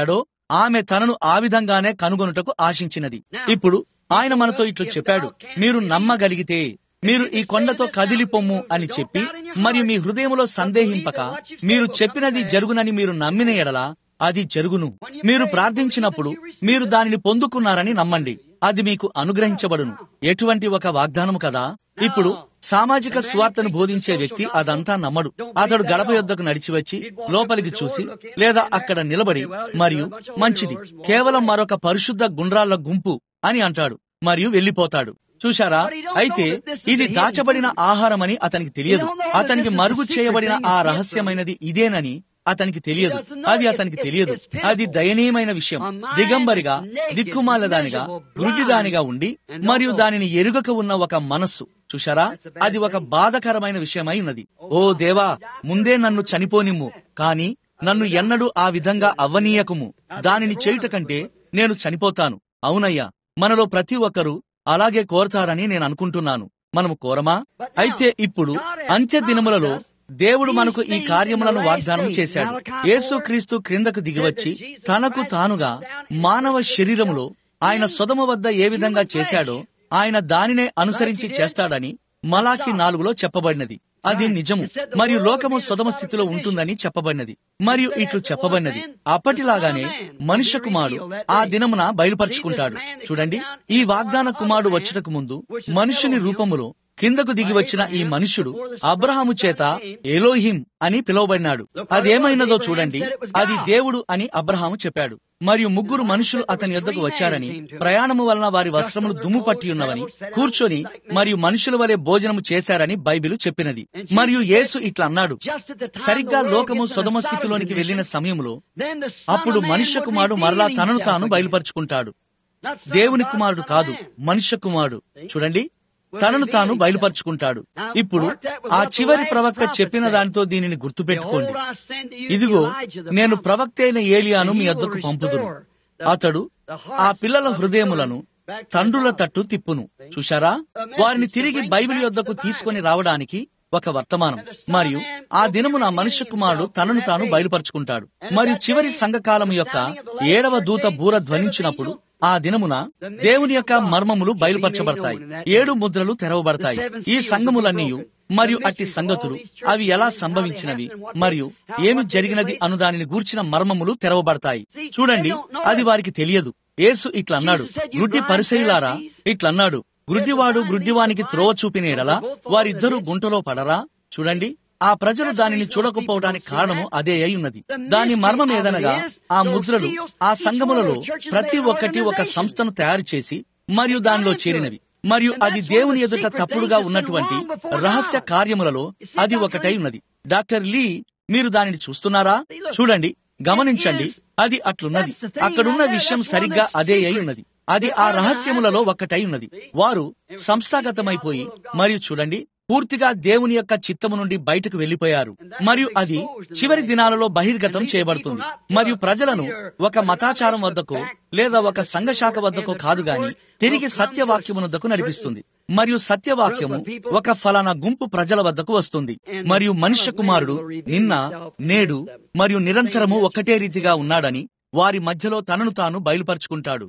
ఆమె తనను ఆ విధంగానే కనుగొనుటకు ఆశించినది ఇప్పుడు ఆయన మనతో ఇట్లు చెప్పాడు మీరు నమ్మగలిగితే మీరు ఈ కొండతో కదిలిపొమ్ము అని చెప్పి మరియు మీ హృదయములో సందేహింపక మీరు చెప్పినది జరుగునని మీరు నమ్మిన ఎడల అది జరుగును మీరు ప్రార్థించినప్పుడు మీరు దానిని పొందుకున్నారని నమ్మండి అది మీకు అనుగ్రహించబడును ఎటువంటి ఒక వాగ్దానము కదా ఇప్పుడు సామాజిక స్వార్థను బోధించే వ్యక్తి అదంతా నమ్మడు అతడు గడప యొద్దకు నడిచి వచ్చి లోపలికి చూసి లేదా అక్కడ నిలబడి మరియు మంచిది కేవలం మరొక పరిశుద్ధ గుండ్రాళ్ల గుంపు అని అంటాడు మరియు వెళ్లిపోతాడు చూశారా అయితే ఇది దాచబడిన ఆహారమని అతనికి తెలియదు అతనికి మరుగు చేయబడిన ఆ రహస్యమైనది ఇదేనని అతనికి తెలియదు అది అతనికి తెలియదు అది దయనీయమైన విషయం దిగంబరిగా దిక్కుమాలదానిగా వృద్ధిదానిగా ఉండి మరియు దానిని ఎరుగక ఉన్న ఒక మనస్సు చూశారా అది ఒక బాధకరమైన విషయమై ఉన్నది ఓ దేవా ముందే నన్ను చనిపోనిమ్ము కాని నన్ను ఎన్నడూ ఆ విధంగా అవ్వనీయకుము దానిని చేయుట కంటే నేను చనిపోతాను అవునయ్యా మనలో ప్రతి ఒక్కరూ అలాగే కోరతారని నేను అనుకుంటున్నాను మనము కోరమా అయితే ఇప్పుడు అంత్య దినములలో దేవుడు మనకు ఈ కార్యములను వాగ్దానం చేశాడు యేసుక్రీస్తు క్రిందకు దిగివచ్చి తనకు తానుగా మానవ శరీరములో ఆయన సొదమ వద్ద ఏ విధంగా చేశాడో ఆయన దానినే అనుసరించి చేస్తాడని మలాకి నాలుగులో చెప్పబడినది అది నిజము మరియు లోకము సుధమ స్థితిలో ఉంటుందని చెప్పబడినది మరియు ఇట్లు చెప్పబడినది అప్పటిలాగానే మనుష్య కుమారుడు ఆ దినమున బయలుపరుచుకుంటాడు చూడండి ఈ వాగ్దాన కుమారుడు వచ్చుటకు ముందు మనుషుని రూపములో కిందకు దిగి వచ్చిన ఈ మనుషుడు అబ్రహాము చేత ఎలోహిం అని పిలువబడినాడు అదేమైనదో చూడండి అది దేవుడు అని అబ్రహాము చెప్పాడు మరియు ముగ్గురు మనుషులు అతని యొద్దకు వచ్చారని ప్రయాణము వలన వారి వస్త్రములు దుమ్ము పట్టి ఉన్నవని కూర్చొని మరియు మనుషుల వలె భోజనము చేశారని బైబిలు చెప్పినది మరియు యేసు ఇట్లా అన్నాడు సరిగ్గా లోకము సుధమ స్థితిలోనికి వెళ్లిన సమయంలో అప్పుడు మనుష్య కుమారుడు మరలా తనను తాను బయలుపరుచుకుంటాడు దేవుని కుమారుడు కాదు మనుష్య కుమారుడు చూడండి తనను తాను బయలుపరుచుకుంటాడు ఇప్పుడు ఆ చివరి ప్రవక్త చెప్పిన దానితో దీనిని గుర్తుపెట్టుకోండి ఇదిగో నేను ప్రవక్త అయిన ఏలియాను మీ వద్దకు పంపుదును అతడు ఆ పిల్లల హృదయములను తండ్రుల తట్టు తిప్పును చూశారా వారిని తిరిగి బైబిల్ యొద్దకు తీసుకొని రావడానికి ఒక వర్తమానం మరియు ఆ దినమున మనుష్య కుమారుడు తనను తాను బయలుపరుచుకుంటాడు మరియు చివరి సంఘకాలం యొక్క ఏడవ దూత బూర ధ్వనించినప్పుడు ఆ దినమున దేవుని యొక్క మర్మములు బయలుపరచబడతాయి ఏడు ముద్రలు తెరవబడతాయి ఈ సంఘములన్నీ మరియు అట్టి సంగతులు అవి ఎలా సంభవించినవి మరియు ఏమి జరిగినది అను దానిని గూర్చిన మర్మములు తెరవబడతాయి చూడండి అది వారికి తెలియదు యేసు ఇట్లన్నాడు గుడ్డి పరిశైలారా ఇట్లన్నాడు గుడ్డివాడు గుడ్డివానికి త్రోవ చూపిన ఎడలా వారిద్దరూ గుంటలో పడరా చూడండి ఆ ప్రజలు దానిని చూడకపోవడానికి కారణము అదే అయి ఉన్నది దాని మర్మం ఏదనగా ఆ ముద్రలు ఆ సంఘములలో ప్రతి ఒక్కటి ఒక సంస్థను తయారు చేసి మరియు దానిలో చేరినవి మరియు అది దేవుని ఎదుట తప్పుడుగా ఉన్నటువంటి రహస్య కార్యములలో అది ఒకటై ఉన్నది డాక్టర్ లీ మీరు దానిని చూస్తున్నారా చూడండి గమనించండి అది అట్లున్నది అక్కడున్న విషయం సరిగ్గా అదే అయి ఉన్నది అది ఆ రహస్యములలో ఒక్కటై ఉన్నది వారు సంస్థాగతమైపోయి మరియు చూడండి పూర్తిగా దేవుని యొక్క చిత్తము నుండి బయటకు వెళ్లిపోయారు మరియు అది చివరి దినాలలో బహిర్గతం చేయబడుతుంది మరియు ప్రజలను ఒక మతాచారం వద్దకు లేదా ఒక సంఘశాఖ వద్దకు కాదు గాని తిరిగి సత్యవాక్యమునొద్దకు నడిపిస్తుంది మరియు సత్యవాక్యము ఒక ఫలానా గుంపు ప్రజల వద్దకు వస్తుంది మరియు మనుష్య కుమారుడు నిన్న నేడు మరియు నిరంతరము ఒక్కటే రీతిగా ఉన్నాడని వారి మధ్యలో తనను తాను బయలుపరుచుకుంటాడు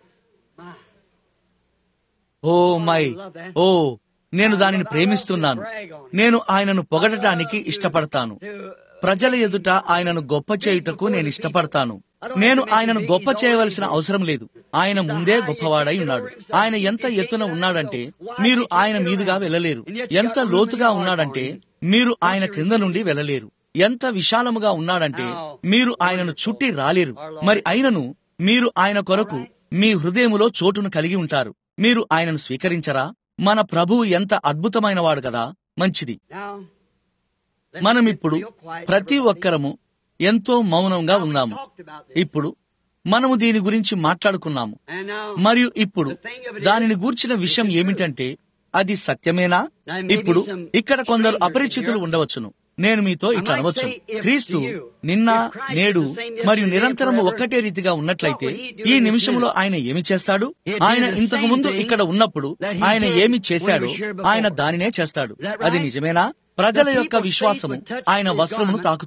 ఓ మై ఓ నేను దానిని ప్రేమిస్తున్నాను నేను ఆయనను పొగడటానికి ఇష్టపడతాను ప్రజల ఎదుట ఆయనను గొప్ప చేయుటకు నేను ఇష్టపడతాను నేను ఆయనను గొప్ప చేయవలసిన అవసరం లేదు ఆయన ముందే గొప్పవాడై ఉన్నాడు ఆయన ఎంత ఎత్తున ఉన్నాడంటే మీరు ఆయన మీదుగా వెళ్ళలేరు ఎంత లోతుగా ఉన్నాడంటే మీరు ఆయన క్రింద నుండి వెళ్ళలేరు ఎంత విశాలముగా ఉన్నాడంటే మీరు ఆయనను చుట్టి రాలేరు మరి అయినను మీరు ఆయన కొరకు మీ హృదయములో చోటును కలిగి ఉంటారు మీరు ఆయనను స్వీకరించరా మన ప్రభువు ఎంత అద్భుతమైన వాడు కదా మంచిది మనమిప్పుడు ప్రతి ఒక్కరము ఎంతో మౌనంగా ఉన్నాము ఇప్పుడు మనము దీని గురించి మాట్లాడుకున్నాము మరియు ఇప్పుడు దానిని గూర్చిన విషయం ఏమిటంటే అది సత్యమేనా ఇప్పుడు ఇక్కడ కొందరు అపరిచితులు ఉండవచ్చును నేను మీతో ఇట్లా అనవచ్చు క్రీస్తు నిన్న నేడు మరియు నిరంతరము ఒక్కటే రీతిగా ఉన్నట్లయితే ఈ నిమిషంలో ఆయన ఏమి చేస్తాడు ఆయన ఇంతకు ముందు ఇక్కడ ఉన్నప్పుడు ఆయన ఏమి చేశాడో ఆయన దానినే చేస్తాడు అది నిజమేనా ప్రజల యొక్క విశ్వాసము ఆయన వస్త్రమును తాకుతుంది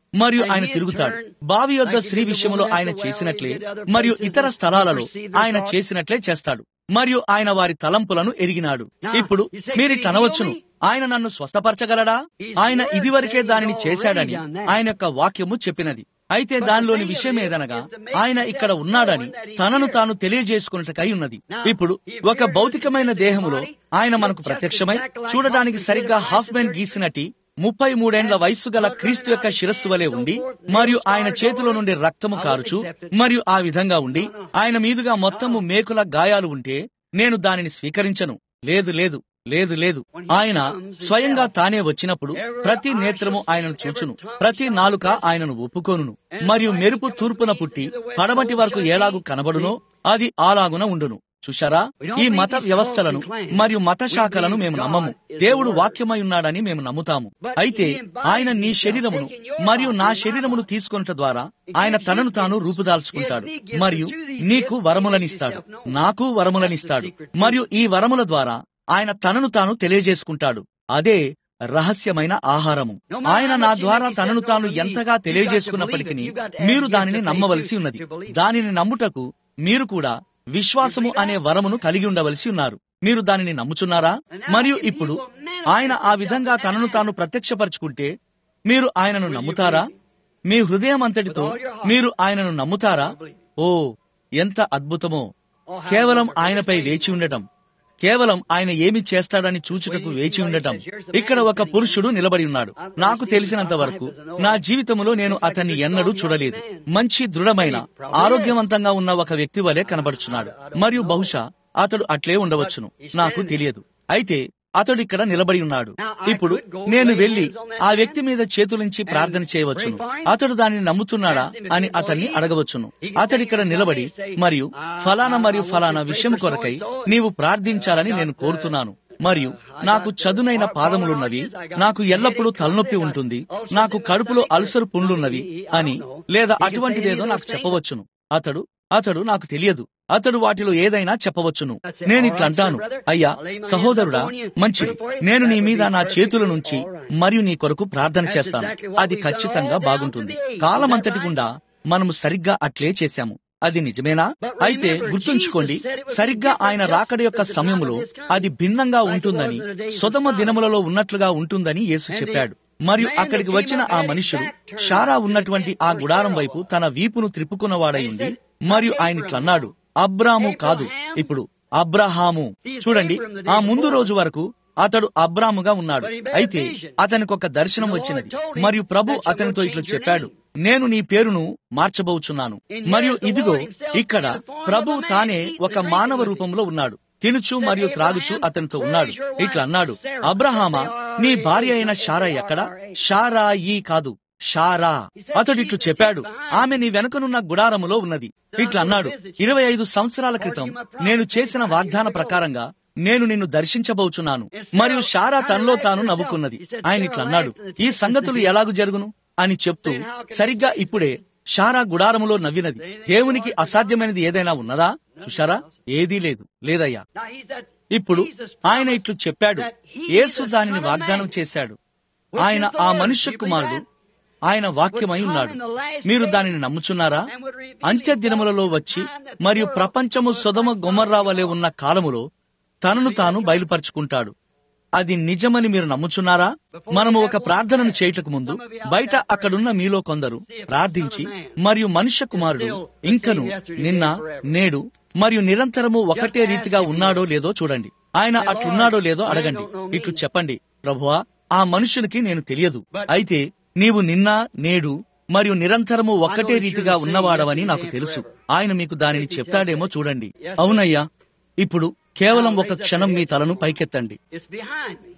మరియు ఆయన తిరుగుతాడు బావి యొద్ద స్త్రీ విషయంలో ఆయన చేసినట్లే మరియు ఇతర స్థలాలలో ఆయన చేసినట్లే చేస్తాడు మరియు ఆయన వారి తలంపులను ఎరిగినాడు ఇప్పుడు మీరిట్లనవచ్చును ఆయన నన్ను స్వస్థపరచగలడా ఆయన ఇదివరకే దానిని చేశాడని ఆయన యొక్క వాక్యము చెప్పినది అయితే దానిలోని విషయం ఏదనగా ఆయన ఇక్కడ ఉన్నాడని తనను తాను తెలియజేసుకున్నట్టుకై ఉన్నది ఇప్పుడు ఒక భౌతికమైన దేహములో ఆయన మనకు ప్రత్యక్షమై చూడటానికి సరిగ్గా హాఫ్ మెన్ గీసినట్టి ముప్పై మూడేండ్ల వయస్సు గల క్రీస్తు యొక్క శిరస్సు వలె ఉండి మరియు ఆయన చేతిలో నుండి రక్తము కారుచు మరియు ఆ విధంగా ఉండి ఆయన మీదుగా మొత్తము మేకుల గాయాలు ఉంటే నేను దానిని స్వీకరించను లేదు లేదు లేదు లేదు ఆయన స్వయంగా తానే వచ్చినప్పుడు ప్రతి నేత్రము ఆయనను చూచును ప్రతి నాలుక ఆయనను ఒప్పుకోనును మరియు మెరుపు తూర్పున పుట్టి పడమటి వరకు ఎలాగు కనబడునో అది అలాగున ఉండును చూశారా ఈ మత వ్యవస్థలను మరియు మత శాఖలను మేము నమ్మము దేవుడు వాక్యమై ఉన్నాడని మేము నమ్ముతాము అయితే ఆయన నీ శరీరమును మరియు నా శరీరమును తీసుకొనట ద్వారా ఆయన తనను తాను రూపుదాల్చుకుంటాడు మరియు నీకు వరములనిస్తాడు నాకు వరములనిస్తాడు మరియు ఈ వరముల ద్వారా ఆయన తనను తాను తెలియజేసుకుంటాడు అదే రహస్యమైన ఆహారము ఆయన నా ద్వారా తనను తాను ఎంతగా తెలియజేసుకున్నప్పటికీ మీరు దానిని నమ్మవలసి ఉన్నది దానిని నమ్ముటకు మీరు కూడా విశ్వాసము అనే వరమును కలిగి ఉండవలసి ఉన్నారు మీరు దానిని నమ్ముచున్నారా మరియు ఇప్పుడు ఆయన ఆ విధంగా తనను తాను ప్రత్యక్షపరుచుకుంటే మీరు ఆయనను నమ్ముతారా మీ హృదయం అంతటితో మీరు ఆయనను నమ్ముతారా ఓ ఎంత అద్భుతమో కేవలం ఆయనపై వేచి ఉండటం కేవలం ఆయన ఏమి చేస్తాడని చూచుటకు వేచి ఉండటం ఇక్కడ ఒక పురుషుడు నిలబడి ఉన్నాడు నాకు తెలిసినంత వరకు నా జీవితంలో నేను అతన్ని ఎన్నడూ చూడలేదు మంచి దృఢమైన ఆరోగ్యవంతంగా ఉన్న ఒక వ్యక్తి వలె కనబడుచున్నాడు మరియు బహుశా అతడు అట్లే ఉండవచ్చును నాకు తెలియదు అయితే అతడు ఇక్కడ నిలబడి ఉన్నాడు ఇప్పుడు నేను వెళ్లి ఆ వ్యక్తి మీద చేతులుంచి ప్రార్థన చేయవచ్చును అతడు దానిని నమ్ముతున్నాడా అని అతన్ని అడగవచ్చును అతడిక్కడ నిలబడి మరియు ఫలానా మరియు ఫలానా విషయం కొరకై నీవు ప్రార్థించాలని నేను కోరుతున్నాను మరియు నాకు చదునైన పాదములున్నవి నాకు ఎల్లప్పుడూ తలనొప్పి ఉంటుంది నాకు కడుపులో అల్సరు పుండ్లున్నవి అని లేదా అటువంటిదేదో నాకు చెప్పవచ్చును అతడు అతడు నాకు తెలియదు అతడు వాటిలో ఏదైనా చెప్పవచ్చును నేనిట్లా అంటాను అయ్యా సహోదరుడా మంచిది నేను నీ మీద నా చేతుల నుంచి మరియు నీ కొరకు ప్రార్థన చేస్తాను అది ఖచ్చితంగా బాగుంటుంది కాలమంతటి గుండా మనము సరిగ్గా అట్లే చేశాము అది నిజమేనా అయితే గుర్తుంచుకోండి సరిగ్గా ఆయన రాకడ యొక్క సమయంలో అది భిన్నంగా ఉంటుందని సుతమ దినములలో ఉన్నట్లుగా ఉంటుందని యేసు చెప్పాడు మరియు అక్కడికి వచ్చిన ఆ మనుషుడు షారా ఉన్నటువంటి ఆ గుడారం వైపు తన వీపును త్రిప్పుకున్నవాడై ఉండి మరియు ఆయన ఇట్లన్నాడు అబ్రాము కాదు ఇప్పుడు అబ్రహాము చూడండి ఆ ముందు రోజు వరకు అతడు అబ్రాముగా ఉన్నాడు అయితే అతనికి ఒక దర్శనం వచ్చినది మరియు ప్రభు అతనితో ఇట్లా చెప్పాడు నేను నీ పేరును మార్చబోచున్నాను మరియు ఇదిగో ఇక్కడ ప్రభు తానే ఒక మానవ రూపంలో ఉన్నాడు తినుచు మరియు త్రాగుచు అతనితో ఉన్నాడు ఇట్లా అన్నాడు అబ్రహామా నీ భార్య అయిన షారా ఎక్కడ షారా ఈ కాదు షారా అతడు ఇట్లు చెప్పాడు ఆమె నీ వెనుకనున్న గుడారములో ఉన్నది ఇట్లా అన్నాడు ఇరవై ఐదు సంవత్సరాల క్రితం నేను చేసిన వాగ్దాన ప్రకారంగా నేను నిన్ను దర్శించబోచున్నాను మరియు షారా తనలో తాను నవ్వుకున్నది ఆయన ఇట్లా అన్నాడు ఈ సంగతులు ఎలాగు జరుగును అని చెప్తూ సరిగ్గా ఇప్పుడే షారా గుడారములో నవ్వినది దేవునికి అసాధ్యమైనది ఏదైనా ఉన్నదా చూశారా ఏదీ లేదు లేదయ్యా ఇప్పుడు ఆయన ఇట్లు చెప్పాడు యేసు దానిని వాగ్దానం చేశాడు ఆయన ఆ మనుష్య కుమారుడు ఆయన వాక్యమై ఉన్నాడు మీరు దానిని నమ్ముచున్నారా అంత్య దినములలో వచ్చి మరియు ప్రపంచము సుధమ గుమర్రా వలె ఉన్న కాలములో తనను తాను బయలుపరుచుకుంటాడు అది నిజమని మీరు నమ్ముచున్నారా మనము ఒక ప్రార్థనను చేయటకు ముందు బయట అక్కడున్న మీలో కొందరు ప్రార్థించి మరియు మనుష్య కుమారుడు ఇంకను నిన్న నేడు మరియు నిరంతరము ఒకటే రీతిగా ఉన్నాడో లేదో చూడండి ఆయన అట్లున్నాడో లేదో అడగండి ఇట్లు చెప్పండి ప్రభువా ఆ మనుషునికి నేను తెలియదు అయితే నీవు నిన్న నేడు మరియు నిరంతరము ఒక్కటే రీతిగా ఉన్నవాడవని నాకు తెలుసు ఆయన మీకు దానిని చెప్తాడేమో చూడండి అవునయ్యా ఇప్పుడు కేవలం ఒక క్షణం మీ తలను పైకెత్తండి It's behind me.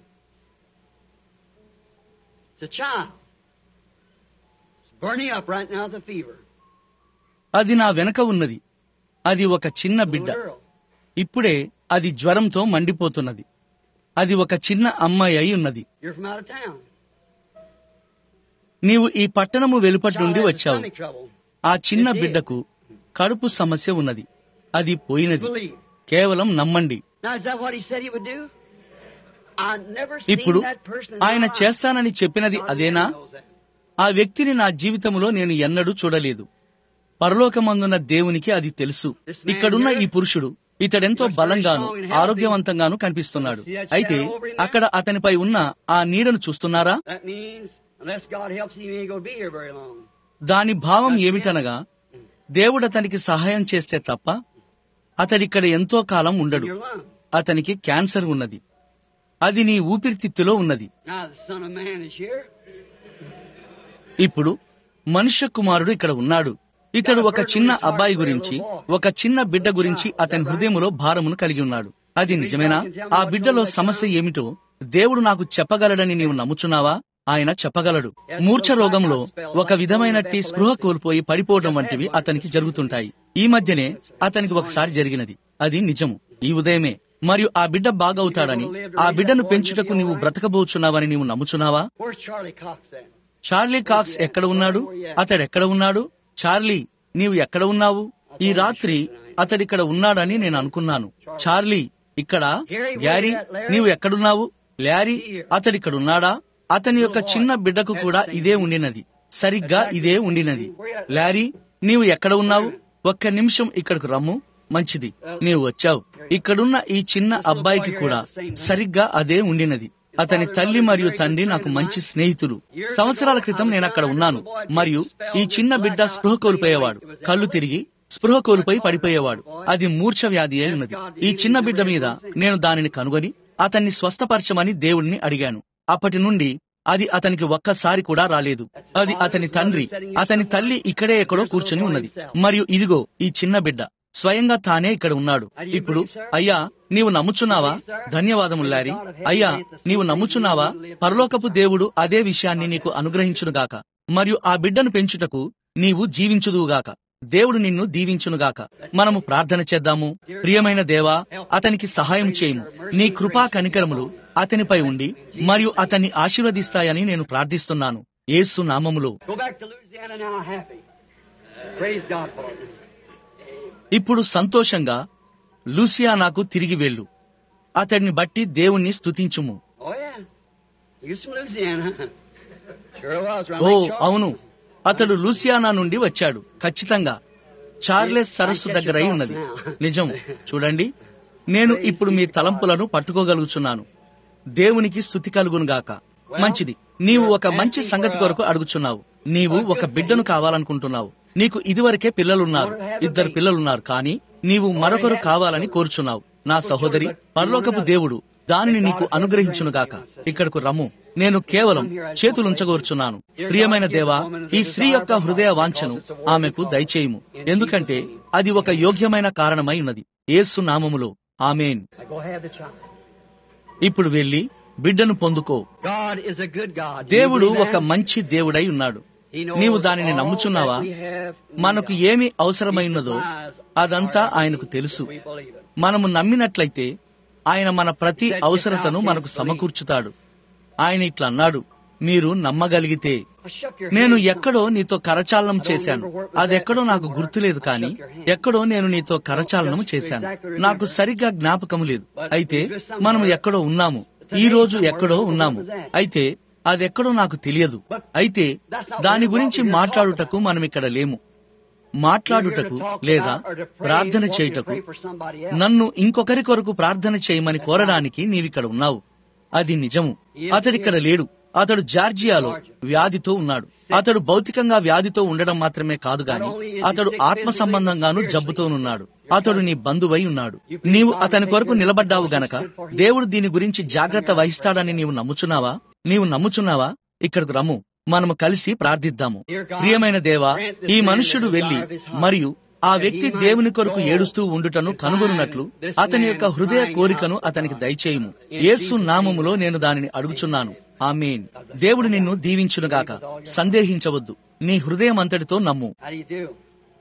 It's a child. It's burning up right now with a fever. అది నా వెనక ఉన్నది అది ఒక చిన్న బిడ్డ Little girl. ఇప్పుడే అది జ్వరంతో మండిపోతున్నది అది ఒక చిన్న అమ్మాయి అయి ఉన్నది You're from out of town. నీవు ఈ పట్టణము వెలుపటి Child నుండి has వచ్చావు stomach trouble. ఆ చిన్న బిడ్డకు కడుపు సమస్య ఉన్నది అది పోయినది Believe. కేవలం నమ్మండి Now, is that what he said he would do? I never seen ఇప్పుడు that person in my ఆయన life. చేస్తానని చెప్పినది John అదేనా knows that. ఆ వ్యక్తిని నా జీవితంలో నేను ఎన్నడూ చూడలేదు పరలోకమందున్న దేవునికి అది తెలుసు ఇక్కడున్న ఈ పురుషుడు ఇతడెంతో బలంగాను ఆరోగ్యవంతంగాను కనిపిస్తున్నాడు అయితే అక్కడ అతనిపై ఉన్న ఆ నీడను చూస్తున్నారా That means, unless God helps him, he ain't going to be here very long. దాని భావం ఏమిటనగా దేవుడు అతనికి సహాయం చేస్తే తప్ప అతడిక్కడ ఎంతో కాలం ఉండడు Your lung. అతనికి క్యాన్సర్ ఉన్నది అది నీ ఊపిరితిత్తులో ఉన్నది Now the Son of Man is here. ఇప్పుడు మనుష్య కుమారుడు ఇక్కడ ఉన్నాడు ఇతడు ఒక చిన్న అబ్బాయి గురించి ఒక చిన్న బిడ్డ గురించి అతని హృదయములో భారమును కలిగి ఉన్నాడు అది నిజమేనా ఆ బిడ్డలో సమస్య ఏమిటో దేవుడు నాకు చెప్పగలడని నీవు నమ్ముచున్నావా ఆయన చెప్పగలడు మూర్ఛ రోగంలో ఒక విధమైనట్టి స్పృహ కోల్పోయి పడిపోవడం వంటివి అతనికి జరుగుతుంటాయి ఈ మధ్యనే అతనికి ఒకసారి జరిగినది అది నిజము ఈ ఉదయమే మరియు ఆ బిడ్డ బాగవుతాడని ఆ బిడ్డను పెంచుటకు నీవు బ్రతకబోచున్నావని నీవు నమ్ముచున్నావా Where's Charlie Cox at? Charlie Cox ఎక్కడ ఉన్నాడు అతడు ఎక్కడ ఉన్నాడు చార్లీ నీవు ఎక్కడ ఉన్నావు ఈ రాత్రి అతడిక్కడ ఉన్నాడని నేను అనుకున్నాను చార్లీ ఇక్కడ గ్యారీ నీవు ఎక్కడున్నావు ల్యారీ అతడిక్కడ ఉన్నాడా అతని యొక్క చిన్న బిడ్డకు కూడా ఇదే ఉండినది సరిగ్గా ఇదే ఉండినది ల్యారీ నీవు ఎక్కడ ఉన్నావు ఒక్క నిమిషం ఇక్కడకు రమ్ము మంచిది నీవు వచ్చావు ఇక్కడున్న ఈ చిన్న అబ్బాయికి కూడా సరిగ్గా అదే ఉండినది అతని తల్లి మరియు తండ్రి నాకు మంచి స్నేహితులు సంవత్సరాల క్రితం నేను అక్కడ ఉన్నాను మరియు ఈ చిన్న బిడ్డ స్పృహ కోల్పోయేవాడు కళ్ళు తిరిగి స్పృహ కోల్పోయి పడిపోయేవాడు అది మూర్ఛ వ్యాధి అయి ఉన్నది ఈ చిన్న బిడ్డ మీద నేను దానిని కనుగొని అతన్ని స్వస్థపరచమని దేవుణ్ణి అడిగాను అప్పటి నుండి అది అతనికి ఒక్కసారి కూడా రాలేదు అది అతని తండ్రి అతని తల్లి ఇక్కడే ఎక్కడో కూర్చొని ఉన్నది మరియు ఇదిగో ఈ చిన్న బిడ్డ స్వయంగా తానే ఇక్కడ ఉన్నాడు ఇప్పుడు అయ్యా నీవు నమ్ముచున్నావా ధన్యవాదములు లారి అయ్యా నీవు నమ్ముచున్నావా పరలోకపు దేవుడు అదే విషయాన్ని నీకు అనుగ్రహించునుగాక మరియు ఆ బిడ్డను పెంచుటకు నీవు జీవించుదువుగాక దేవుడు నిన్ను దీవించునుగాక మనము ప్రార్థన చేద్దాము ప్రియమైన దేవా అతనికి సహాయం చేయము నీ కృపా కనికరములు అతనిపై ఉండి మరియు అతన్ని ఆశీర్వదిస్తాయని నేను ప్రార్థిస్తున్నాను యేసు నామములో Go back to Louisiana now happy. Praise God for it. ఇప్పుడు సంతోషంగా లూసియానాకు తిరిగి వెళ్ళు అతడిని బట్టి దేవుణ్ణి స్తుతించుము Oh, yeah. You from Louisiana. Sure was. Right oh Lake Charles. అవును అతడు లూసియానా నుండి వచ్చాడు ఖచ్చితంగా చార్లెస్ సరస్సు దగ్గరై ఉన్నది నిజం చూడండి నేను ఇప్పుడు మీ తలంపులను పట్టుకోగలుగుచున్నాను దేవునికి స్థుతి కలుగునుగాక మంచిది నీవు ఒక మంచి సంగతి కొరకు అడుగుచున్నావు నీవు ఒక బిడ్డను కావాలనుకుంటున్నావు నీకు ఇదివరకే పిల్లలున్నారు ఇద్దరు పిల్లలున్నారు కానీ నీవు మరొకరు కావాలని కోరుచున్నావు నా సహోదరి పరలోకపు దేవుడు దానిని నీకు అనుగ్రహించునుగాక ఇక్కడకు రమ్ము నేను కేవలం చేతులుంచగోర్చున్నాను ప్రియమైన దేవా ఈ స్త్రీ యొక్క హృదయ వాంఛను ఆమెకు దయచేయము ఎందుకంటే అది ఒక యోగ్యమైన కారణమై ఉన్నది యేసు నామములో amen Now Go have the child. ఇప్పుడు వెళ్లి బిడ్డను పొందుకో God is a good God. Do you దేవుడు believe ఒక that? మంచి దేవుడై ఉన్నాడు He knows నీవు దానిని all నమ్ముచున్నావా that we have need మనకు of. ఏమి అవసరమైనదో అదంతా ఆయనకు తెలుసు We believe it. మనము నమ్మినట్లయితే ఆయన మన ప్రతి అవసరతను మనకు సమకూర్చుతాడు ఆయన ఇట్లా అన్నాడు మీరు నమ్మగలిగితే I shook your నేను hand. ఎక్కడో నీతో కరచాలనం చేశాను అదెక్కడో నాకు గుర్తులేదు కానీ ఎక్కడో నేను నీతో కరచాలనం చేశాను నాకు సరిగ్గా జ్ఞాపకం లేదు అయితే మనము ఎక్కడో ఉన్నాము ఈ రోజు ఎక్కడో ఉన్నాము అయితే అదెక్కడో నాకు తెలియదు అయితే దాని గురించి మాట్లాడుటకు మనం ఇక్కడ లేము మాట్లాడుటకు లేదా ప్రార్థన చేయుటకు నన్ను ఇంకొకరి కొరకు ప్రార్థన చేయమని కోరడానికి నీవిక్కడ ఉన్నావు అది నిజము అతడిక్కడ లేడు అతడు జార్జియాలో వ్యాధితో ఉన్నాడు అతడు భౌతికంగా వ్యాధితో ఉండడం మాత్రమే కాదు గాని అతడు ఆత్మ సంబంధంగాను జబ్బుతోనున్నాడు అతడు నీ బంధువై ఉన్నాడు నీవు అతని కొరకు నిలబడ్డావు గనక దేవుడు దీని గురించి జాగ్రత్త వహిస్తాడని నీవు నమ్ముచున్నావా నీవు నమ్ముచున్నావా ఇక్కడకు రమ్ము మనము కలిసి ప్రార్థిద్దాము ప్రియమైన దేవా ఈ మనుష్యుడు వెళ్లి మరియు ఆ వ్యక్తి దేవుని కొరకు ఏడుస్తూ ఉండుటను కనుగొనున్నట్లు అతని యొక్క హృదయ కోరికను అతనికి దయచేయము యేసు నామములో నేను దానిని అడుగుచున్నాను ఆమేన్ దేవుడు నిన్ను దీవించునుగాక సందేహించవద్దు నీ హృదయం అంతటితో నమ్ము How do you do?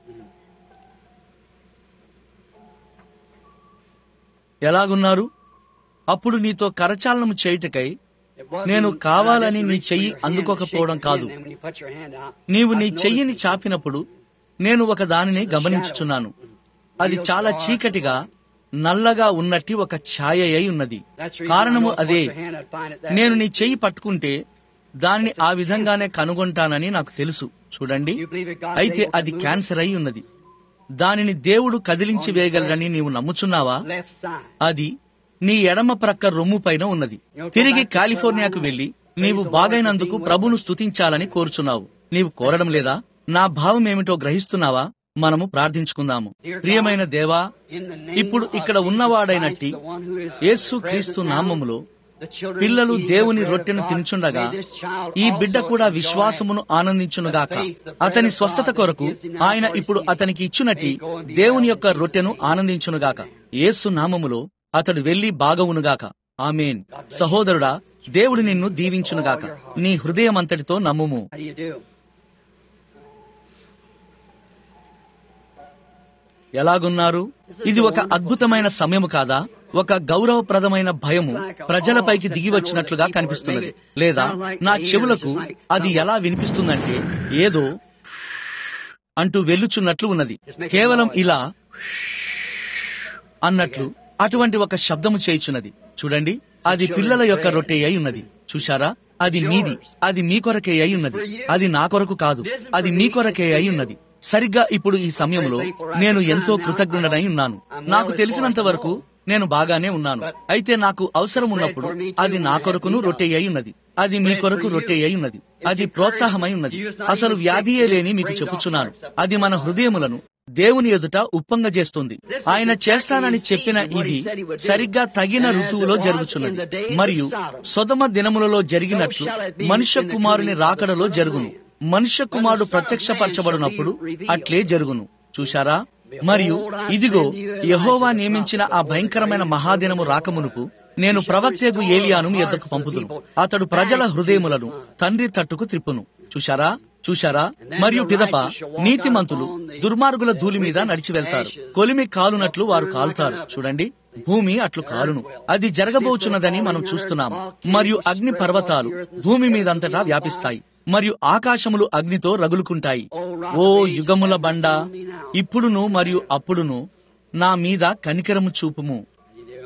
ఎలాగున్నారు అప్పుడు నీతో కరచాలనము చేయుటకై It wasn't, నేను uh, కావాలని just నీ reach చెయ్యి for your hand అందుకోకపోవడం and shake కాదు your hand, and when you put your hand out, నీవు నీ I've చెయ్యిని noticed చాపినప్పుడు నేను ఒక దానిని గమనించుచున్నాను అది చాలా చీకటిగా నల్లగా ఉన్నట్టి ఒక ఛాయ అయి ఉన్నది That's the reason I కారణము know if I అదే put your hand, I'd find it that నేను way. నీ చెయ్యి పట్టుకుంటే దానిని ఆ విధంగానే కనుగొంటానని నాకు తెలుసు చూడండి అయితే అది క్యాన్సర్ అయి ఉన్నది దానిని దేవుడు కదిలించి వేయగలరని నీవు నమ్ముచున్నావా left side. అది నీ ఎడమ ప్రక్క రొమ్ము పైన ఉన్నది తిరిగి కాలిఫోర్నియాకు వెళ్లి నీవు బాగైనందుకు ప్రభును స్తుతించాలని కోరుచున్నావు నీవు కోరడం లేదా నా భావం ఏమిటో గ్రహిస్తున్నావా మనము ప్రార్థించుకుందాము ప్రియమైన దేవా In the name ఇప్పుడు of ఇక్కడ ఉన్నవాడైనట్టి Jesus Christ, the one who is Yesu present క్రీస్తు now, నామములో the children పిల్లలు eating దేవుని the bread of రొట్టెను God, తినుచుండగా may this child ఈ also బిడ్డ కూడా enjoy విశ్వాసమును ఆనందించునుగాక the faith, the bread అతని of స్వస్థత God కొరకు that gives him now ఆయన for his ఇప్పుడు healing. అతనికి ఇచ్చునట్టి May he go and be దేవుని well యొక్క in Jesus' రొట్టెను name. ఆనందించునుగాక యేసు నామములో అతడు వెళ్లి బాగవునుగాక ఆమెన్ సహోదరుడా దేవుడు నిన్ను దీవించునుగాక నీ హృదయమంతటితో నమ్ముము How do you do? ఎలాగున్నారు ఇది ఒక అద్భుతమైన సమయము కాదా ఒక గౌరవప్రదమైన భయము ప్రజలపైకి దిగి వచ్చినట్లుగా కనిపిస్తున్నది లేదా నా చెవులకు అది ఎలా వినిపిస్తుందంటే ఏదో అంటూ వెళ్ళుచున్నట్లు ఉన్నది కేవలం ఇలా అన్నట్లు అటువంటి ఒక శబ్దము చేయుచున్నది చూడండి అది పిల్లల యొక్క రొట్టె అయి ఉన్నది చూశారా అది మీది అది మీ కొరకే అయి ఉన్నది అది నా కొరకు కాదు అది మీ కొరకే అయి ఉన్నది సరిగ్గా ఇప్పుడు ఈ సమయంలో నేను ఎంతో కృతజ్ఞుడనై ఉన్నాను నాకు తెలిసినంత వరకు నేను బాగానే ఉన్నాను అయితే నాకు అవసరం ఉన్నప్పుడు అది నా కొరకును రొట్టె అయి ఉన్నది అది మీ కొరకు రొట్టె అయి ఉన్నది అది ప్రోత్సాహమై ఉన్నది అసలు వ్యాధియే లేని మీకు చెప్పుచున్నాను అది మన హృదయములను దేవుని ఎదుట ఉప్పంగజేస్తుంది ఆయన చేస్తానని చెప్పిన ఇది సరిగ్గా తగిన ఋతువులో జరుగుచున్నది మరియు సొదమ దినములలో జరిగినట్లు మనుష్య కుమారుని రాకడలో జరుగును మనుష్య కుమారుడు ప్రత్యక్షపరచబడినప్పుడు అట్లే జరుగును చూశారా మరియు ఇదిగో యహోవా నియమించిన ఆ భయంకరమైన మహాదినము రాకమునుపు నేను ప్రవక్తకు ఏలియాను మీ ఎద్దకు పంపుదును అతడు ప్రజల హృదయములను తండ్రి తట్టుకు త్రిప్పును చూశారా చూశారా మరియు పిదప నీతిమంతులు దుర్మార్గుల ధూళి మీద నడిచి వెళ్తారు కొలిమి కాలునట్లు వారు కాలుతారు చూడండి భూమి అట్లు కాలును అది జరగబోచున్నదని మనం చూస్తున్నాము మరియు అగ్ని పర్వతాలు భూమి మీదంతటా వ్యాపిస్తాయి మరియు ఆకాశములు అగ్నితో రగులుకుంటాయి ఓ యుగముల బండ ఇప్పుడును మరియు అప్పుడును నా మీద కనికరము చూపుము You do.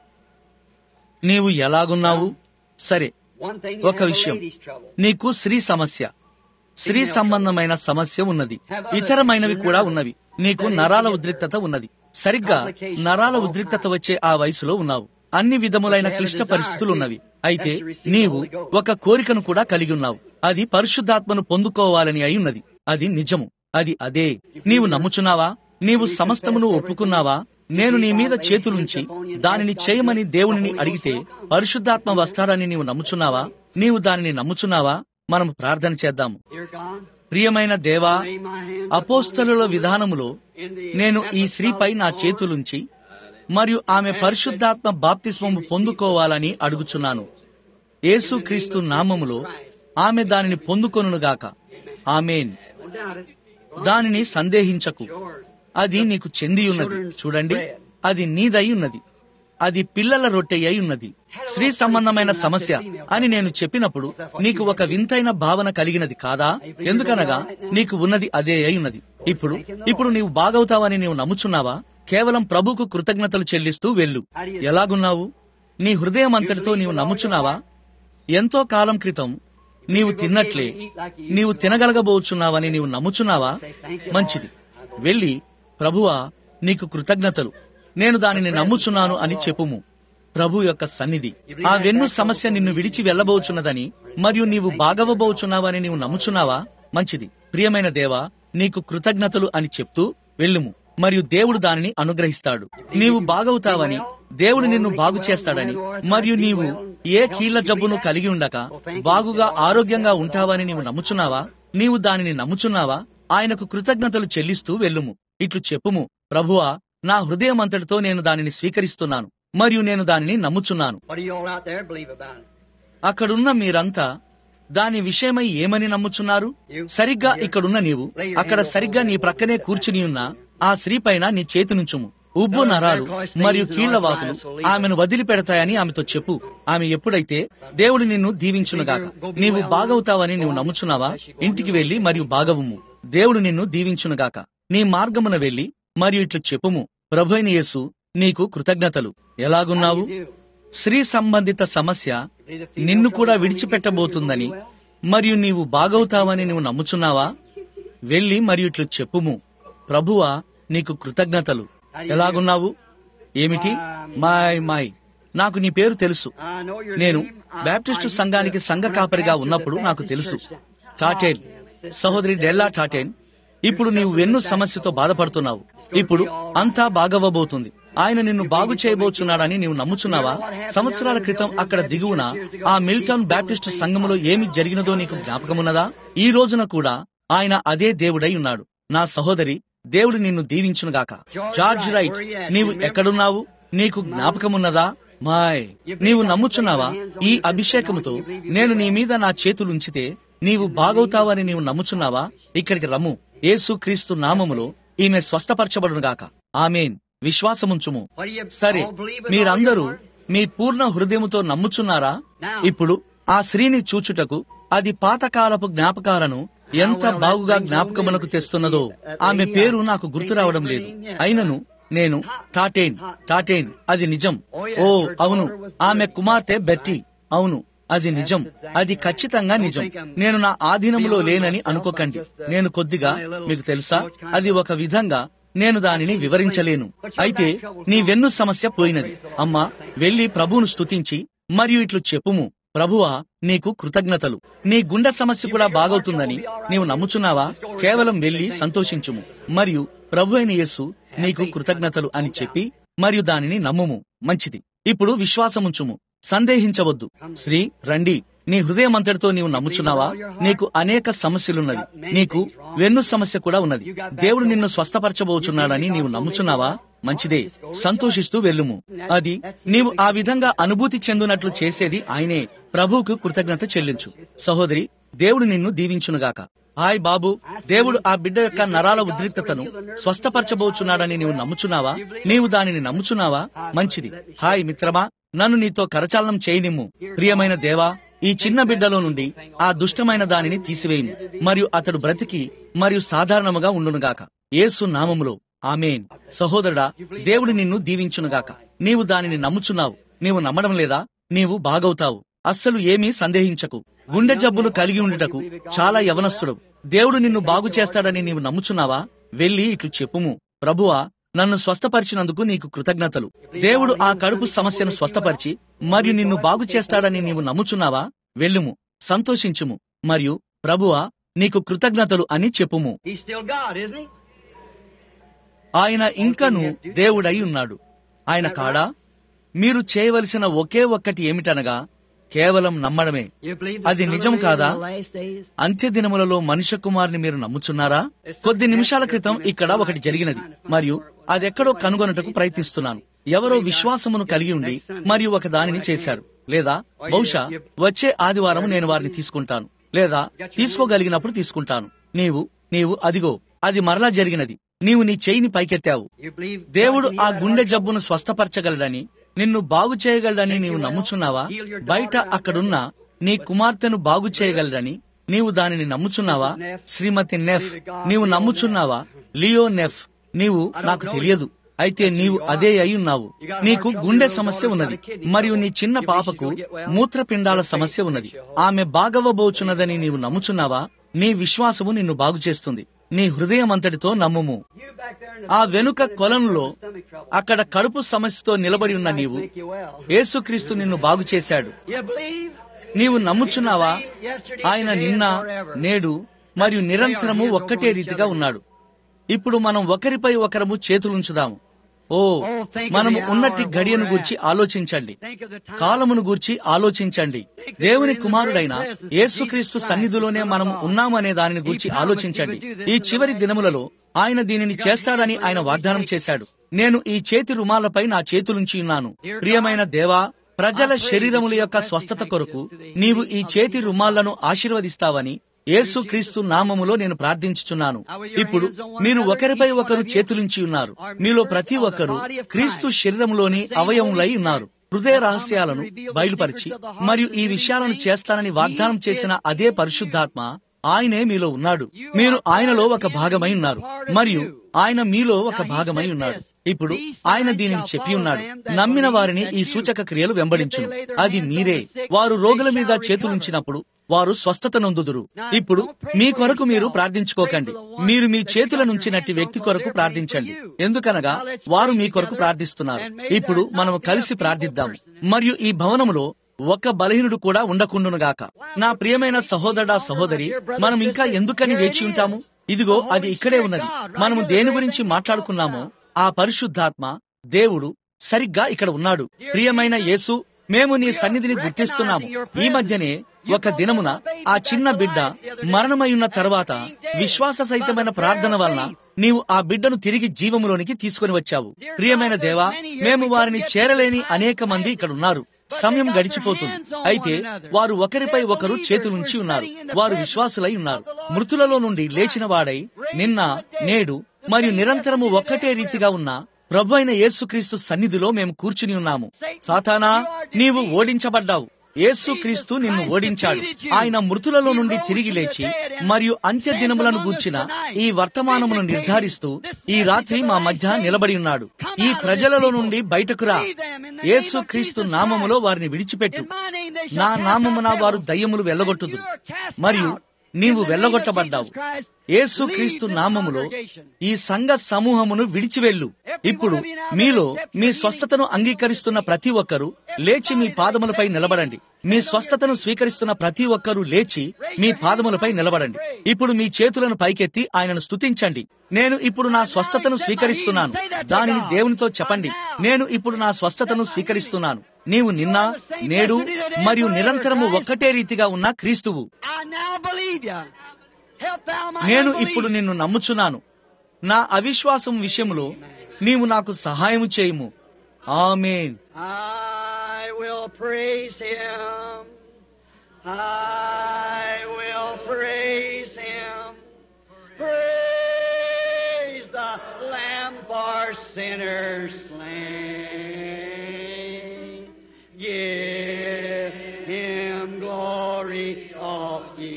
నీవు ఎలాగున్నావు సరే One thing you ఒక have a విషయం lady's trouble. నీకు స్త్రీ సమస్య స్త్రీ సంబంధమైన సమస్య ఉన్నది ఇతరమైనవి కూడా ఉన్నవి నీకు నరాల ఉద్రిక్తత ఉన్నది సరిగ్గా నరాల ఉద్రిక్తత వచ్చే ఆ వయసులో ఉన్నావు అన్ని విధములైన క్లిష్ట పరిస్థితులు ఉన్నవి అయితే నీవు ఒక కోరికను కూడా కలిగి ఉన్నావు అది పరిశుద్ధాత్మను పొందుకోవాలని అయి ఉన్నది అది నిజము అది అదే నీవు నమ్ముచున్నావా నీవు సమస్తమును ఒప్పుకున్నావా నేను నీ మీద చేతులుంచి దానిని చేయమని దేవునిని అడిగితే పరిశుద్ధాత్మ వస్తాడని నీవు నమ్ముచున్నావా నీవు దానిని నమ్ముచున్నావా మనం ప్రార్థన చేద్దాము Dear God, ప్రియమైన దేవా lay my hands అపోస్తలుల విధానములో నేను ఈ స్త్రీపై నా చేతులుంచి మరియు ఆమె పరిశుద్ధాత్మ బాప్తిస్మము పొందుకోవాలని అడుగుచున్నాను యేసుక్రీస్తు నామములో ఆమె దానిని పొందుకొనుగాక ఆమెన్ Don't doubt it. దానిని సందేహించకు Yours. అది నీకు చెంది ఉన్నది చూడండి అది నీదై ఉన్నది అది పిల్లల రొట్టె అయి ఉన్నది స్త్రీ సంబంధమైన సమస్య అని నేను చెప్పినప్పుడు నీకు ఒక వింతైన భావన కలిగినది కాదా ఎందుకనగా నీకు ఉన్నది అదే అయి ఉన్నది ఇప్పుడు ఇప్పుడు నీవు బాగవుతావని నీవు నమ్ముచున్నావా కేవలం ప్రభుకు కృతజ్ఞతలు చెల్లిస్తూ వెళ్ళు ఎలాగున్నావు నీ హృదయం అంతటితో నీవు నమ్ముచున్నావా ఎంతో కాలం క్రితం నీవు తిన్నట్లే నీవు తినగలగబోచున్నావని నీవు నమ్ముచున్నావా మంచిది వెళ్ళి ప్రభువా నీకు కృతజ్ఞతలు నేను దానిని నమ్ముచున్నాను అని చెప్పుము ప్రభు యొక్క సన్నిధి ఆ వెన్ను సమస్య నిన్ను విడిచి వెళ్ళబోచున్నదని మరియు నీవు బాగవబోచున్నావని నీవు నమ్ముచున్నావా మంచిది ప్రియమైన దేవా నీకు కృతజ్ఞతలు అని చెప్తూ వెళ్ళుము మరియు దేవుడు దానిని అనుగ్రహిస్తాడు నీవు బాగవుతావని దేవుడు నిన్ను బాగు చేస్తాడని మరియు నీవు ఏ కీళ్ల జబ్బును కలిగి ఉండక బాగుగా ఆరోగ్యంగా ఉంటావని నీవు నమ్ముచున్నావా నీవు దానిని నమ్ముచున్నావా ఆయనకు కృతజ్ఞతలు చెల్లిస్తూ వెళ్ళుము ఇట్లు చెప్పుము ప్రభువా నా హృదయం అంతటితో నేను దానిని స్వీకరిస్తున్నాను మరియు నేను దానిని నమ్ముచున్నాను What do you all out there believe about it? అక్కడున్న మీరంతా దాని విషయమై ఏమని నమ్ముచున్నారు సరిగ్గా ఇక్కడున్న నీవు అక్కడ సరిగ్గా నీ ప్రక్కనే కూర్చుని ఉన్న ఆ స్త్రీ పైన నీ చేతి నుంచుము ఉబ్బు నరాలు మరియు కీళ్ల వాపులు ఆమెను వదిలిపెడతాయని ఆమెతో చెప్పు ఆమె ఎప్పుడైతే దేవుడు నిన్ను దీవించునుగాక నీవు బాగవుతావని నీవు నమ్ముచున్నావా ఇంటికి వెళ్లి మరియు బాగవుము దేవుడు నిన్ను దీవించునుగాక నీ మార్గమున వెళ్లి మరియు ఇట్లు చెప్పుము ప్రభు యేసు నీకు కృతజ్ఞతలు ఎలాగున్నావు You do. స్త్రీ సంబంధిత సమస్య నిన్ను కూడా విడిచిపెట్టబోతుందని మరియు నీవు బాగవుతావని నువ్వు నమ్ముచున్నావా వెళ్ళి మరియు ఇట్లు చెప్పుము ప్రభువా నీకు కృతజ్ఞతలు ఎలాగున్నావు ఏమిటి మాయ్ మాయ్ నాకు నీ పేరు తెలుసు I know your నేను name. I- Baptist I used సంఘానికి to సంఘ run కాపరిగా past you ఉన్నప్పుడు at the నాకు Baptist తెలుసు church. టాటేన్ సహోదరి డెల్లా టాటేన్ ఇప్పుడు నీవు వెన్ను సమస్యతో బాధపడుతున్నావు ఇప్పుడు అంతా బాగవ్వబోతుంది ఆయన నిన్ను బాగు చేయబోచున్నాడని నీవు నమ్ముచున్నావా సంవత్సరాల క్రితం అక్కడ దిగువన ఆ మిల్టన్ బ్యాప్టిస్టు సంఘములో ఏమి జరిగినదో నీకు జ్ఞాపకమున్నదా ఈ రోజున కూడా ఆయన అదే దేవుడై ఉన్నాడు నా సహోదరి దేవుడు నిన్ను దీవించునుగాక జార్జ్ రైట్ నీవు ఎక్కడున్నావు నీకు జ్ఞాపకమున్నదా మాయ్ నీవు నమ్ముచున్నావా ఈ అభిషేకముతో నేను నీ మీద నా చేతులుంచితే నీవు బాగవుతావని నీవు నమ్ముచున్నావా ఇక్కడికి రమ్ము యేసు క్రీస్తు నామములో ఈమె స్వస్థపరచబడునుగాక ఆమెన్ విశ్వాసముంచుము సరే మీరందరూ మీ పూర్ణ హృదయముతో నమ్ముచున్నారా ఇప్పుడు ఆ స్త్రీని చూచుటకు అది పాతకాలపు జ్ఞాపకాలను ఎంత బాగుగా జ్ఞాపకమునకు తెస్తున్నదో ఆమె పేరు నాకు గుర్తు రావడం లేదు అయినను నేను టాటేన్ టాటేన్ అది నిజం ఓ అవును ఆమె కుమార్తె బెట్టి అవును అది నిజం అది ఖచ్చితంగా నిజం నేను నా ఆధీనంలో లేనని అనుకోకండి నేను కొద్దిగా మీకు తెలుసా అది ఒక విధంగా నేను దానిని వివరించలేను అయితే నీ వెన్ను సమస్య పోయినది అమ్మా వెళ్లి ప్రభువును స్తుతించి మరియు ఇట్లు చెప్పుము ప్రభువా నీకు కృతజ్ఞతలు నీ గుండె సమస్య కూడా బాగవుతుందని నీవు నమ్ముచున్నావా కేవలం వెళ్లి సంతోషించుము మరియు ప్రభు అయిన యేసు నీకు కృతజ్ఞతలు అని చెప్పి మరియు దానిని నమ్ముము మంచిది ఇప్పుడు విశ్వాసముంచుము సందేహించవద్దు శ్రీ రండి నీ హృదయమంతటితో నీవు నమ్ముచున్నావా నీకు అనేక సమస్యలున్నవి నీకు వెన్ను సమస్య కూడా ఉన్నది దేవుడు నిన్ను స్వస్థపరచబోచున్నాడని నీవు నమ్ముచున్నావా మంచిదే సంతోషిస్తూ వెళ్ళుము అది నీవు ఆ విధంగా అనుభూతి చెందునట్లు చేసేది ఆయనే ప్రభువుకు కృతజ్ఞత చెల్లించు సహోదరి దేవుడు నిన్ను దీవించునుగాక హాయ్ బాబు దేవుడు ఆ బిడ్డ యొక్క నరాల ఉద్రిక్తతను స్వస్థపరచబోచున్నాడని నీవు నమ్ముచున్నావా నీవు దానిని నమ్ముచున్నావా మంచిది హాయ్ మిత్రమా నన్ను నీతో కరచాలనం చేయనిమ్ము ప్రియమైన దేవా ఈ చిన్న బిడ్డలో నుండి ఆ దుష్టమైన దానిని తీసివేయము మరియు అతడు బ్రతికి మరియు సాధారణముగా ఉండునుగాక యేసు నామములో ఆమెన్ సహోదరుడా దేవుడు నిన్ను దీవించునుగాక నీవు దానిని నమ్ముచున్నావు నీవు నమ్మడం లేదా నీవు బాగవుతావు అస్సలు ఏమీ సందేహించకు గుండె జబ్బులు కలిగి ఉండుటకు చాలా యవనస్తుడు దేవుడు నిన్ను బాగు చేస్తాడని నీవు నమ్ముచున్నావా వెళ్లి ఇట్లు చెప్పుము ప్రభువా నన్ను స్వస్థపరిచినందుకు నీకు కృతజ్ఞతలు దేవుడు ఆ కడుపు సమస్యను స్వస్థపరిచి మరియు నిన్ను బాగు చేస్తాడని నీవు నమ్ముచున్నావా వెళ్ళుము సంతోషించుము మరియు ప్రభువా నీకు కృతజ్ఞతలు అని చెప్పుము He's still God, isn't he? ఆయన ఇంకను దేవుడై ఉన్నాడు ఆయన కాడా మీరు చేయవలసిన ఒకే ఒక్కటి ఏమిటనగా కేవలం నమ్మడమే You believe అది the నిజం Son of Man కాదా in the last days? అంత్య దినములలో మనుష్య కుమారుని మీరు నమ్ముచున్నారా కొద్ది నిమిషాల క్రితం ఇక్కడ ఒకటి జరిగినది మరియు అదెక్కడో కనుగొనటకు ప్రయత్నిస్తున్నాను ఎవరో విశ్వాసమును కలిగి ఉండి మరియు ఒక దానిని చేశారు లేదా బహుశా వచ్చే ఆదివారం నేను వారిని తీసుకుంటాను లేదా తీసుకోగలిగినప్పుడు తీసుకుంటాను నీవు నీవు అదిగో అది మరలా జరిగినది నీవు నీ చేయిని పైకెత్తావు You believe దేవుడు God can ఆ heal that గుండె heart? జబ్బును స్వస్థపరచగలడని నిన్ను బాగు చేయగలడని నీవు నమ్ముచున్నావా బయట అక్కడున్న నీ కుమార్తెను బాగు చేయగలడని నీవు దానిని నమ్ముచున్నావా శ్రీమతి నెఫ్ నీవు నమ్ముచున్నావా లియో నెఫ్ నీవు నాకు తెలియదు అయితే నీవు అదే అయి ఉన్నావు నీకు గుండె సమస్య ఉన్నది మరియు నీ చిన్న పాపకు మూత్రపిండాల సమస్య ఉన్నది ఆమె బాగవ్వబోచున్నదని నీవు నమ్ముచున్నావా నీ విశ్వాసము నిన్ను బాగు చేస్తుంది నీ హృదయమంతటితో నమ్ముము You back there in the ఆ వెనుక కొలంలో stomach trouble. అక్కడ కడుపు సమస్యతో నిలబడి ఉన్న నీవు Make you well. యేసుక్రీస్తు నిన్ను బాగు చేశాడు You believe? నీవు నమ్ముచున్నావా ఆయన నిన్న నేడు మరియు నిరంతరము ఒక్కటే రీతిగా ఉన్నాడు ఇప్పుడు మనం ఒకరిపై ఒకరము చేతులుంచుదాము ఓ మనము ఉన్నట్టి గడియను గూర్చి ఆలోచించండి Think of the time. కాలమును గూర్చి ఆలోచించండి దేవుని కుమారుడైన యేసుక్రీస్తు సన్నిధిలోనే మనం ఉన్నామనే దానిని గూర్చి ఆలోచించండి ఈ చివరి దినములలో ఆయన దీనిని చేస్తాడని ఆయన వాగ్దానం చేశాడు నేను ఈ చేతి రుమాలపై నా చేతులుంచి ఉన్నాను ప్రియమైన దేవా ప్రజల శరీరముల యొక్క స్వస్థత కొరకు నీవు ఈ చేతి రుమాలను ఆశీర్వదిస్తావని యేసుక్రీస్తు నామములో నేను ప్రార్థించుచున్నాను ఇప్పుడు మీరు ఒకరిపై ఒకరు చేతులుంచి ఉన్నారు మీలో ప్రతి ఒక్కరు క్రీస్తు శరీరములోని అవయములై ఉన్నారు హృదయ రహస్యాలను బయలుపరిచి మరియు ఈ విషయాలను చేస్తానని వాగ్దానం చేసిన అదే పరిశుద్ధాత్మ ఆయనే మీలో ఉన్నాడు మీరు ఆయనలో ఒక భాగమై ఉన్నారు మరియు ఆయన మీలో ఒక భాగమై ఉన్నాడు ఇప్పుడు ఆయన దీనిని చెప్పి ఉన్నాడు నమ్మిన వారిని ఈ సూచక క్రియలు వెంబడించును అది మీరే వారు రోగుల మీద చేతులుంచినప్పుడు వారు స్వస్థత నొందుదురు ఇప్పుడు మీ కొరకు మీరు ప్రార్థించుకోకండి మీరు మీ చేతుల నుంచినట్టి వ్యక్తి కొరకు ప్రార్థించండి ఎందుకనగా వారు మీ కొరకు ప్రార్థిస్తున్నారు ఇప్పుడు మనము కలిసి ప్రార్థిద్దాం మరియు ఈ భవనములో ఒక్క బలహీనుడు కూడా ఉండకుండునుగాక నా ప్రియమైన సహోదరా సహోదరి మనం ఇంకా ఎందుకని వేచి ఉంటాము ఇదిగో అది ఇక్కడే ఉన్నది మనము దేని గురించి మాట్లాడుకున్నామో ఆ పరిశుద్ధాత్మ దేవుడు సరిగ్గా ఇక్కడ ఉన్నాడు ప్రియమైన యేసు మేము నీ సన్నిధిని గుర్తిస్తున్నాము ఈ మధ్యనే ఒక దినమున ఆ చిన్న బిడ్డ మరణమయ్యున్న తర్వాత విశ్వాస సహితమైన ప్రార్థన వలన నీవు ఆ బిడ్డను తిరిగి జీవములోనికి తీసుకుని వచ్చావు ప్రియమైన దేవా మేము వారిని చేరలేని అనేక మంది ఇక్కడ ఉన్నారు సమయం గడిచిపోతుంది అయితే వారు ఒకరిపై ఒకరు చేతులుంచి ఉన్నారు వారు విశ్వాసులై ఉన్నారు మృతులలో నుండి లేచిన వాడై నిన్న నేడు మరియు నిరంతరము ఒక్కటే రీతిగా ఉన్న ప్రభు అయిన యేసుక్రీస్తు సన్నిధిలో మేము కూర్చుని ఉన్నాము సాతానా నీవు ఓడించబడ్డావు యేసుక్రీస్తు నిన్ను ఓడించాడు ఆయన మృతులలో నుండి తిరిగి లేచి మరియు అంత్య దినములను గూర్చిన ఈ వర్తమానమును నిర్ధారిస్తూ ఈ రాత్రి మా మధ్య నిలబడి ఉన్నాడు ఈ ప్రజలలో నుండి బయటకు రా యేసుక్రీస్తు నామములో వారిని విడిచిపెట్టు నా నామమున వారు దయ్యములు వెళ్ళగొట్టుదు మరియు నీవు వెళ్ళగొట్టబడ్డావు యేసుక్రీస్తు నామములో ఈ సంఘ సమూహమును విడిచివెళ్ళు ఇప్పుడు మీలో మీ స్వస్థతను అంగీకరిస్తున్న ప్రతి ఒక్కరూ లేచి మీ పాదములపై నిలబడండి మీ స్వస్థతను స్వీకరిస్తున్న ప్రతి ఒక్కరూ లేచి మీ పాదములపై నిలబడండి ఇప్పుడు మీ చేతులను పైకెత్తి ఆయనను స్తుతించండి నేను ఇప్పుడు నా స్వస్థతను స్వీకరిస్తున్నాను దానిని దేవునితో చెప్పండి నేను ఇప్పుడు నా స్వస్థతను స్వీకరిస్తున్నాను నీవు నిన్న నేడు మరియు నిరంతరము ఒక్కటే రీతిగా ఉన్న క్రీస్తువు నేను ఇప్పుడు నిన్ను నమ్ముచున్నాను నా అవిశ్వాసం విషయంలో నీవు నాకు సహాయము చేయుము amen I will praise him. I will praise him. Praise the Lamb for sinners slain. Give him glory, all ye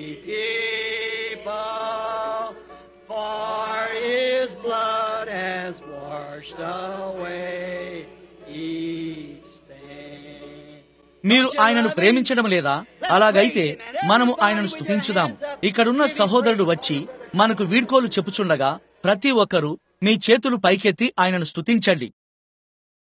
people, for his blood has washed away each stain. మీరు ఆయనను ప్రేమించడం లేదా అలాగైతే మనము ఆయనను స్తుతించుదాం ఇక్కడున్న సహోదరుడు వచ్చి మనకు వీడ్కోలు చెప్పుచుండగా ప్రతి ఒక్కరూ మీ చేతులు పైకెత్తి ఆయనను స్తుతించండి